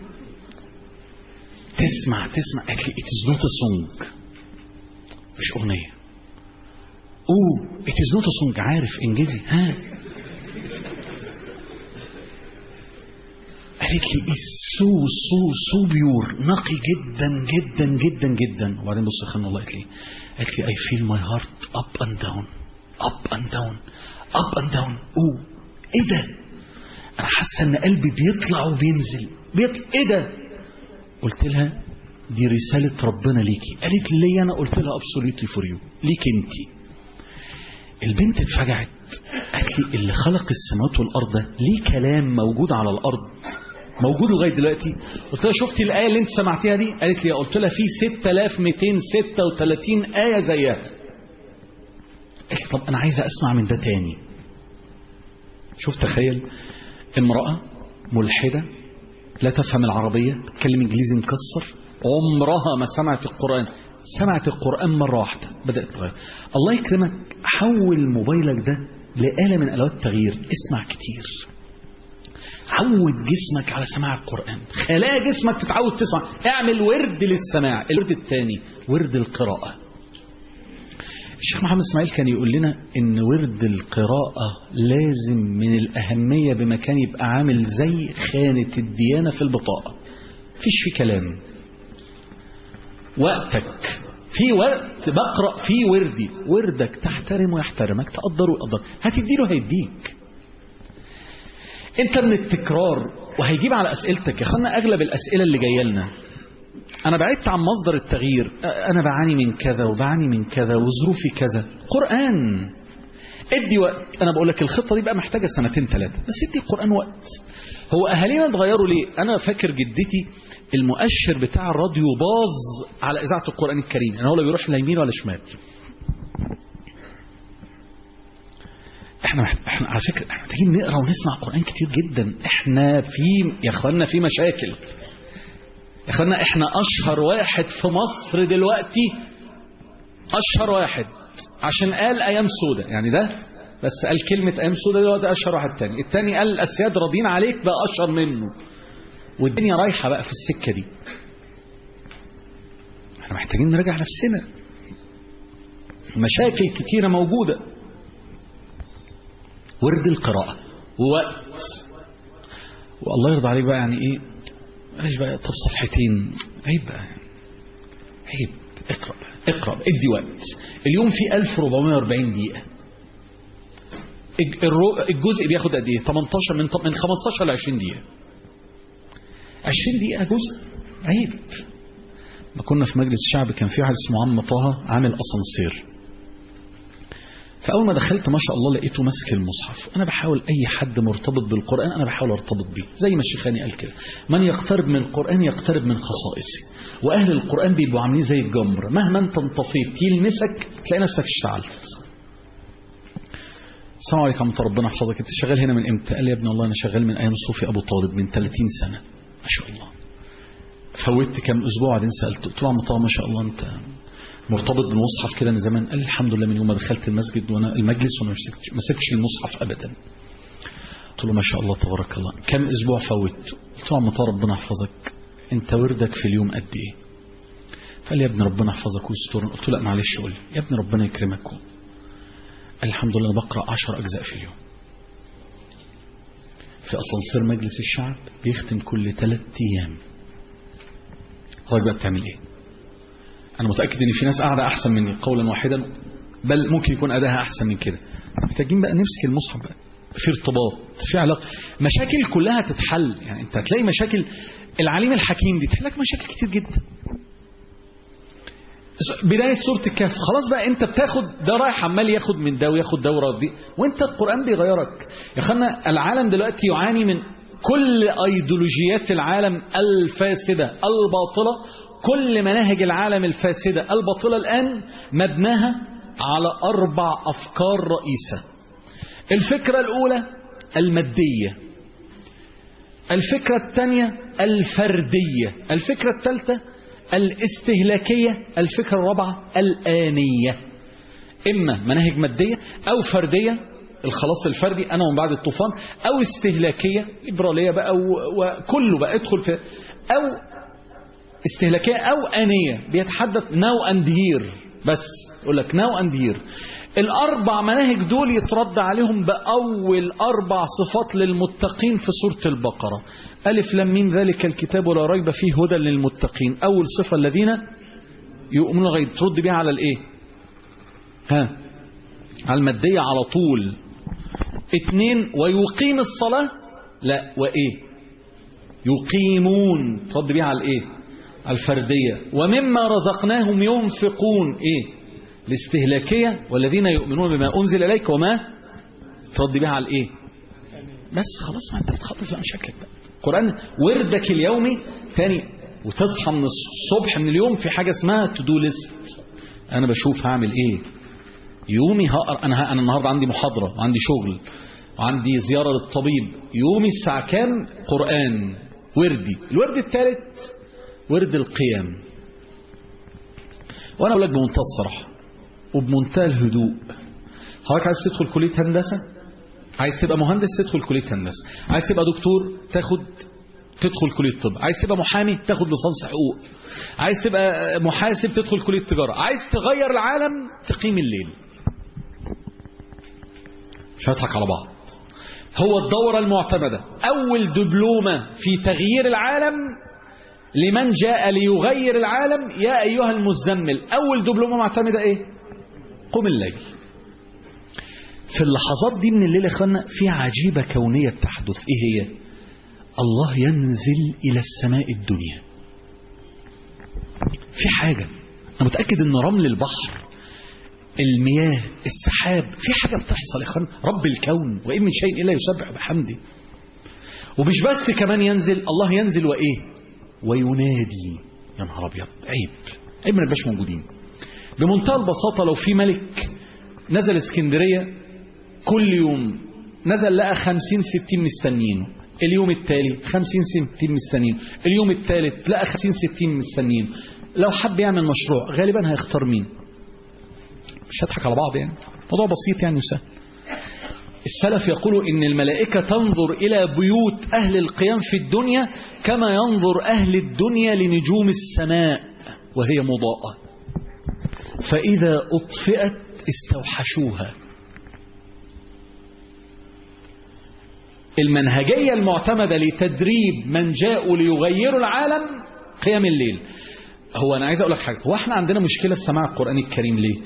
تسمع تسمع قالت لي it is not a song مش اغنيه اوه it is not a song عارف انجليزي ها قالت لي it's so so so pure نقي جدا جدا جدا جدا وبعدين بص خلنا الله قالت لي قالت لي I feel my heart up and down up and down up and down اوه ايه ده انا حاسه ان قلبي بيطلع وبينزل بيطلع ايه ده قلت لها دي رساله ربنا ليكي قالت لي ليه انا قلت لها absolutely for you ليك انت البنت اتفجعت قالت لي اللي خلق السماوات والارض ده ليه كلام موجود على الارض موجود لغايه دلوقتي قلت لها شفتي الايه اللي انت سمعتيها دي قالت لي قلت لها في 6236 ايه زيها قالت لي طب انا عايزه اسمع من ده تاني شوف تخيل امراه ملحده لا تفهم العربيه تتكلم انجليزي مكسر عمرها ما سمعت القران سمعت القران مره واحده بدات تغير الله يكرمك حول موبايلك ده لآلة من آلات التغيير اسمع كتير عود جسمك على سماع القرآن خلايا جسمك تتعود تسمع اعمل ورد للسماع الورد الثاني ورد القراءة الشيخ محمد اسماعيل كان يقول لنا ان ورد القراءة لازم من الأهمية بمكان يبقى عامل زي خانة الديانة في البطاقة فيش في كلام وقتك في وقت بقرأ فيه وردي وردك تحترم ويحترمك تقدر ويقدر هتديله هيديك انت من التكرار وهيجيب على اسئلتك يا اخوانا اغلب الاسئله اللي جايه لنا انا بعدت عن مصدر التغيير انا بعاني من كذا وبعاني من كذا وظروفي كذا قران ادي وقت انا بقول لك الخطه دي بقى محتاجه سنتين ثلاثه بس ادي القران وقت هو اهالينا اتغيروا ليه انا فاكر جدتي المؤشر بتاع الراديو باظ على اذاعه القران الكريم يعني هو لا بيروح لا يمين ولا شمال احنا محت... احنا على فكره احنا محتاجين نقرا ونسمع قران كتير جدا احنا في يا اخوانا في مشاكل يا اخوانا احنا اشهر واحد في مصر دلوقتي اشهر واحد عشان قال ايام سودة يعني ده بس قال كلمة ايام سودة دلوقتي اشهر واحد تاني التاني قال الاسياد راضين عليك بقى اشهر منه والدنيا رايحة بقى في السكة دي احنا محتاجين نراجع نفسنا مشاكل كتيرة موجودة ورد القراءة ووقت والله يرضى عليك بقى يعني ايه معلش بقى طب صفحتين عيب بقى عيب اقرا اقرا ادي وقت اليوم فيه 1440 دقيقة الج- الرو- الجزء بياخد قد ايه 18 من من 15 ل 20 دقيقة 20 دقيقة جزء عيب ما كنا في مجلس الشعب كان في واحد اسمه عم طه عامل اسانسير فاول ما دخلت ما شاء الله لقيته ماسك المصحف انا بحاول اي حد مرتبط بالقران انا بحاول ارتبط بيه زي ما الشيخاني قال كده من يقترب من القران يقترب من خصائصه واهل القران بيبقوا عاملين زي الجمر مهما انت انطفيت يلمسك تلاقي نفسك اشتعلت السلام عليكم ورحمه الله ربنا يحفظك انت شغال هنا من امتى قال لي يا ابن الله انا شغال من ايام صوفي ابو طالب من 30 سنه ما شاء الله فوتت كام اسبوع بعدين سالته قلت له يا عم طه ما شاء الله انت مرتبط بالمصحف كده من زمان قال لي الحمد لله من يوم ما دخلت المسجد وانا المجلس وانا ما مسكتش- ما سبتش المصحف ابدا قلت له ما شاء الله تبارك الله كم اسبوع فوت قلت له يا عم طه ربنا يحفظك انت وردك في اليوم قد ايه فقال لي يا ابني ربنا يحفظك ويسترك قلت له لا معلش قول لي يا ابني ربنا يكرمك قال لي الحمد لله انا بقرا 10 اجزاء في اليوم في اسانسير مجلس الشعب بيختم كل ثلاث ايام حضرتك بقى بتعمل ايه انا متاكد ان في ناس قاعده احسن مني قولا واحدا بل ممكن يكون ادائها احسن من كده محتاجين بقى نمسك المصحف بقى في ارتباط في علاقه مشاكل كلها تتحل يعني انت هتلاقي مشاكل العليم الحكيم دي تحل لك مشاكل كتير جدا بداية سورة الكهف خلاص بقى انت بتاخد ده رايح عمال ياخد من ده وياخد ده ورا دي وانت القرآن بيغيرك يا اخوانا العالم دلوقتي يعاني من كل ايديولوجيات العالم الفاسدة الباطلة كل مناهج العالم الفاسدة الباطلة الآن مبناها على أربع أفكار رئيسة الفكرة الأولى المادية الفكرة الثانية الفردية الفكرة الثالثة الاستهلاكية الفكرة الرابعة الآنية إما مناهج مادية أو فردية الخلاص الفردي أنا ومن بعد الطوفان أو استهلاكية إبرالية بقى و- وكله بقى ادخل في أو استهلاكية أو آنية بيتحدث ناو أند هير بس يقول لك ناو أند هير الأربع مناهج دول يترد عليهم بأول أربع صفات للمتقين في سورة البقرة ألف لم من ذلك الكتاب ولا ريب فيه هدى للمتقين أول صفة الذين يؤمنون غيب ترد بيها على الإيه ها على المادية على طول اتنين ويقيم الصلاة لا وإيه يقيمون ترد بيها على الإيه على الفردية ومما رزقناهم ينفقون إيه الاستهلاكية والذين يؤمنون بما أنزل إليك وما ترد بيها على الإيه بس خلاص ما أنت بتخلص بقى مشاكلك بقى القرآن وردك اليومي تاني وتصحى من الصبح من اليوم في حاجة اسمها تو دو ليست أنا بشوف هعمل إيه يومي هقرا أنا ه- أنا النهاردة عندي محاضرة وعندي شغل وعندي زيارة للطبيب يومي الساعة كام قرآن وردي الورد الثالث ورد القيام وانا اقول لك بمنتهى الصراحه وبمنتهى الهدوء حضرتك عايز تدخل كليه هندسه عايز تبقى مهندس تدخل كليه هندسه عايز تبقى دكتور تاخد تدخل كليه طب عايز تبقى محامي تاخد ليسانس حقوق عايز تبقى محاسب تدخل كليه تجاره عايز تغير العالم تقيم الليل مش هضحك على بعض هو الدورة المعتمدة أول دبلومة في تغيير العالم لمن جاء ليغير العالم يا أيها المزمل أول دبلومة معتمدة إيه قم الليل في اللحظات دي من الليل يا اخوانا في عجيبة كونية بتحدث ايه هي الله ينزل الى السماء الدنيا في حاجة انا متأكد ان رمل البحر المياه السحاب في حاجة بتحصل يا اخوان رب الكون وإن من شيء إلا يسبح بحمده ومش بس كمان ينزل الله ينزل وإيه وينادي يا نهار أبيض عيب عيب ما نبقاش موجودين بمنتهى البساطة لو في ملك نزل اسكندرية كل يوم نزل لقى خمسين ستين مستنيينه اليوم التالي خمسين ستين مستنيين اليوم الثالث لقى خمسين ستين مستنيين لو حب يعمل مشروع غالبا هيختار مين مش هضحك على بعض يعني موضوع بسيط يعني وسهل السلف يقولوا إن الملائكة تنظر إلى بيوت أهل القيام في الدنيا كما ينظر أهل الدنيا لنجوم السماء وهي مضاءة فإذا أطفئت استوحشوها المنهجية المعتمدة لتدريب من جاءوا ليغيروا العالم قيام الليل هو أنا عايز أقول لك حاجة هو احنا عندنا مشكلة في سماع القرآن الكريم ليه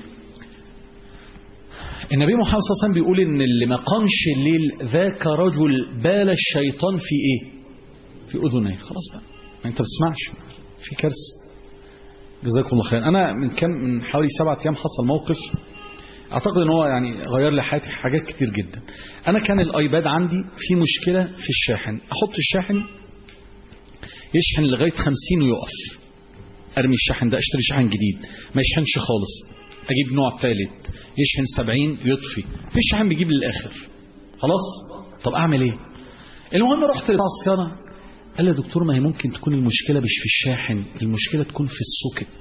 النبي محمد صلى الله عليه وسلم بيقول ان اللي ما قامش الليل ذاك رجل بال الشيطان في ايه في اذنيه خلاص بقى ما انت بتسمعش في كارثه جزاكم الله خير انا من كام من حوالي سبعة ايام حصل موقف اعتقد ان هو يعني غير لي حياتي في حاجات كتير جدا انا كان الايباد عندي في مشكله في الشاحن احط الشاحن يشحن لغايه 50 ويقف ارمي الشاحن ده اشتري شاحن جديد ما يشحنش خالص اجيب نوع ثالث يشحن 70 يطفي في شاحن بيجيب للاخر خلاص طب اعمل ايه المهم رحت لبتاع الصيانه قال لي يا دكتور ما هي ممكن تكون المشكله مش في الشاحن المشكله تكون في السوكت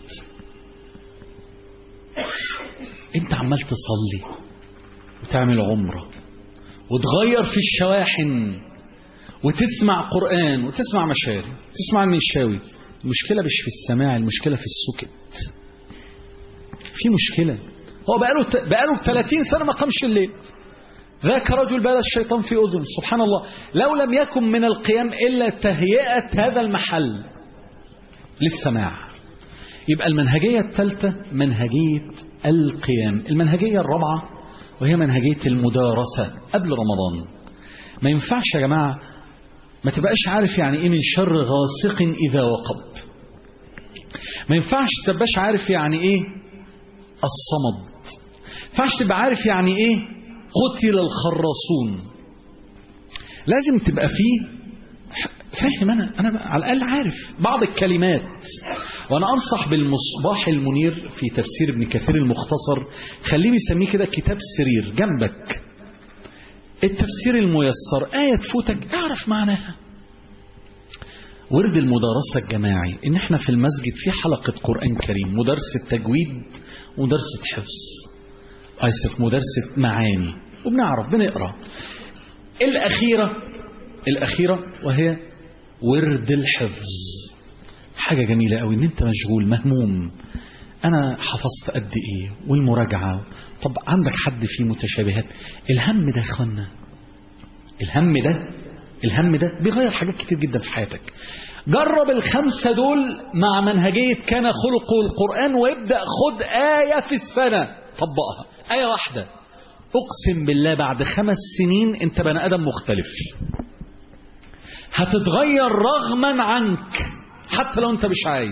انت عمال تصلي وتعمل عمره وتغير في الشواحن وتسمع قرآن وتسمع مشاري تسمع النشاوي المشكلة مش في السماع المشكلة في السكت في مشكلة هو بقاله بقاله 30 سنة ما قامش الليل ذاك رجل بال الشيطان في أذن سبحان الله لو لم يكن من القيام إلا تهيئة هذا المحل للسماع يبقى المنهجية الثالثة منهجية القيام المنهجية الرابعة وهي منهجية المدارسة قبل رمضان ما ينفعش يا جماعة ما تبقاش عارف يعني ايه من شر غاسق إذا وقب ما ينفعش تبقاش عارف يعني ايه الصمد ما ينفعش تبقى عارف يعني ايه قتل الخراصون لازم تبقى فيه فاهم انا انا على الاقل عارف بعض الكلمات وانا انصح بالمصباح المنير في تفسير ابن كثير المختصر خليه بيسميه كده كتاب سرير جنبك التفسير الميسر آية تفوتك اعرف معناها ورد المدارسة الجماعي ان احنا في المسجد في حلقة قرآن كريم مدرسة تجويد ومدرسة حفظ اسف مدرسة معاني وبنعرف بنقرا الأخيرة الأخيرة وهي ورد الحفظ حاجة جميلة قوي ان انت مشغول مهموم انا حفظت قد ايه والمراجعة طب عندك حد فيه متشابهات الهم ده يا اخوانا الهم ده الهم ده بيغير حاجات كتير جدا في حياتك جرب الخمسة دول مع منهجية كان خلقه القرآن وابدأ خد آية في السنة طبقها آية واحدة أقسم بالله بعد خمس سنين أنت بني آدم مختلف هتتغير رغما عنك حتى لو أنت مش عايز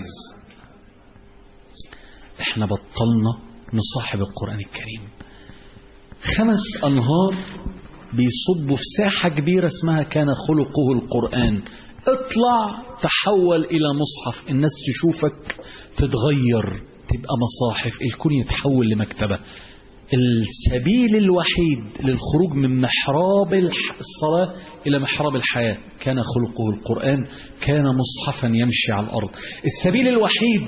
احنا بطلنا نصاحب القرآن الكريم خمس أنهار بيصبوا في ساحة كبيرة اسمها كان خلقه القرآن اطلع تحول إلى مصحف الناس تشوفك تتغير تبقى مصاحف الكون يتحول لمكتبة السبيل الوحيد للخروج من محراب الصلاة إلى محراب الحياة كان خلقه القرآن كان مصحفا يمشي على الأرض السبيل الوحيد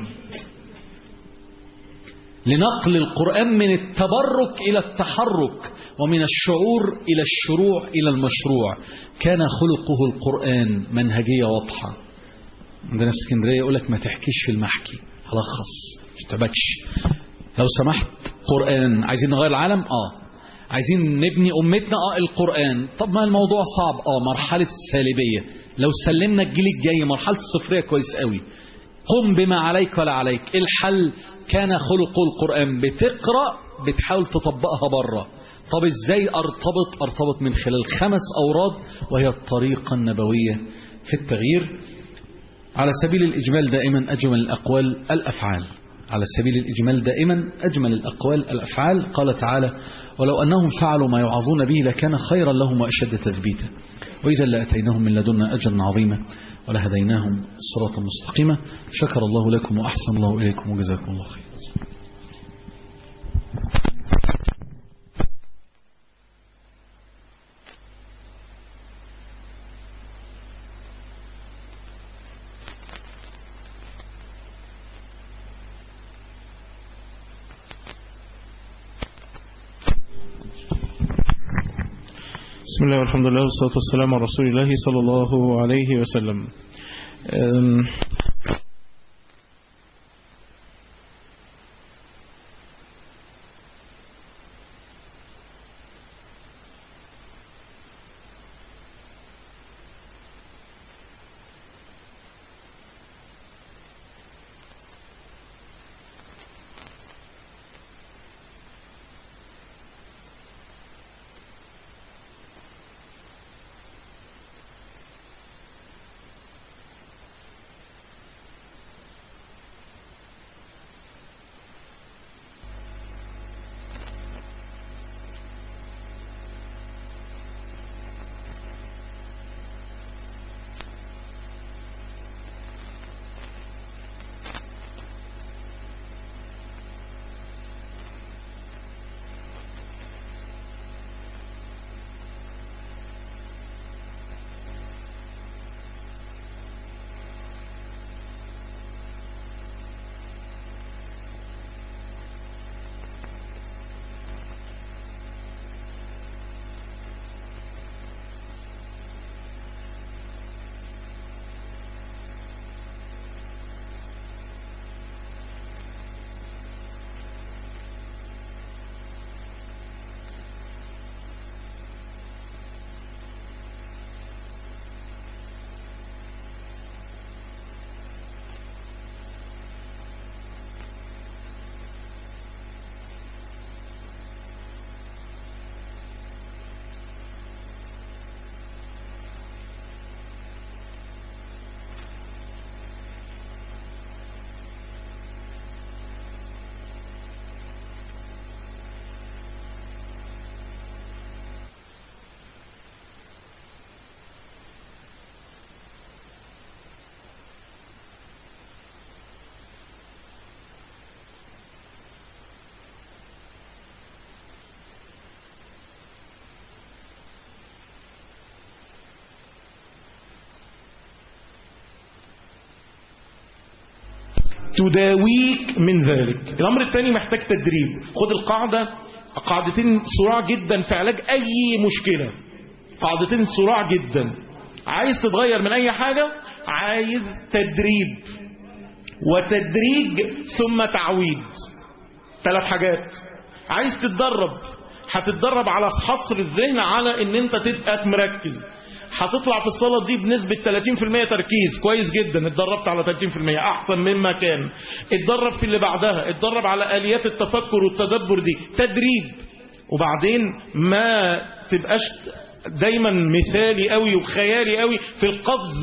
لنقل القرآن من التبرك إلى التحرك ومن الشعور إلى الشروع إلى المشروع كان خلقه القرآن منهجية واضحة عندنا في اسكندرية يقول لك ما تحكيش في المحكي هلخص مش تبكش لو سمحت قرآن عايزين نغير العالم اه عايزين نبني أمتنا اه القرآن طب ما الموضوع صعب اه مرحلة السالبية لو سلمنا الجيل الجاي مرحلة الصفرية كويس قوي قم بما عليك ولا عليك الحل كان خلق القرآن بتقرأ بتحاول تطبقها بره طب ازاي ارتبط ارتبط من خلال خمس اوراد وهي الطريقة النبوية في التغيير على سبيل الإجمال دائما أجمل الأقوال الأفعال على سبيل الإجمال دائما أجمل الأقوال الأفعال قال تعالى ولو أنهم فعلوا ما يوعظون به لكان خيرا لهم وأشد تثبيتا وإذا لأتيناهم من لدنا أجرا عظيما ولهديناهم صراطا مستقيما شكر الله لكم وأحسن الله إليكم وجزاكم الله خير بسم الله والحمد لله والصلاة والسلام على رسول الله صلى الله عليه وسلم أم، تداويك من ذلك الأمر الثاني محتاج تدريب خد القاعدة قاعدتين صراع جدا في علاج أي مشكلة قاعدتين صراع جدا عايز تتغير من أي حاجة عايز تدريب وتدريج ثم تعويد ثلاث حاجات عايز تتدرب هتتدرب على حصر الذهن على ان انت تبقى مركز هتطلع في الصلاة دي بنسبة 30% تركيز كويس جدا اتدربت على 30% احسن مما كان اتدرب في اللي بعدها اتدرب على اليات التفكر والتدبر دي تدريب وبعدين ما تبقاش دايما مثالي قوي وخيالي قوي في القفز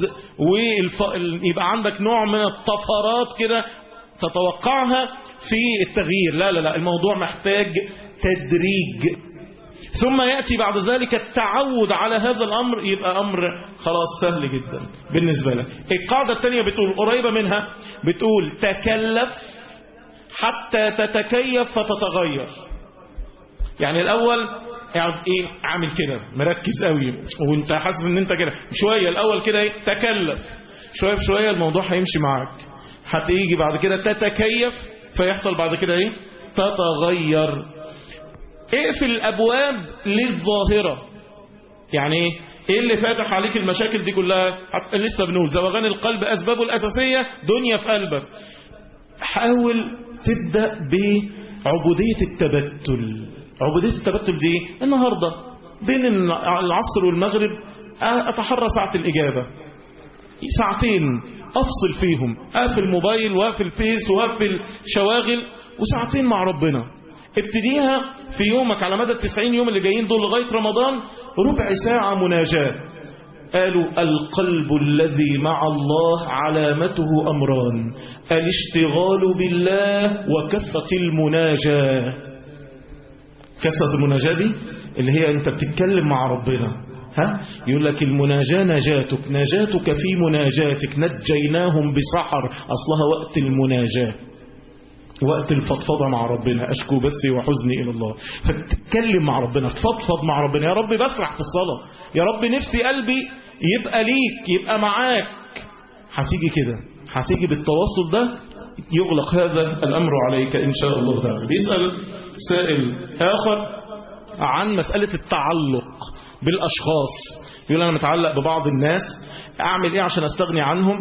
ويبقى عندك نوع من الطفرات كده تتوقعها في التغيير لا لا لا الموضوع محتاج تدريج ثم يأتي بعد ذلك التعود على هذا الأمر يبقى أمر خلاص سهل جدا بالنسبة لك القاعدة الثانية بتقول قريبة منها بتقول تكلف حتى تتكيف فتتغير يعني الأول قاعد ايه عامل كده مركز قوي وانت حاسس ان انت كده شوية الأول كده ايه تكلف شوية بشوية الموضوع هيمشي معاك هتيجي بعد كده تتكيف فيحصل بعد كده ايه تتغير اقفل الابواب للظاهرة يعني ايه ايه اللي فاتح عليك المشاكل دي كلها حت- لسه بنقول زوغان القلب اسبابه الاساسية دنيا في قلبك حاول تبدأ بعبودية التبتل عبودية التبتل دي إيه؟ النهاردة بين العصر والمغرب اتحرى ساعة الاجابة ساعتين افصل فيهم اقفل موبايل واقفل فيس واقفل شواغل وساعتين مع ربنا ابتديها في يومك على مدى التسعين يوم اللي جايين دول لغاية رمضان ربع ساعة مناجاة قالوا القلب الذي مع الله علامته أمران الاشتغال بالله وكثرة المناجاة كثرة المناجاة دي اللي هي انت بتتكلم مع ربنا ها يقول لك المناجاة نجاتك نجاتك في مناجاتك نجيناهم بسحر أصلها وقت المناجاة وقت الفضفضة مع ربنا أشكو بثي وحزني إلى الله فتتكلم مع ربنا تفضفض مع ربنا يا رب بسرح في الصلاة يا رب نفسي قلبي يبقى ليك يبقى معاك هتيجي كده هتيجي بالتواصل ده يغلق هذا الأمر عليك إن شاء الله تعالى بيسأل سائل آخر عن مسألة التعلق بالأشخاص يقول أنا متعلق ببعض الناس أعمل إيه عشان أستغني عنهم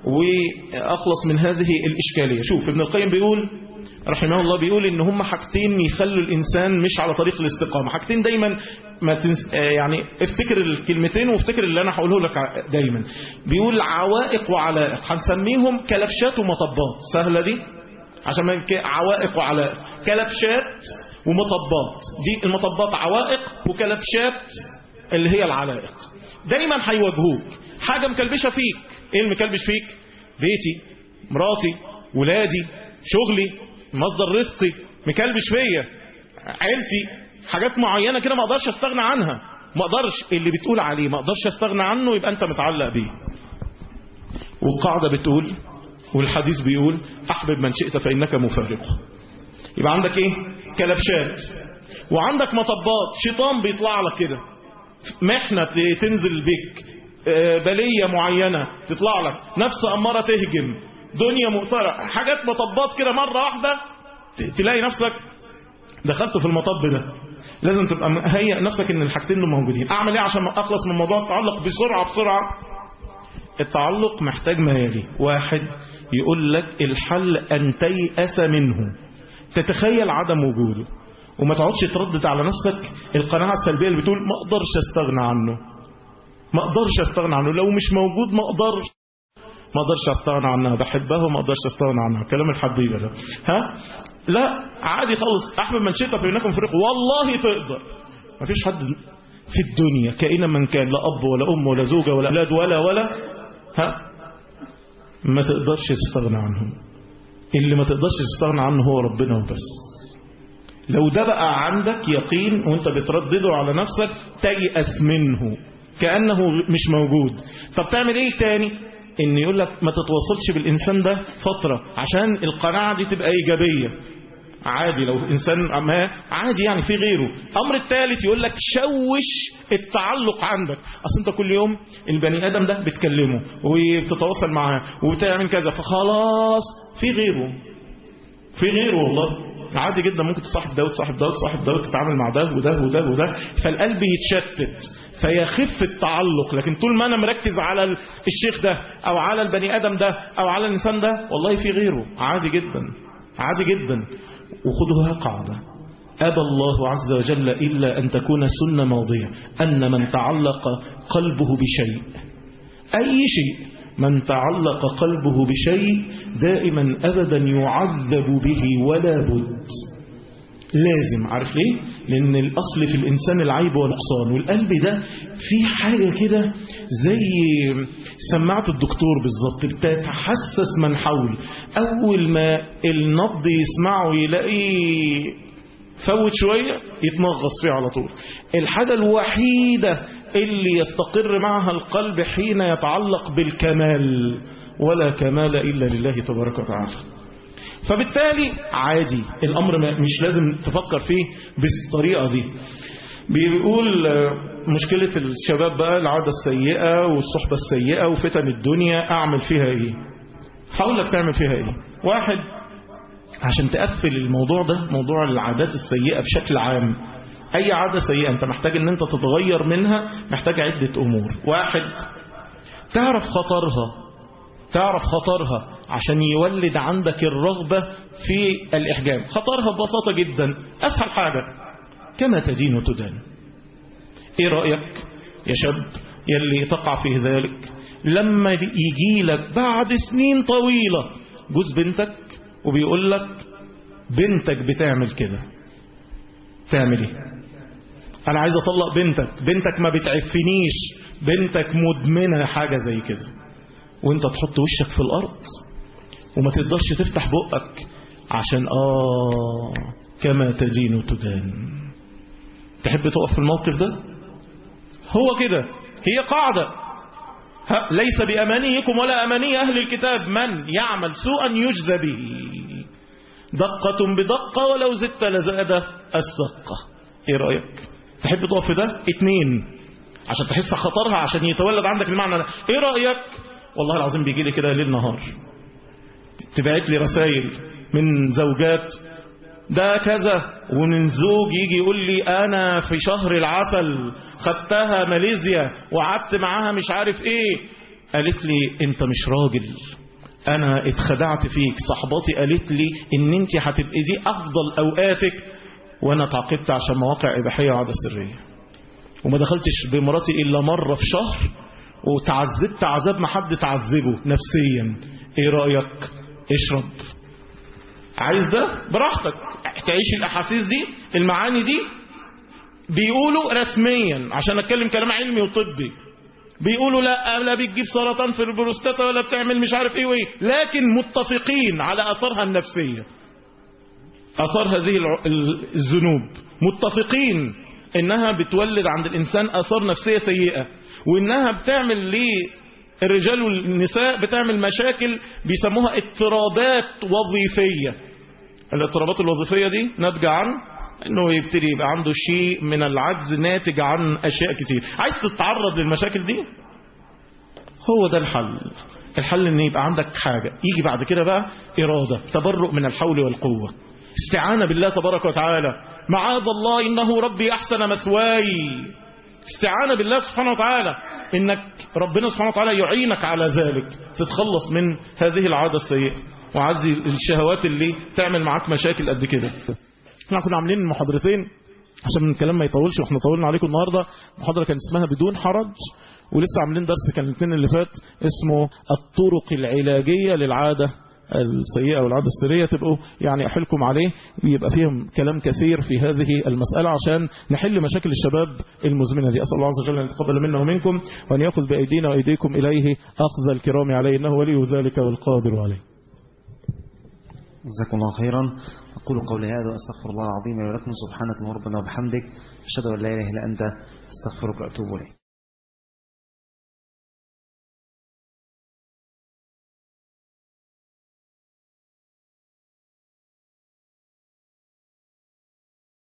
وأخلص من هذه الإشكالية شوف ابن القيم بيقول رحمه الله بيقول ان هم حاجتين يخلوا الانسان مش على طريق الاستقامه حاجتين دايما ما تنس يعني افتكر الكلمتين وافتكر اللي انا هقوله لك دايما بيقول عوائق وعلائق هنسميهم كلبشات ومطبات سهله دي عشان ما عوائق وعلائق كلبشات ومطبات دي المطبات عوائق وكلبشات اللي هي العلائق دايما هيواجهوك حاجة مكلبشة فيك ايه المكلبش فيك بيتي مراتي ولادي شغلي مصدر رزقي مكلبش فيا عيلتي حاجات معينة كده ما اقدرش استغنى عنها ما اقدرش اللي بتقول عليه ما اقدرش استغنى عنه يبقى انت متعلق بيه والقاعدة بتقول والحديث بيقول احبب من شئت فانك مفارقه يبقى عندك ايه كلبشات وعندك مطبات شيطان بيطلع لك كده محنة تنزل بك بلية معينة تطلع لك نفس أمارة تهجم دنيا مؤثرة حاجات مطبات كده مرة واحدة تلاقي نفسك دخلت في المطب ده لازم تبقى هيئ نفسك ان الحاجتين دول موجودين اعمل ايه عشان اخلص من موضوع التعلق بسرعة بسرعة التعلق محتاج ما يلي واحد يقول لك الحل ان تيأس منه تتخيل عدم وجوده وما تقعدش تردد على نفسك القناعة السلبية اللي بتقول ما اقدرش استغنى عنه ما اقدرش استغنى عنه لو مش موجود ما اقدرش ما اقدرش استغنى عنها بحبها وما اقدرش استغنى عنها كلام الحبيبه ده ها لا عادي خالص احمد من شئت فانكم فريق والله تقدر ما فيش حد في الدنيا كائنا من كان لا اب ولا ام ولا زوجه ولا اولاد ولا ولا ها ما تقدرش تستغنى عنهم اللي ما تقدرش تستغنى عنه هو ربنا وبس لو ده بقى عندك يقين وانت بتردده على نفسك تيأس منه كأنه مش موجود طب تعمل ايه تاني ان يقول لك ما تتواصلش بالإنسان ده فترة عشان القناعة دي تبقى إيجابية عادي لو إنسان ما عادي يعني في غيره أمر الثالث يقول لك شوش التعلق عندك أصل أنت كل يوم البني آدم ده بتكلمه وبتتواصل معاه وبتعمل كذا فخلاص في غيره في غيره والله عادي جدا ممكن تصاحب ده وتصاحب ده وتصاحب ده وتتعامل مع ده وده وده وده فالقلب يتشتت فيخف التعلق لكن طول ما انا مركز على الشيخ ده او على البني ادم ده او على الانسان ده والله في غيره عادي جدا عادي جدا وخدوها قاعده أبى الله عز وجل إلا أن تكون سنة ماضية أن من تعلق قلبه بشيء أي شيء من تعلق قلبه بشيء دائما أبدا يعذب به ولا بد لازم عارف ليه لأن الأصل في الإنسان العيب والنقصان والقلب ده في حاجة كده زي سماعة الدكتور بالظبط بتتحسس من حول أول ما النبض يسمعه يلاقيه فوت شوية يتنغص فيه على طول الحاجة الوحيدة اللي يستقر معها القلب حين يتعلق بالكمال ولا كمال إلا لله تبارك وتعالى فبالتالي عادي الأمر مش لازم تفكر فيه بالطريقة دي بيقول مشكلة الشباب بقى العادة السيئة والصحبة السيئة وفتن الدنيا أعمل فيها إيه حاول لك تعمل فيها إيه واحد عشان تقفل الموضوع ده موضوع العادات السيئة بشكل عام أي عادة سيئة أنت محتاج أن أنت تتغير منها محتاج عدة أمور واحد تعرف خطرها تعرف خطرها عشان يولد عندك الرغبة في الإحجام خطرها ببساطة جدا أسهل حاجة كما تدين تدان إيه رأيك يا شاب يلي تقع في ذلك لما يجي لك بعد سنين طويلة جوز بنتك وبيقول لك بنتك بتعمل كده تعمل ايه انا عايز اطلق بنتك بنتك ما بتعفنيش بنتك مدمنة حاجة زي كده وانت تحط وشك في الأرض وما تقدرش تفتح بقك عشان آه كما تدين تدان تحب تقف في الموقف ده هو كده هي قاعدة ها ليس بأمانيكم ولا أماني أهل الكتاب من يعمل سوءا يجزى به دقة بدقة ولو زدت لزاد السقة ايه رأيك تحب تقف في ده اتنين عشان تحس خطرها عشان يتولد عندك المعنى ده ايه رأيك والله العظيم بيجي لي كده ليل نهار تبعت لي رسائل من زوجات ده كذا ومن زوج يجي يقول لي انا في شهر العسل خدتها ماليزيا وقعدت معاها مش عارف ايه قالت لي انت مش راجل انا اتخدعت فيك صحباتي قالت لي ان انت هتبقي دي افضل اوقاتك وانا تعاقبت عشان مواقع اباحيه وعاده سريه وما دخلتش بمراتي الا مره في شهر وتعذبت عذاب ما حد تعذبه نفسيا ايه رايك اشرب عايز ده براحتك تعيش الاحاسيس دي المعاني دي بيقولوا رسميا عشان اتكلم كلام علمي وطبي بيقولوا لا لا بتجيب سرطان في البروستاتا ولا بتعمل مش عارف ايه وايه لكن متفقين على اثارها النفسيه اثار هذه الع- ال- الذنوب متفقين انها بتولد عند الانسان اثار نفسيه سيئه وانها بتعمل ليه الرجال والنساء بتعمل مشاكل بيسموها اضطرابات وظيفيه الاضطرابات الوظيفيه دي ناتجه عن انه يبتدي يبقى عنده شيء من العجز ناتج عن اشياء كتير عايز تتعرض للمشاكل دي هو ده الحل الحل ان يبقى عندك حاجة يجي بعد كده بقى إرادة تبرؤ من الحول والقوة استعانة بالله تبارك وتعالى معاذ الله إنه ربي أحسن مثواي استعانة بالله سبحانه وتعالى إنك ربنا سبحانه وتعالى يعينك على ذلك تتخلص من هذه العادة السيئة وعزي الشهوات اللي تعمل معاك مشاكل قد كده احنا كنا عاملين محاضرتين عشان الكلام ما يطولش واحنا طولنا عليكم النهارده محاضره كانت اسمها بدون حرج ولسه عاملين درس كان الاثنين اللي فات اسمه الطرق العلاجيه للعاده السيئه والعاده السريه تبقوا يعني احلكم عليه يبقى فيهم كلام كثير في هذه المساله عشان نحل مشاكل الشباب المزمنه دي اسال الله عز وجل ان يتقبل منا ومنكم وان ياخذ بايدينا وايديكم اليه اخذ الكرام عليه انه ولي ذلك والقادر عليه جزاكم الله خيرا أقول قولي هذا وأستغفر الله العظيم لي ولكم سبحانك اللهم ربنا وبحمدك أشهد أن لا إله إلا أنت أستغفرك وأتوب إليك